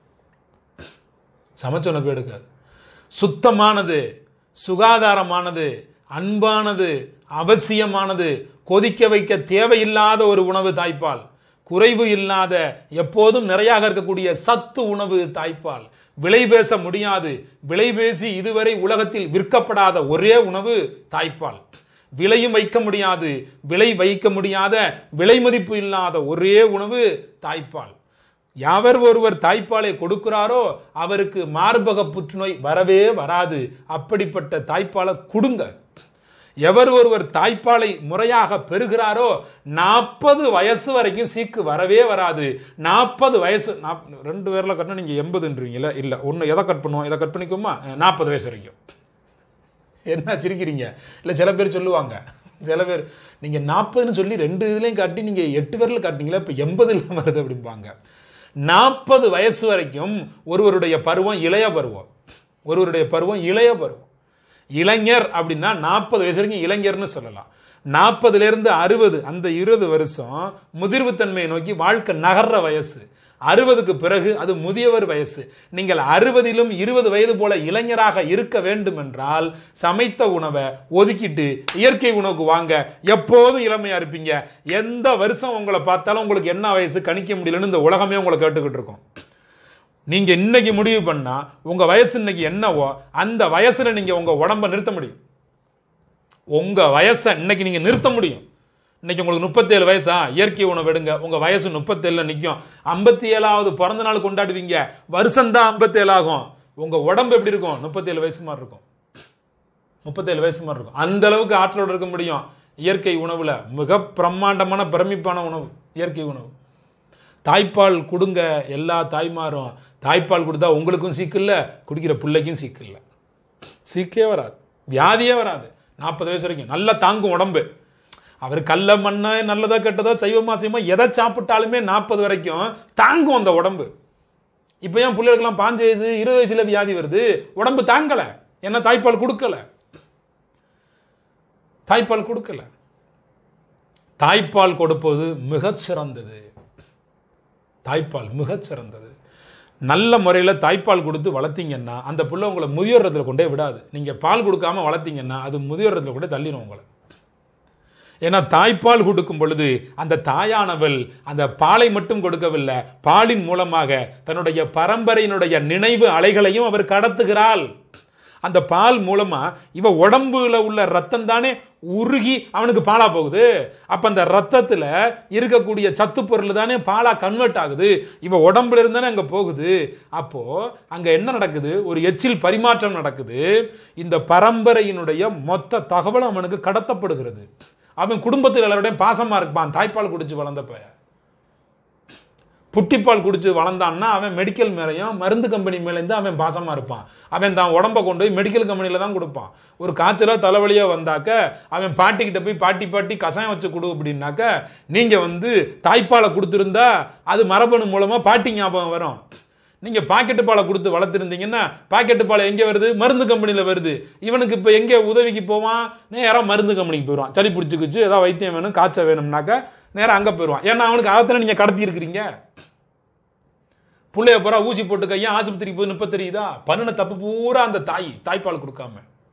சமைச்ச உணவு போய் எடுக்காது சுத்தமானது சுகாதாரமானது அன்பானது அவசியமானது கொதிக்க வைக்க தேவையில்லாத ஒரு உணவு தாய்ப்பால் குறைவு இல்லாத எப்போதும் நிறையாக இருக்கக்கூடிய சத்து உணவு தாய்ப்பால் விலை பேச முடியாது விலை பேசி இதுவரை உலகத்தில் விற்கப்படாத ஒரே உணவு தாய்ப்பால் விலையும் வைக்க முடியாது விலை வைக்க முடியாத விலை மதிப்பு இல்லாத ஒரே உணவு தாய்ப்பால் யாவர் ஒருவர் தாய்ப்பாலை கொடுக்கிறாரோ அவருக்கு மார்பக புற்றுநோய் வரவே வராது அப்படிப்பட்ட தாய்ப்பாலை கொடுங்க எவர் ஒருவர் தாய்ப்பாலை முறையாக பெறுகிறாரோ நாற்பது வயசு வரைக்கும் சீக்கு வரவே வராது நாற்பது வயசு நாப்- ரெண்டு பேர்ல கட்டினா நீங்க எண்பதுன்றீங்களா இல்ல ஒன்னு எதை கட் பண்ணுவோம் இதை கட் பண்ணிக்குமா நாற்பது வயசு வரைக்கும் என்ன சிரிக்கிறீங்க இல்ல சில பேர் சொல்லுவாங்க சில பேர் நீங்க நாற்பதுன்னு சொல்லி ரெண்டு இதுலயும் காட்டி நீங்க எட்டு பேர்ல காட்டினீங்களா இப்ப எண்பதுல வருது அப்படிம்பாங்க நாற்பது வயசு வரைக்கும் ஒருவருடைய பருவம் இளைய பருவம் ஒருவருடைய பருவம் இளைய பருவம் இளைஞர் அப்படின்னா நாற்பது வயசு வரைக்கும் இளைஞர்னு சொல்லலாம் நாற்பதுல இருந்து அறுபது அந்த இருபது வருஷம் முதிர்வுத்தன்மையை நோக்கி வாழ்க்கை நகர்ற வயசு அறுபதுக்கு பிறகு அது முதியவர் வயசு நீங்கள் அறுபதிலும் இருபது வயது போல இளைஞராக இருக்க வேண்டும் என்றால் சமைத்த உணவை ஒதுக்கிட்டு இயற்கை உணவுக்கு வாங்க எப்போதும் இளமையா இருப்பீங்க எந்த வருஷம் உங்களை பார்த்தாலும் உங்களுக்கு என்ன வயசு கணிக்க முடியலன்னு இந்த உலகமே உங்களை கேட்டுக்கிட்டு இருக்கோம் நீங்க இன்னைக்கு முடிவு பண்ணா உங்க வயசு இன்னைக்கு என்னவோ அந்த வயசுல நீங்க உங்க உடம்ப நிறுத்த முடியும் உங்க வயசை இன்னைக்கு நீங்க நிறுத்த முடியும் இன்னைக்கு உங்களுக்கு முப்பத்தேழு வயசா இயற்கை உணவு எடுங்க உங்க வயசு முப்பத்தேழுல நிற்கும் ஐம்பத்தி ஏழாவது பிறந்த நாள் கொண்டாடுவீங்க வருஷம் தான் ஐம்பத்தேழு ஆகும் உங்க உடம்பு எப்படி இருக்கும் முப்பத்தேழு வயசு மாதிரி இருக்கும் முப்பத்தேழு வயசு மாதிரி இருக்கும் அந்த அளவுக்கு ஆற்றலோட இருக்க முடியும் இயற்கை உணவுல மிக பிரம்மாண்டமான பிரமிப்பான உணவு இயற்கை உணவு தாய்ப்பால் கொடுங்க எல்லா தாய்மாரும் தாய்ப்பால் கொடுத்தா உங்களுக்கும் சீக்கில்ல குடிக்கிற பிள்ளைக்கும் சீக்கில்ல சீக்கே வராது வியாதியே வராது நாற்பது வயசு வரைக்கும் நல்லா தாங்கும் உடம்பு அவர் கல்ல மண்ண நல்லதோ கெட்டதோ சைவமா செய்யுமோ எதை சாப்பிட்டாலுமே நாற்பது வரைக்கும் தாங்கும் அந்த உடம்பு இப்போ ஏன் பிள்ளைகளுக்கெல்லாம் பாஞ்சு வயசு இருபது வயசுல வியாதி வருது உடம்பு தாங்கல என்ன தாய்ப்பால் கொடுக்கல தாய்ப்பால் கொடுக்கல தாய்ப்பால் கொடுப்பது மிகச் சிறந்தது தாய்ப்பால் மிகச் சிறந்தது நல்ல முறையில் தாய்ப்பால் கொடுத்து வளர்த்தீங்கன்னா அந்த புள்ள உங்களை முதியோரத்தில் கொண்டே விடாது நீங்கள் பால் கொடுக்காம வளர்த்தீங்கன்னா அது முதியோரத்தில் கொண்டே தள்ளிடும் உங்களை ஏன்னா தாய்ப்பால் கொடுக்கும் பொழுது அந்த தாயானவள் அந்த பாலை மட்டும் கொடுக்கவில்லை பாலின் மூலமாக தன்னுடைய பரம்பரையினுடைய நினைவு அலைகளையும் அவர் கடத்துகிறாள் அந்த பால் மூலமா இவ உடம்புல உள்ள ரத்தம் தானே உருகி அவனுக்கு பாலா போகுது அப்ப அந்த ரத்தத்துல இருக்கக்கூடிய சத்து பொருள் தானே பாலா கன்வெர்ட் ஆகுது இவ உடம்புல இருந்தானே அங்க போகுது அப்போ அங்க என்ன நடக்குது ஒரு எச்சில் பரிமாற்றம் நடக்குது இந்த பரம்பரையினுடைய மொத்த தகவல் அவனுக்கு கடத்தப்படுகிறது அவன் குடும்பத்தில் எல்லாரோடையும் பாசமா இருப்பான் தாய்ப்பால் குடிச்சு வளர்ந்த பையன் புட்டிப்பால் குடிச்சு வளர்ந்தான்னா அவன் மெடிக்கல் மேலேயும் மருந்து கம்பெனி மேலேருந்து அவன் பாசமா இருப்பான் அவன் தான் உடம்ப கொண்டு போய் மெடிக்கல் கம்பெனியில தான் கொடுப்பான் ஒரு காய்ச்சலோ தலைவலியோ வந்தாக்க அவன் பாட்டிக்கிட்ட போய் பாட்டி பாட்டி கசாயம் வச்சு கொடு அப்படின்னாக்க நீங்க வந்து தாய்ப்பாலை கொடுத்துருந்தா அது மரபணு மூலமா பாட்டி ஞாபகம் வரும் நீங்க பாக்கெட்டு பாலை கொடுத்து வளர்த்துருந்தீங்கன்னா பாக்கெட்டு பால் எங்க வருது மருந்து கம்பெனில வருது இவனுக்கு இப்ப எங்க உதவிக்கு போவான் நேரா மருந்து கம்பெனிக்கு போயிடுவான் சளி பிடிச்சிக்கிச்சு ஏதாவது வைத்தியம் வேணும் காய்ச்சல் வேணும்னாக்க நேரா அங்க போயிடுவான் ஏன்னா அவனுக்கு அதத்துல நீங்க கடத்தி இருக்கிறீங்க புள்ளைய பூரா ஊசி போட்டு கையா ஆஸ்பத்திரிக்கு போய் நிப்ப தெரியுதா பண்ணுன தப்பு பூரா அந்த தாய் தாய்ப்பால் கொடுக்காம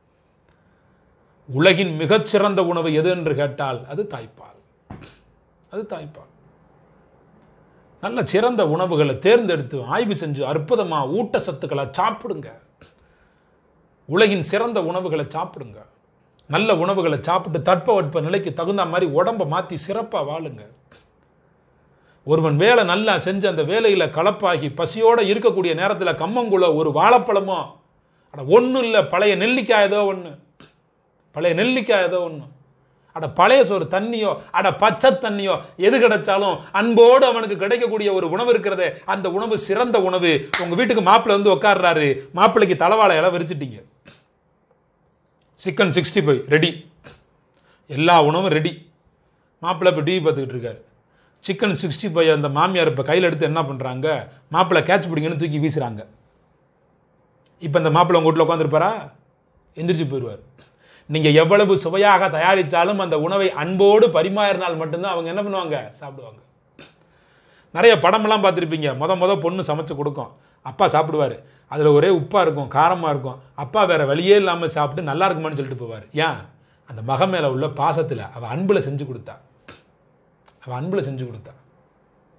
உலகின் மிகச்சிறந்த உணவு எது என்று கேட்டால் அது தாய்ப்பால் அது தாய்ப்பால் நல்ல சிறந்த உணவுகளை தேர்ந்தெடுத்து ஆய்வு செஞ்சு அற்புதமா ஊட்டச்சத்துக்களை சாப்பிடுங்க உலகின் சிறந்த உணவுகளை சாப்பிடுங்க நல்ல உணவுகளை சாப்பிட்டு தட்பவெட்ப நிலைக்கு தகுந்த மாதிரி உடம்ப மாத்தி சிறப்பா வாழுங்க ஒருவன் வேலை நல்லா செஞ்சு அந்த வேலையில கலப்பாகி பசியோட இருக்கக்கூடிய நேரத்துல கம்மங்குள்ள ஒரு வாழைப்பழமோ அட ஒன்றும் இல்லை பழைய நெல்லிக்காய் ஏதோ ஒன்று பழைய நெல்லிக்காய் ஏதோ ஒன்று அட பழைய சோறு தண்ணியோ அட பச்சை தண்ணியோ எது கிடைச்சாலும் அன்போடு அவனுக்கு கிடைக்கக்கூடிய ஒரு உணவு இருக்கிறதே அந்த உணவு சிறந்த உணவு உங்க வீட்டுக்கு மாப்பிள்ளை வந்து உட்கார்றாரு மாப்பிள்ளைக்கு தலைவாழை இலை விரிச்சிட்டீங்க சிக்கன் சிக்ஸ்டி ஃபைவ் ரெடி எல்லா உணவும் ரெடி மாப்பிள்ளை இப்போ டிவி பார்த்துக்கிட்டு இருக்காரு சிக்கன் சிக்ஸ்டி ஃபைவ் அந்த மாமியார் இப்போ கையில் எடுத்து என்ன பண்ணுறாங்க மாப்பிள்ளை கேட்ச் பிடிங்கன்னு தூக்கி வீசுறாங்க இப்போ இந்த மாப்பிள்ளை உங்க வீட்டில் உட்காந்துருப்பாரா எந்திரிச்சு போயிடுவார் நீங்கள் எவ்வளவு சுவையாக தயாரித்தாலும் அந்த உணவை அன்போடு பரிமாறினால் மட்டும்தான் அவங்க என்ன பண்ணுவாங்க சாப்பிடுவாங்க நிறைய படமெல்லாம் பார்த்துருப்பீங்க முத முத பொண்ணு சமைச்சு கொடுக்கும் அப்பா சாப்பிடுவார் அதில் ஒரே உப்பாக இருக்கும் காரமாக இருக்கும் அப்பா வேற வழியே இல்லாமல் சாப்பிட்டு நல்லா இருக்குமான்னு சொல்லிட்டு போவார் ஏன் அந்த மக மேலே உள்ள பாசத்தில் அவள் அன்பில் செஞ்சு கொடுத்தா அவள் அன்பில் செஞ்சு கொடுத்தா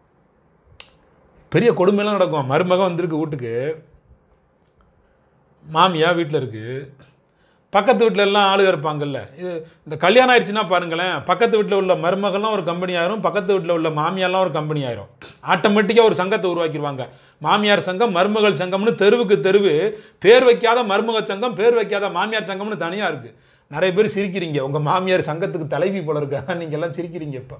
பெரிய கொடுமையெல்லாம் நடக்கும் மருமகன் வந்திருக்கு வீட்டுக்கு மாமியா வீட்டில் இருக்கு பக்கத்து வீட்டில் எல்லாம் ஆளுக இருப்பாங்கல்ல இது இந்த கல்யாணம் ஆயிடுச்சுன்னா பாருங்களேன் பக்கத்து வீட்டில் உள்ள மருமகள்லாம் ஒரு கம்பெனி ஆயிரும் பக்கத்து வீட்டில் உள்ள மாமியார்லாம் ஒரு கம்பெனி ஆயிரும் ஆட்டோமேட்டிக்காக ஒரு சங்கத்தை உருவாக்கிடுவாங்க மாமியார் சங்கம் மருமகள் சங்கம்னு தெருவுக்கு தெருவு பேர் வைக்காத மருமக சங்கம் பேர் வைக்காத மாமியார் சங்கம்னு தனியாக இருக்கு நிறைய பேர் சிரிக்கிறீங்க உங்க மாமியார் சங்கத்துக்கு தலைவி போல இருக்கா நீங்க எல்லாம் சிரிக்கிறீங்க இப்போ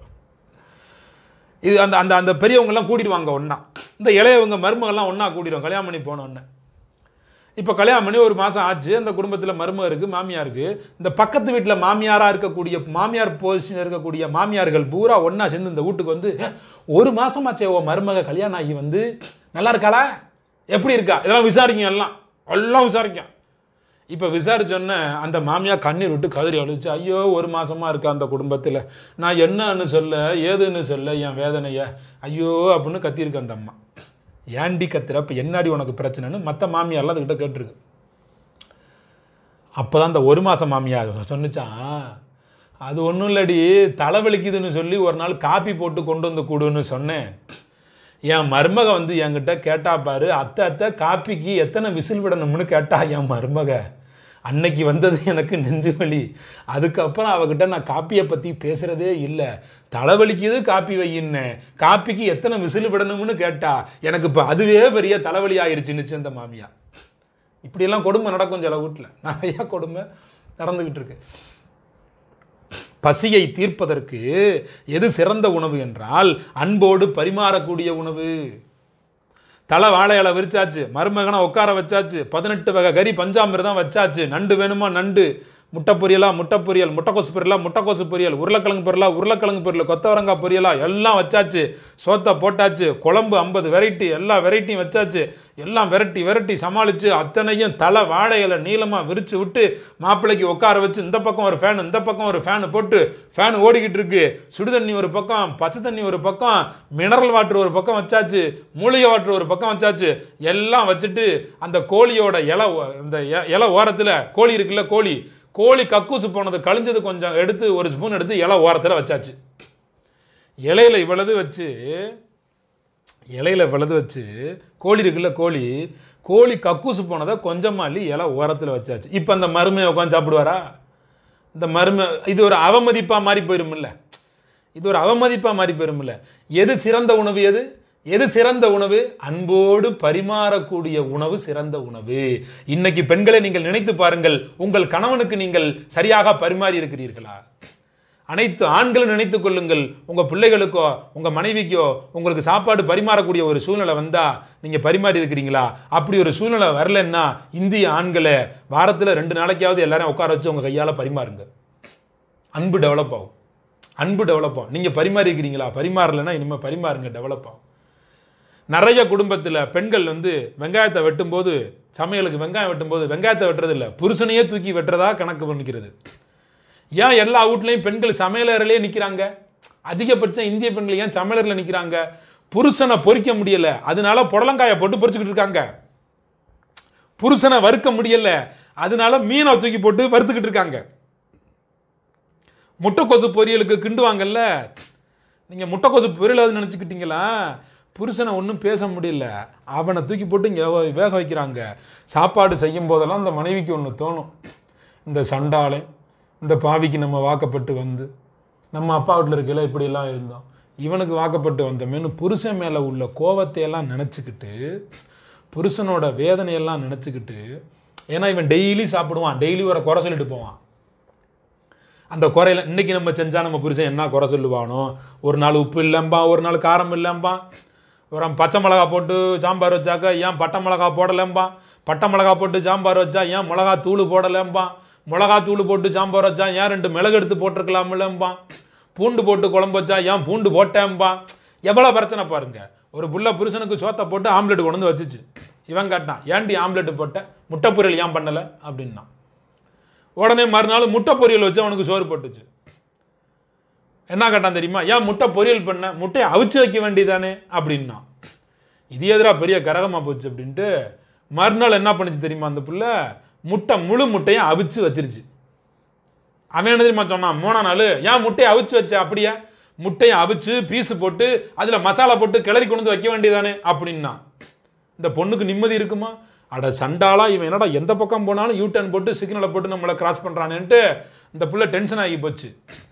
இது அந்த அந்த அந்த பெரியவங்க எல்லாம் கூட்டிடுவாங்க ஒண்ணா இந்த இளையவங்க மருமகள்லாம் ஒண்ணா கூட்டிடுவாங்க கல்யாணம் பண்ணி போன உடனே இப்போ கல்யாணம் பண்ணி ஒரு மாசம் ஆச்சு அந்த குடும்பத்தில் மருமக இருக்கு மாமியார் இருக்கு இந்த பக்கத்து வீட்டில் மாமியாரா இருக்கக்கூடிய மாமியார் பொசிஷன் இருக்கக்கூடிய மாமியார்கள் பூரா ஒண்ணா சேர்ந்து இந்த வீட்டுக்கு வந்து "ஏ, ஒரு மாசமாச்சே ஓ மருமக கல்யாணம் ஆகி வந்து நல்லா இருக்காளா எப்படி இருக்கா இதெல்லாம் விசாரிங்க எல்லாம் எல்லாம் விசாரிக்கும் இப்ப விசாரிச்சோன்னே அந்த மாமியார் கண்ணீர் விட்டு கதறி அழிச்சு ஐயோ ஒரு மாசமா இருக்கா அந்த குடும்பத்துல நான் என்னன்னு சொல்ல ஏதுன்னு சொல்ல என் வேதனைய ஐயோ அப்படின்னு கத்தியிருக்கு அந்த அம்மா ஏண்டி கத்துற அப்ப என்னடி உனக்கு பிரச்சனைன்னு மத்த மாமியார்லாம் அதுகிட்ட கேட்டிருக்கு அப்பதான் அந்த ஒரு மாசம் மாமியார் சொன்னுச்சான் அது ஒன்றும் இல்லடி தலைவலிக்குதுன்னு சொல்லி ஒரு நாள் காப்பி போட்டு கொண்டு வந்து கூடுன்னு சொன்னேன் என் மருமக வந்து என்கிட்ட கேட்டா பாரு அத்தை அத்தை காப்பிக்கு எத்தனை விசில் விடணும்னு கேட்டா என் மருமக அன்னைக்கு வந்தது எனக்கு நெஞ்சு வலி அதுக்கப்புறம் அவகிட்ட நான் காப்பியை பத்தி பேசுறதே இல்லை தலைவலிக்குது காப்பி வையின்னு காப்பிக்கு எத்தனை விசில் விடணும்னு கேட்டா எனக்கு இப்போ அதுவே பெரிய தலைவலி ஆயிருச்சுன்னுச்சு அந்த மாமியா இப்படியெல்லாம் கொடுமை நடக்கும் சில வீட்டில் நிறைய கொடுமை நடந்துகிட்டு இருக்கு பசியை தீர்ப்பதற்கு எது சிறந்த உணவு என்றால் அன்போடு பரிமாறக்கூடிய உணவு தலை வாழை இலை விரிச்சாச்சு மருமகனை உட்கார வச்சாச்சு பதினெட்டு வகை கறி பஞ்சாமிர்தம் வச்சாச்சு நண்டு வேணுமா நண்டு முட்டை பொரியலா முட்டை பொரியல் முட்டைக்கோசு பொரியலா முட்டைக்கோசு பொரியல் உருளைக்கிழங்கு பொரியலா உருளைக்கிழங்கு பொரியல் கொத்தவரங்காய் பொரியலா எல்லாம் வச்சாச்சு சோத்தை போட்டாச்சு குழம்பு ஐம்பது வெரைட்டி எல்லா வெரைட்டியும் வச்சாச்சு எல்லாம் வெரைட்டி வெரைட்டி சமாளிச்சு அத்தனையும் தலை வாழை இலை நீளமா விரிச்சு விட்டு மாப்பிள்ளைக்கு உட்கார வச்சு இந்த பக்கம் ஒரு ஃபேன் இந்த பக்கம் ஒரு ஃபேன் போட்டு ஃபேன் ஓடிக்கிட்டு இருக்கு சுடு தண்ணி ஒரு பக்கம் பச்சை தண்ணி ஒரு பக்கம் மினரல் வாட்டர் ஒரு பக்கம் வச்சாச்சு மூலிகை வாட்டர் ஒரு பக்கம் வச்சாச்சு எல்லாம் வச்சுட்டு அந்த கோழியோட இலை ஓ- இந்த இ- இலை ஓரத்துல கோழி இருக்குல்ல கோழி கோழி கக்கூசு போனது கழிஞ்சது கொஞ்சம் எடுத்து ஒரு ஸ்பூன் எடுத்து இலை ஓரத்துல வச்சாச்சு இலையில இவ்வளவு வச்சு இலையில விளது வச்சு கோழி இருக்குல்ல கோழி கோழி கக்கூசு போனதை கொஞ்சமா அள்ளி இலை ஓரத்தில் வச்சாச்சு இப்போ அந்த மருமையை உட்காந்து சாப்பிடுவாரா இந்த மருமை இது ஒரு அவமதிப்பா மாறி போயிருமில்ல இது ஒரு அவமதிப்பா மாறி போயிருமில்ல எது சிறந்த உணவு எது எது சிறந்த உணவு அன்போடு பரிமாறக்கூடிய உணவு சிறந்த உணவு இன்னைக்கு பெண்களை நீங்கள் நினைத்து பாருங்கள் உங்கள் கணவனுக்கு நீங்கள் சரியாக பரிமாறி இருக்கிறீர்களா அனைத்து ஆண்களும் நினைத்துக் கொள்ளுங்கள் உங்க பிள்ளைகளுக்கோ உங்க மனைவிக்கோ உங்களுக்கு சாப்பாடு பரிமாறக்கூடிய ஒரு சூழ்நிலை வந்தா நீங்க பரிமாறி இருக்கிறீங்களா அப்படி ஒரு சூழ்நிலை வரலன்னா இந்திய ஆண்களை வாரத்துல ரெண்டு நாளைக்காவது எல்லாரையும் உட்கார வச்சு உங்க கையால பரிமாறுங்க அன்பு டெவலப் ஆகும் அன்பு டெவலப் ஆகும் நீங்க பரிமாறி இருக்கிறீங்களா பரிமாறலைன்னா இனிமே பரிமாறுங்க டெவலப் ஆகும் நிறைய குடும்பத்துல பெண்கள் வந்து வெங்காயத்தை வெட்டும்போது சமையலுக்கு வெங்காயம் வெட்டும்போது வெங்காயத்தை வெட்டுறது இல்ல புருஷனையே தூக்கி வெட்டுறதா கணக்கு பண்ணிக்கிறது ஏன் எல்லா வீட்லயும் பெண்கள் சமையலறையிலே நிக்கிறாங்க அதிகபட்சம் இந்திய பெண்கள் ஏன் சமையலறையில் நிக்கிறாங்க புருஷனை பொறிக்க முடியல அதனால புடலங்காயை போட்டு பொரிச்சுக்கிட்டு இருக்காங்க புருஷனை வறுக்க முடியல அதனால மீனை தூக்கி போட்டு வறுத்துக்கிட்டு இருக்காங்க முட்டைக்கோசு பொரியலுக்கு கிண்டுவாங்கல்ல நீங்க முட்டைக்கோசு பொரியல் நினைச்சுக்கிட்டீங்களா புருஷனை ஒன்றும் பேச முடியல அவனை தூக்கி போட்டு இங்கே வேக வைக்கிறாங்க சாப்பாடு செய்யும் போதெல்லாம் அந்த மனைவிக்கு ஒன்று தோணும் இந்த சண்டாளை இந்த பாவிக்கு நம்ம வாக்கப்பட்டு வந்து நம்ம அப்பா வீட்டில் இருக்கையில இப்படியெல்லாம் இருந்தோம் இவனுக்கு வாக்கப்பட்டு வந்தோமேனு புருஷன் மேலே உள்ள கோவத்தை எல்லாம் நினச்சிக்கிட்டு புருஷனோட வேதனையெல்லாம் நினச்சிக்கிட்டு ஏன்னா இவன் டெய்லி சாப்பிடுவான் டெய்லி ஒரு குறை சொல்லிட்டு போவான் அந்த குறையில இன்னைக்கு நம்ம செஞ்சா நம்ம புருஷன் என்ன குறை சொல்லுவானோ ஒரு நாள் உப்பு இல்லம்பான் ஒரு நாள் காரம் இல்லம்பான் ஒரு பச்சை மிளகா போட்டு சாம்பார் வச்சாக்க ஏன் பட்டை மிளகா போடலம்பான் பட்டை மிளகா போட்டு சாம்பார் வச்சா ஏன் மிளகா தூள் போடலம்பான் மிளகா தூள் போட்டு சாம்பார் வச்சா ஏன் ரெண்டு மிளகு எடுத்து போட்டிருக்கலாம்லம்பான் பூண்டு போட்டு குழம்பு வச்சா ஏன் பூண்டு போட்டேன்பான் எவ்வளவு பிரச்சனை பாருங்க ஒரு புள்ள புருஷனுக்கு சோத்தை போட்டு ஆம்லெட் கொண்டு வந்து வச்சுச்சு இவன் கேட்டான் ஏன்டி ஆம்லெட் போட்ட முட்டை பொரியல் ஏன் பண்ணல அப்படின்னா உடனே மறுநாள் முட்டை பொரியல் வச்சு அவனுக்கு சோறு போட்டுச்சு என்ன கேட்டான் தெரியுமா ஏன் முட்டை பொரியல் பண்ண முட்டையை அவிச்சு வைக்க வேண்டியதானே அப்படின்னா இது எதிரா பெரிய கரகமா போச்சு அப்படின்ட்டு மறுநாள் என்ன பண்ணுச்சு தெரியுமா அந்த புள்ள முட்டை முழு முட்டையை அவிச்சு வச்சிருச்சு அவன் என்ன தெரியுமா சொன்னான் மூணா நாள் ஏன் முட்டையை அவிச்சு வச்ச அப்படியே முட்டையை அவிச்சு பீஸ் போட்டு அதுல மசாலா போட்டு கிளறி கொண்டு வந்து வைக்க வேண்டியதானே அப்படின்னா இந்த பொண்ணுக்கு நிம்மதி இருக்குமா அட சண்டாளா இவன் என்னடா எந்த பக்கம் போனாலும் யூ டர்ன் போட்டு சிக்னலை போட்டு நம்மளை கிராஸ் பண்றானேன்ட்டு இந்த புள்ள டென்ஷன் ஆகி போச்சு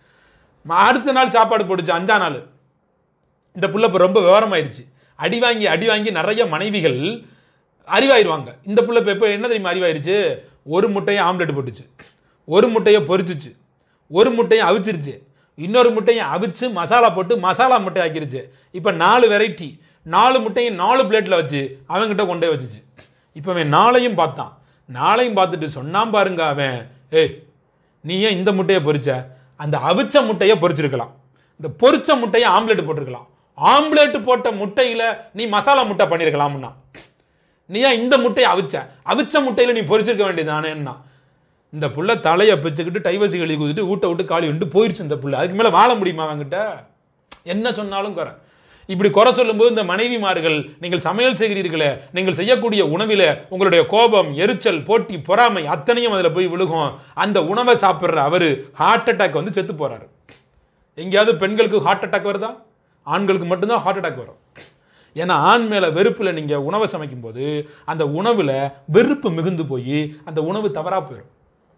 ம- அடுத்த நாள் சாப்பாடு போட்டுச்சு அஞ்சா நாள் இந்த புள்ள இப்போ ரொம்ப விவரமாயிருச்சு அடி வாங்கி அடி வாங்கி நிறைய மனைவிகள் அறிவாயிருவாங்க இந்த புள்ள இப்போ எப்போ என்ன தெரியுமா அறிவாயிருச்சு ஒரு முட்டையை ஆம்லெட் போட்டுச்சு ஒரு முட்டையை பொரிச்சுச்சு ஒரு முட்டையை அவிச்சிருச்சு இன்னொரு முட்டையை அவிச்சு மசாலா போட்டு மசாலா முட்டை ஆக்கிருச்சு இப்போ நாலு வெரைட்டி நாலு முட்டையும் நாலு பிளேட்டில் வச்சு அவன்கிட்ட கொண்டே வச்சுச்சு இப்போ அவன் நாளையும் பார்த்தான் நாளையும் பார்த்துட்டு சொன்னான் பாருங்க அவன் ஏய் நீ ஏன் இந்த முட்டையை பொரிச்ச அந்த அவிச்ச முட்டையை பொரிச்சிருக்கலாம் இந்த பொரிச்ச முட்டையை ஆம்லெட் போட்டிருக்கலாம் ஆம்லெட் போட்ட முட்டையில நீ மசாலா முட்டை பண்ணியிருக்கலாம்னா நீ ஏன் இந்த முட்டையை அவிச்ச அவிச்ச முட்டையில நீ பொரிச்சிருக்க வேண்டியதானேன்னா இந்த புள்ள தலையை பிச்சுக்கிட்டு டைவர்சி கழுவி குதிட்டு ஊட்ட விட்டு காலி விட்டு போயிருச்சு இந்த புள்ள அதுக்கு மேல வாழ முடியுமா அவங்கிட்ட என்ன சொன்னாலும் குறை இப்படி குறை சொல்லும்போது இந்த மனைவிமார்கள் நீங்கள் சமையல் செய்கிறீர்களே நீங்கள் செய்யக்கூடிய உணவில உங்களுடைய கோபம் எரிச்சல் போட்டி பொறாமை அத்தனையும் அதுல போய் விழுகும் அந்த உணவை சாப்பிடுற அவரு ஹார்ட் அட்டாக் வந்து செத்து போறாரு எங்கேயாவது பெண்களுக்கு ஹார்ட் அட்டாக் வருதா ஆண்களுக்கு மட்டும்தான் ஹார்ட் அட்டாக் வரும் ஏன்னா ஆண் மேல வெறுப்புல நீங்க உணவை சமைக்கும் போது அந்த உணவுல வெறுப்பு மிகுந்து போய் அந்த உணவு தவறா போயிடும்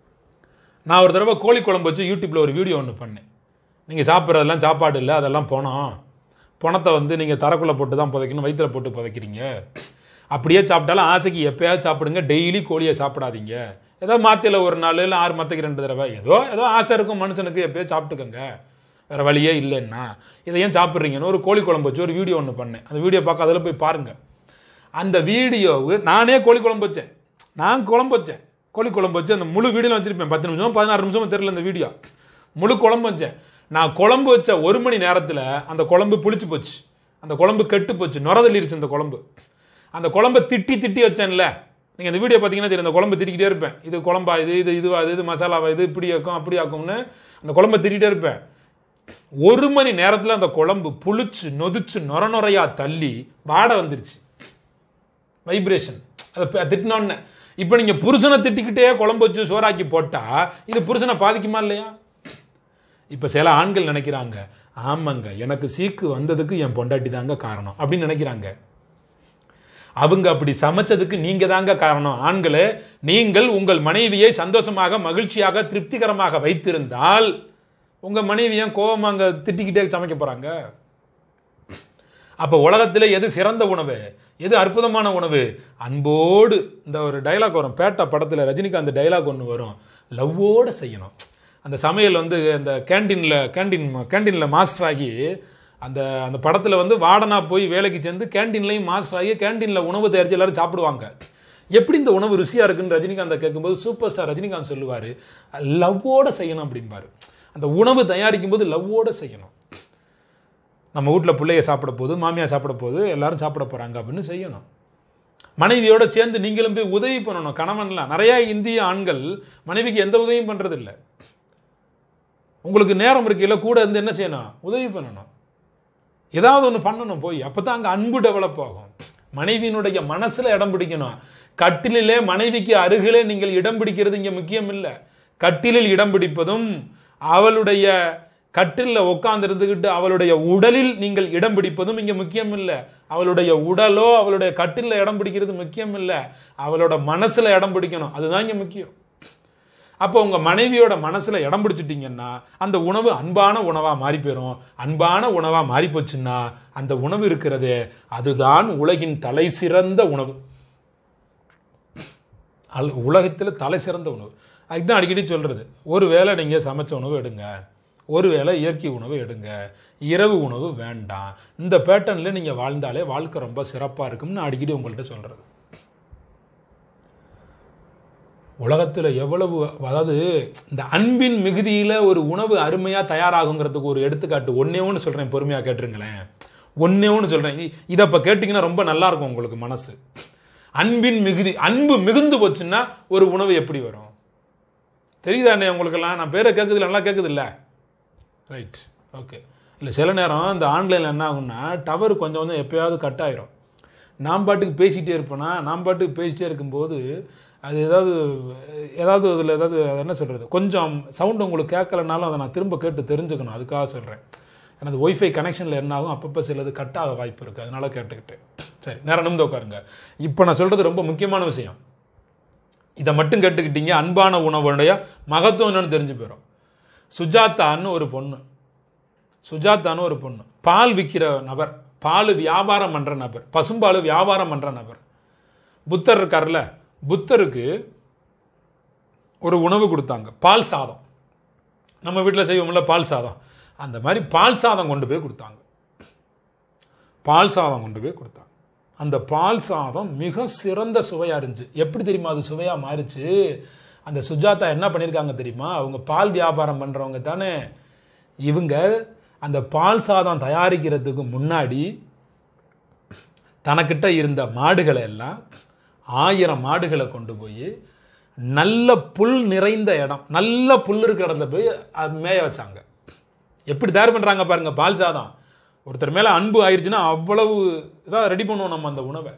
நான் ஒரு தடவை கோழி குழம்பு வச்சு யூடியூப்ல ஒரு வீடியோ ஒன்று பண்ணேன் நீங்க சாப்பிட்றதெல்லாம் சாப்பாடு இல்லை அதெல்லாம் பணம் பணத்தை வந்து நீங்க தரக்குள்ள போட்டு தான் புதைக்கணும் வயிற்றுல போட்டு புதைக்கிறீங்க அப்படியே சாப்பிட்டாலும் ஆசைக்கு எப்பயாவது சாப்பிடுங்க டெய்லி கோழியை சாப்பிடாதீங்க ஏதோ மாத்தில ஒரு நாள் இல்லை ஆறு மத்தைக்கு ரெண்டு தடவை ஏதோ ஏதோ ஆசை இருக்கும் மனுஷனுக்கு எப்பயாவது சாப்பிட்டுக்கோங்க வேற வழியே இல்லைன்னா இதை ஏன் சாப்பிட்றீங்கன்னு ஒரு கோழி குழம்பு வச்சு ஒரு வீடியோ ஒன்று பண்ணேன் அந்த வீடியோ பார்க்க அதில் போய் பாருங்க அந்த வீடியோவு நானே கோழி குழம்பு வச்சேன் நான் குழம்பு வச்சேன் கோழி குழம்பு வச்சு அந்த முழு வீடியோ வச்சிருப்பேன் பத்து நிமிஷம் பதினாறு நிமிஷம் தெரியல அந்த வீடியோ முழு குழம்பு வச்சேன் நான் குழம்பு வச்ச ஒரு மணி நேரத்தில் அந்த குழம்பு புளிச்சு போச்சு அந்த குழம்பு கெட்டு போச்சு நுரதள்ளிருச்சு அந்த குழம்பு அந்த குழம்பை திட்டி திட்டி வச்சேன்ல நீங்கள் இந்த வீடியோ பார்த்தீங்கன்னா தெரியும் அந்த குழம்பு திட்டிக்கிட்டே இருப்பேன் இது குழம்பா இது இது இதுவா இது இது மசாலாவா இது இப்படி ஆக்கும் அப்படி ஆக்கும்னு அந்த குழம்பை திட்டிகிட்டே இருப்பேன் ஒரு மணி நேரத்தில் அந்த குழம்பு புளிச்சு நொதிச்சு நொர நொறையா தள்ளி வாடை வந்துருச்சு வைப்ரேஷன் அதை ப- திட்டினோன்னு இப்போ நீங்க புருஷனை திட்டிக்கிட்டே குழம்பு வச்சு சோறாக்கி போட்டா இது புருஷனை பாதிக்குமா இல்லையா இப்ப சில ஆண்கள் நினைக்கிறாங்க ஆமாங்க எனக்கு சீக்கு வந்ததுக்கு என் பொண்டாட்டி தாங்க காரணம் அப்படின்னு நினைக்கிறாங்க அவங்க அப்படி சமைச்சதுக்கு நீங்க தாங்க காரணம் ஆண்களே நீங்கள் உங்கள் மனைவியை சந்தோஷமாக மகிழ்ச்சியாக திருப்திகரமாக வைத்திருந்தால் உங்க மனைவி ஏன் கோவமாங்க திட்டிக்கிட்டே சமைக்க போறாங்க அப்ப உலகத்துல எது சிறந்த உணவு எது அற்புதமான உணவு அன்போடு இந்த ஒரு டைலாக் வரும் பேட்டா படத்துல ரஜினிகாந்த் டைலாக் ஒன்று வரும் லவ்வோட செய்யணும் அந்த சமையல் வந்து அந்த கேண்டீன்ல கேண்டீன் கேண்டீன்ல மாஸ்டர் ஆகி அந்த அந்த படத்துல வந்து வார்டனா போய் வேலைக்கு சேர்ந்து கேண்டீன்லயும் மாஸ்டர் ஆகி கேண்டீன்ல உணவு தயாரிச்சு எல்லாரும் சாப்பிடுவாங்க எப்படி இந்த உணவு ருசியா இருக்குன்னு ரஜினிகாந்த் கேட்கும்போது சூப்பர் ஸ்டார் ரஜினிகாந்த் சொல்லுவாரு லவ்வோட செய்யணும் அப்படிம்பாரு அந்த உணவு தயாரிக்கும் போது லவ்வோட செய்யணும் நம்ம வீட்டில் பிள்ளைய சாப்பிட போகுது மாமியார் சாப்பிட போகுது எல்லாரும் சாப்பிட போறாங்க அப்படின்னு செய்யணும் மனைவியோட சேர்ந்து நீங்களும் போய் உதவி பண்ணணும் கணவன்லாம் நிறைய இந்திய ஆண்கள் மனைவிக்கு எந்த உதவியும் பண்றது இல்ல உங்களுக்கு நேரம் இருக்கையில கூட இருந்து என்ன செய்யணும் உதவி பண்ணணும் ஏதாவது ஒன்று பண்ணணும் போய் அப்பதான் அங்க அன்பு டெவலப் ஆகும் மனைவியினுடைய மனசுல இடம் பிடிக்கணும் கட்டிலிலே மனைவிக்கு அருகிலே நீங்கள் இடம் பிடிக்கிறது இங்க முக்கியம் இல்லை கட்டிலில் இடம் பிடிப்பதும் அவளுடைய கட்டில்ல உட்கார்ந்து இருந்துகிட்டு அவளுடைய உடலில் நீங்கள் இடம் பிடிப்பதும் இங்க முக்கியம் இல்லை அவளுடைய உடலோ அவளுடைய கட்டில்ல இடம் பிடிக்கிறது முக்கியம் இல்லை அவளோட மனசுல இடம் பிடிக்கணும் அதுதான் இங்க முக்கியம் அப்போ உங்க மனைவியோட மனசுல இடம் பிடிச்சிட்டீங்கன்னா அந்த உணவு அன்பான உணவா மாறி போயிடும் அன்பான உணவா மாறி போச்சுன்னா அந்த உணவு இருக்கிறது அதுதான் உலகின் தலை சிறந்த உணவு அல் உலகத்துல தலை சிறந்த உணவு அதுதான் அடிக்கடி சொல்றது ஒருவேளை நீங்க சமைச்ச உணவு எடுங்க ஒருவேளை இயற்கை உணவு எடுங்க இரவு உணவு வேண்டாம் இந்த பேட்டர்ன்ல நீங்க வாழ்ந்தாலே வாழ்க்கை ரொம்ப சிறப்பா இருக்கும்னு நான் அடிக்கடி உங்கள்கிட்ட சொல்றது உலகத்துல எவ்வளவு அதாவது இந்த அன்பின் மிகுதியில ஒரு உணவு அருமையா தயாராகுங்கிறதுக்கு ஒரு எடுத்துக்காட்டு ஒன்னே ஒன்று சொல்றேன் பொறுமையா கேட்டுருங்களேன் ஒன்னே ஒன்று சொல்றேன் இ- இதை இப்ப கேட்டீங்கன்னா ரொம்ப நல்லா இருக்கும் உங்களுக்கு மனசு அன்பின் மிகுதி அன்பு மிகுந்து போச்சுன்னா ஒரு உணவு எப்படி வரும் தெரியுதாண்ணே உங்களுக்கெல்லாம் நான் பேரை கேட்குது நல்லா கேட்குது இல்லை ரைட் ஓகே இல்லை சில நேரம் இந்த ஆன்லைனில் என்ன ஆகும்னா டவர் கொஞ்சம் கொஞ்சம் எப்பயாவது கட் ஆயிரும் நான் பாட்டுக்கு பேசிகிட்டே இருப்பேனா நான் பாட்டுக்கு பேசிட்டே இருக்கும்போது அது ஏதாவது ஏதாவது அதில் ஏதாவது அது என்ன சொல்கிறது கொஞ்சம் சவுண்ட் உங்களுக்கு கேட்கலனாலும் அதை நான் திரும்ப கேட்டு தெரிஞ்சுக்கணும் அதுக்காக சொல்கிறேன் எனது ஒய்ஃபை கனெக்ஷனில் என்ன ஆகும் அப்பப்போ சிலது கட் ஆக வாய்ப்பு இருக்குது அதனால கேட்டுக்கிட்டேன் சரி நேரம் நிமிந்து உட்காருங்க இப்போ நான் சொல்கிறது ரொம்ப முக்கியமான விஷயம் இதை மட்டும் கேட்டுக்கிட்டீங்க அன்பான உணவுடைய மகத்துவம் என்னன்னு தெரிஞ்சு போயிடும் சுஜாதான்னு ஒரு பொண்ணு சுஜாதான்னு ஒரு பொண்ணு பால் விற்கிற நபர் பால் வியாபாரம் பண்ணுற நபர் பசும்பால் வியாபாரம் பண்ணுற நபர் புத்தர் இருக்கார்ல புத்தருக்கு ஒரு உணவு கொடுத்தாங்க பால் சாதம் நம்ம வீட்டில் செய்வோம்ல பால் சாதம் அந்த மாதிரி பால் சாதம் கொண்டு போய் கொடுத்தாங்க பால் சாதம் கொண்டு போய் கொடுத்தாங்க அந்த பால் சாதம் மிக சிறந்த சுவையாக இருந்துச்சு எப்படி தெரியுமா அது சுவையாக மாறிச்சு அந்த சுஜாதா என்ன பண்ணியிருக்காங்க தெரியுமா அவங்க பால் வியாபாரம் பண்ணுறவங்க தானே இவங்க அந்த பால் சாதம் தயாரிக்கிறதுக்கு முன்னாடி தனக்கிட்ட இருந்த மாடுகளை எல்லாம் ஆயிரம் மாடுகளை கொண்டு போய் நல்ல புல் நிறைந்த இடம் நல்ல புல் இருக்கிற இடத்துல போய் அது மேய வச்சாங்க எப்படி தயார் பண்ணுறாங்க பாருங்க பால் சாதம் ஒருத்தர் மேலே அன்பு ஆயிடுச்சுன்னா அவ்வளவு இதாக ரெடி பண்ணுவோம் நம்ம அந்த உணவை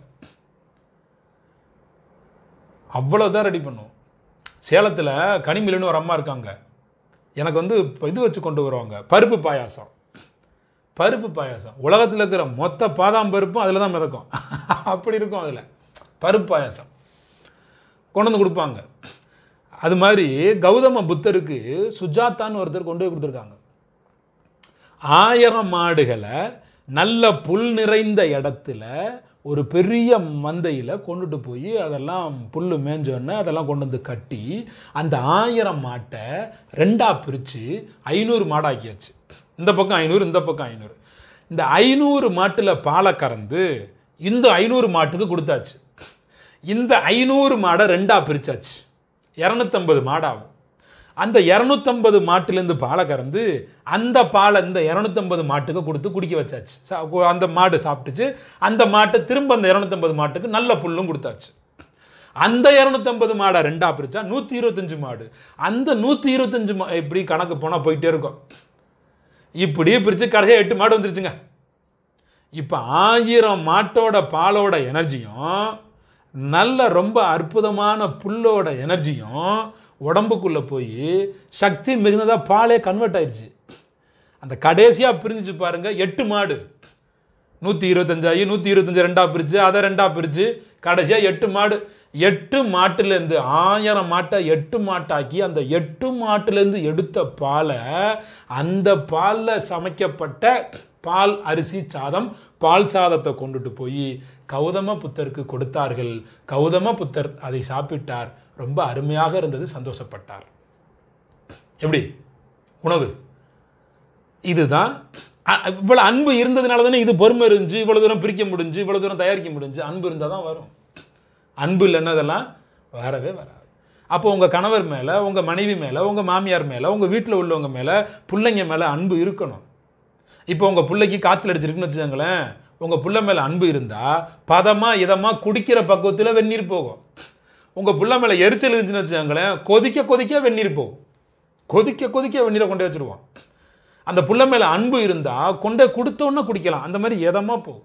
அவ்வளவு தான் ரெடி பண்ணுவோம் சேலத்தில் கனிமில்னு ஒரு அம்மா இருக்காங்க எனக்கு வந்து இது வச்சு கொண்டு வருவாங்க பருப்பு பாயாசம் பருப்பு பாயாசம் உலகத்தில் இருக்கிற மொத்த பாதாம் பருப்பும் அதில் தான் மிதக்கும் அப்படி இருக்கும் அதில் பருப்பு பாயாசம் கொண்டு வந்து கொடுப்பாங்க அது மாதிரி கௌதம புத்தருக்கு சுஜாதான்னு ஒருத்தர் கொண்டு போய் கொடுத்துருக்காங்க ஆயிரம் மாடுகளை நல்ல புல் நிறைந்த இடத்துல ஒரு பெரிய மந்தையில் கொண்டுட்டு போய் அதெல்லாம் புல் மேஞ்சோடனே அதெல்லாம் கொண்டு வந்து கட்டி அந்த ஆயிரம் மாட்டை ரெண்டாக பிரித்து ஐநூறு மாடாக்கியாச்சு இந்த பக்கம் ஐநூறு இந்த பக்கம் ஐநூறு இந்த ஐநூறு மாட்டில் பாலை கறந்து இந்த ஐநூறு மாட்டுக்கு கொடுத்தாச்சு இந்த ஐநூறு மாடை ரெண்டாக பிரிச்சாச்சு இரநூத்தம்பது மாடாகும் அந்த இரநூத்தம்பது மாட்டிலேருந்து பாலை கறந்து அந்த பாலை இந்த இரநூத்தம்பது மாட்டுக்கு கொடுத்து குடிக்க வச்சாச்சு சா- அந்த மாடு சாப்பிட்டுச்சு அந்த மாட்டை திரும்ப அந்த இரநூத்தம்பது மாட்டுக்கு நல்ல புல்லும் கொடுத்தாச்சு அந்த இரநூத்தம்பது மாடை ரெண்டா பிரிச்சா நூற்றி இருபத்தஞ்சு மாடு அந்த நூற்றி இருபத்தஞ்சு மா இப்படி கணக்கு போனால் போயிட்டே இருக்கும் இப்படியே பிரித்து கடைசியாக எட்டு மாடு வந்துருச்சுங்க இப்போ ஆயிரம் மாட்டோட பாலோட எனர்ஜியும் நல்ல ரொம்ப அற்புதமான புல்லோட எனர்ஜியும் உடம்புக்குள்ள போய் சக்தி மிகுந்ததா பாலே கன்வெர்ட் ஆயிடுச்சு அந்த கடைசியா பிரிஞ்சுச்சு பாருங்க எட்டு மாடு நூற்றி இருபத்தஞ்சாயி நூற்றி இருபத்தஞ்சு ரெண்டா பிரிச்சு அதை ரெண்டா பிரிச்சு கடைசியா எட்டு மாடு எட்டு மாட்டுலேருந்து ஆயிரம் மாட்டை எட்டு மாட்டாக்கி அந்த எட்டு மாட்டுலேருந்து எடுத்த பாலை அந்த பாலில் சமைக்கப்பட்ட பால் அரிசி சாதம் பால் சாதத்தை கொண்டுட்டு போய் கௌதம புத்தருக்கு கொடுத்தார்கள் கௌதம புத்தர் அதை சாப்பிட்டார் ரொம்ப அருமையாக இருந்தது சந்தோஷப்பட்டார் எப்படி உணவு இதுதான் அ- இவ்வளவு அன்பு இருந்ததுனால தானே இது பொறுமை இருந்துச்சு இவ்வளவு தூரம் பிரிக்க முடிஞ்சு இவ்வளவு தூரம் தயாரிக்க முடிஞ்சு அன்பு இருந்தால் தான் வரும் அன்பு இல்லைன்னா அதெல்லாம் வரவே வராது அப்போ உங்க கணவர் மேல உங்க மனைவி மேல உங்க மாமியார் மேல உங்க வீட்டில் உள்ளவங்க மேல பிள்ளைங்க மேல அன்பு இருக்கணும் இப்போ உங்க பிள்ளைக்கு காய்ச்சல் அடிச்சிருக்குன்னு வச்சுக்கோங்களேன் உங்க புள்ள மேல அன்பு இருந்தா பதமா இதமா குடிக்கிற பக்குவத்தில் வெந்நீர் போகும் உங்க புள்ள மேல எரிச்சல் இருந்துச்சுன்னு வச்சுக்கோங்களேன் கொதிக்க கொதிக்க வெந்நீர் போகும் கொதிக்க கொதிக்க வெந்நீரை கொண்டு வச்சிருவான் அந்த புள்ள மேல அன்பு இருந்தா கொண்டே கொடுத்தோன்னா குடிக்கலாம் அந்த மாதிரி எதமா போகும்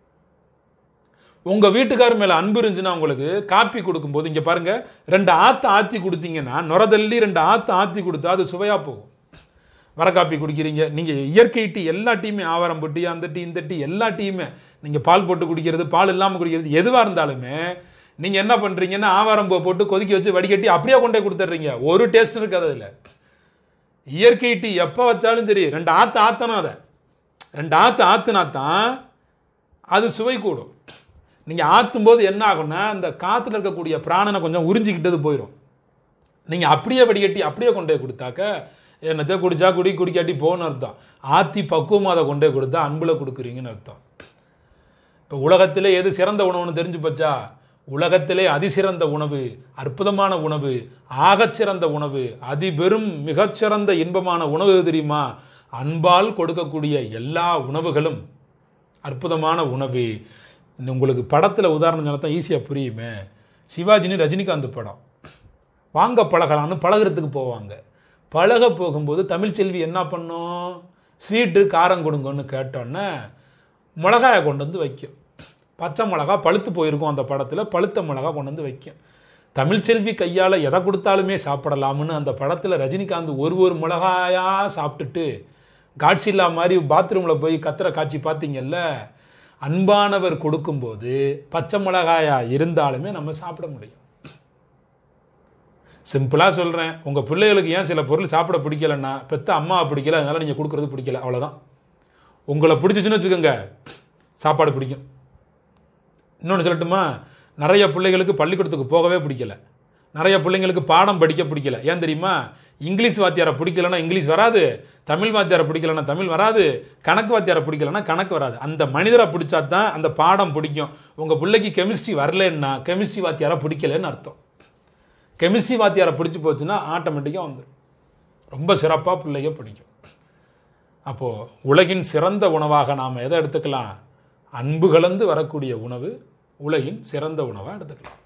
உங்க வீட்டுக்காரர் மேல அன்பு இருந்துச்சுன்னா உங்களுக்கு காப்பி கொடுக்கும்போது இங்க பாருங்க ரெண்டு ஆத்து ஆத்தி கொடுத்தீங்கன்னா நுரதள்ளி ரெண்டு ஆத்து ஆத்தி கொடுத்தா அது சுவையா போகும் வர காப்பி குடிக்கிறீங்க நீங்க இயற்கை டீ எல்லா டீயுமே ஆவாரம் டீ அந்த டீ இந்த டீ எல்லா டீயுமே நீங்க பால் போட்டு குடிக்கிறது பால் இல்லாம குடிக்கிறது எதுவா இருந்தாலுமே நீங்க என்ன பண்றீங்கன்னா ஆவாரம் பூவை போட்டு கொதிக்க வச்சு வடிகட்டி அப்படியே கொண்டே கொடுத்துட்றீங்க ஒரு டேஸ்ட் இருக்காது அதுல இயற்கை டீ எப்போ வச்சாலும் சரி ரெண்டு ஆத்து ஆத்தணும் அதை ரெண்டு ஆத்து ஆத்துனா தான் அது சுவை கூடும் நீங்கள் ஆற்றும் போது என்ன ஆகும்னா அந்த காற்றுல இருக்கக்கூடிய பிராணனை கொஞ்சம் உறிஞ்சிக்கிட்டது போயிடும் நீங்கள் அப்படியே வடிகட்டி அப்படியே கொண்டு போய் கொடுத்தாக்க என்னத்தை குடிச்சா குடி குடிக்காட்டி போன்னு அர்த்தம் ஆத்தி பக்குவமாக அதை கொண்டு போய் கொடுத்தா அன்புல கொடுக்குறீங்கன்னு அர்த்தம் இப்போ உலகத்திலே எது சிறந்த உணவுன்னு தெரிஞ்சு போச்சா உலகத்திலே அதிசிறந்த உணவு அற்புதமான உணவு ஆகச்சிறந்த உணவு அதிபெரும் மிகச்சிறந்த இன்பமான உணவு எது தெரியுமா அன்பால் கொடுக்கக்கூடிய எல்லா உணவுகளும் அற்புதமான உணவு உங்களுக்கு படத்தில் உதாரணம் சொன்னா தான் ஈஸியாக புரியுமே சிவாஜினி ரஜினிகாந்த் படம் வாங்க பழகலான்னு பழகுறதுக்கு போவாங்க பழக போகும்போது தமிழ்ச்செல்வி என்ன பண்ணும் ஸ்வீட்டு காரம் கொடுங்கன்னு கேட்டோன்னே மிளகாயை கொண்டு வந்து வைக்கும் பச்சை மிளகா பழுத்து போயிருக்கும் அந்த படத்தில் பழுத்த மிளகா கொண்டு வந்து வைக்கும் தமிழ்ச்செல்வி கையால் எதை கொடுத்தாலுமே சாப்பிடலாம்னு அந்த படத்தில் ரஜினிகாந்த் ஒரு ஒரு மிளகாயா சாப்பிட்டுட்டு காட்சில்லா மாதிரி பாத்ரூமில் போய் கத்துற காட்சி பார்த்தீங்கல்ல அன்பானவர் கொடுக்கும்போது பச்சை மிளகாயா இருந்தாலுமே நம்ம சாப்பிட முடியும் சிம்பிளாக சொல்கிறேன் உங்கள் பிள்ளைகளுக்கு ஏன் சில பொருள் சாப்பிட பிடிக்கலன்னா பெத்த அம்மாவை பிடிக்கல அதனால நீங்கள் கொடுக்குறது பிடிக்கல அவ்வளோதான் உங்களை பிடிச்சிச்சுன்னு வச்சுக்கோங்க சாப்பாடு பிடிக்கும் இன்னொன்று சொல்லட்டுமா நிறைய பிள்ளைகளுக்கு பள்ளிக்கூடத்துக்கு போகவே பிடிக்கல நிறைய பிள்ளைங்களுக்கு பாடம் படிக்க பிடிக்கல ஏன் தெரியுமா இங்கிலீஷ் வாத்தியாரை பிடிக்கலன்னா இங்கிலீஷ் வராது தமிழ் வாத்தியாரை பிடிக்கலன்னா தமிழ் வராது கணக்கு வாத்தியாரை பிடிக்கலன்னா கணக்கு வராது அந்த மனிதரை பிடிச்சா தான் அந்த பாடம் பிடிக்கும் உங்கள் பிள்ளைக்கு கெமிஸ்ட்ரி வரலன்னா கெமிஸ்ட்ரி வாத்தியாரை பிடிக்கலன்னு அர்த்தம் கெமிஸ்ட்ரி வாத்தியாரை பிடிச்சி போச்சுன்னா ஆட்டோமேட்டிக்காக வந்துடும் ரொம்ப சிறப்பாக பிள்ளைங்க பிடிக்கும் அப்போது உலகின் சிறந்த உணவாக நாம் எதை எடுத்துக்கலாம் அன்பு கலந்து வரக்கூடிய உணவு உலகின் சிறந்த உணவாக எடுத்துக்கலாம்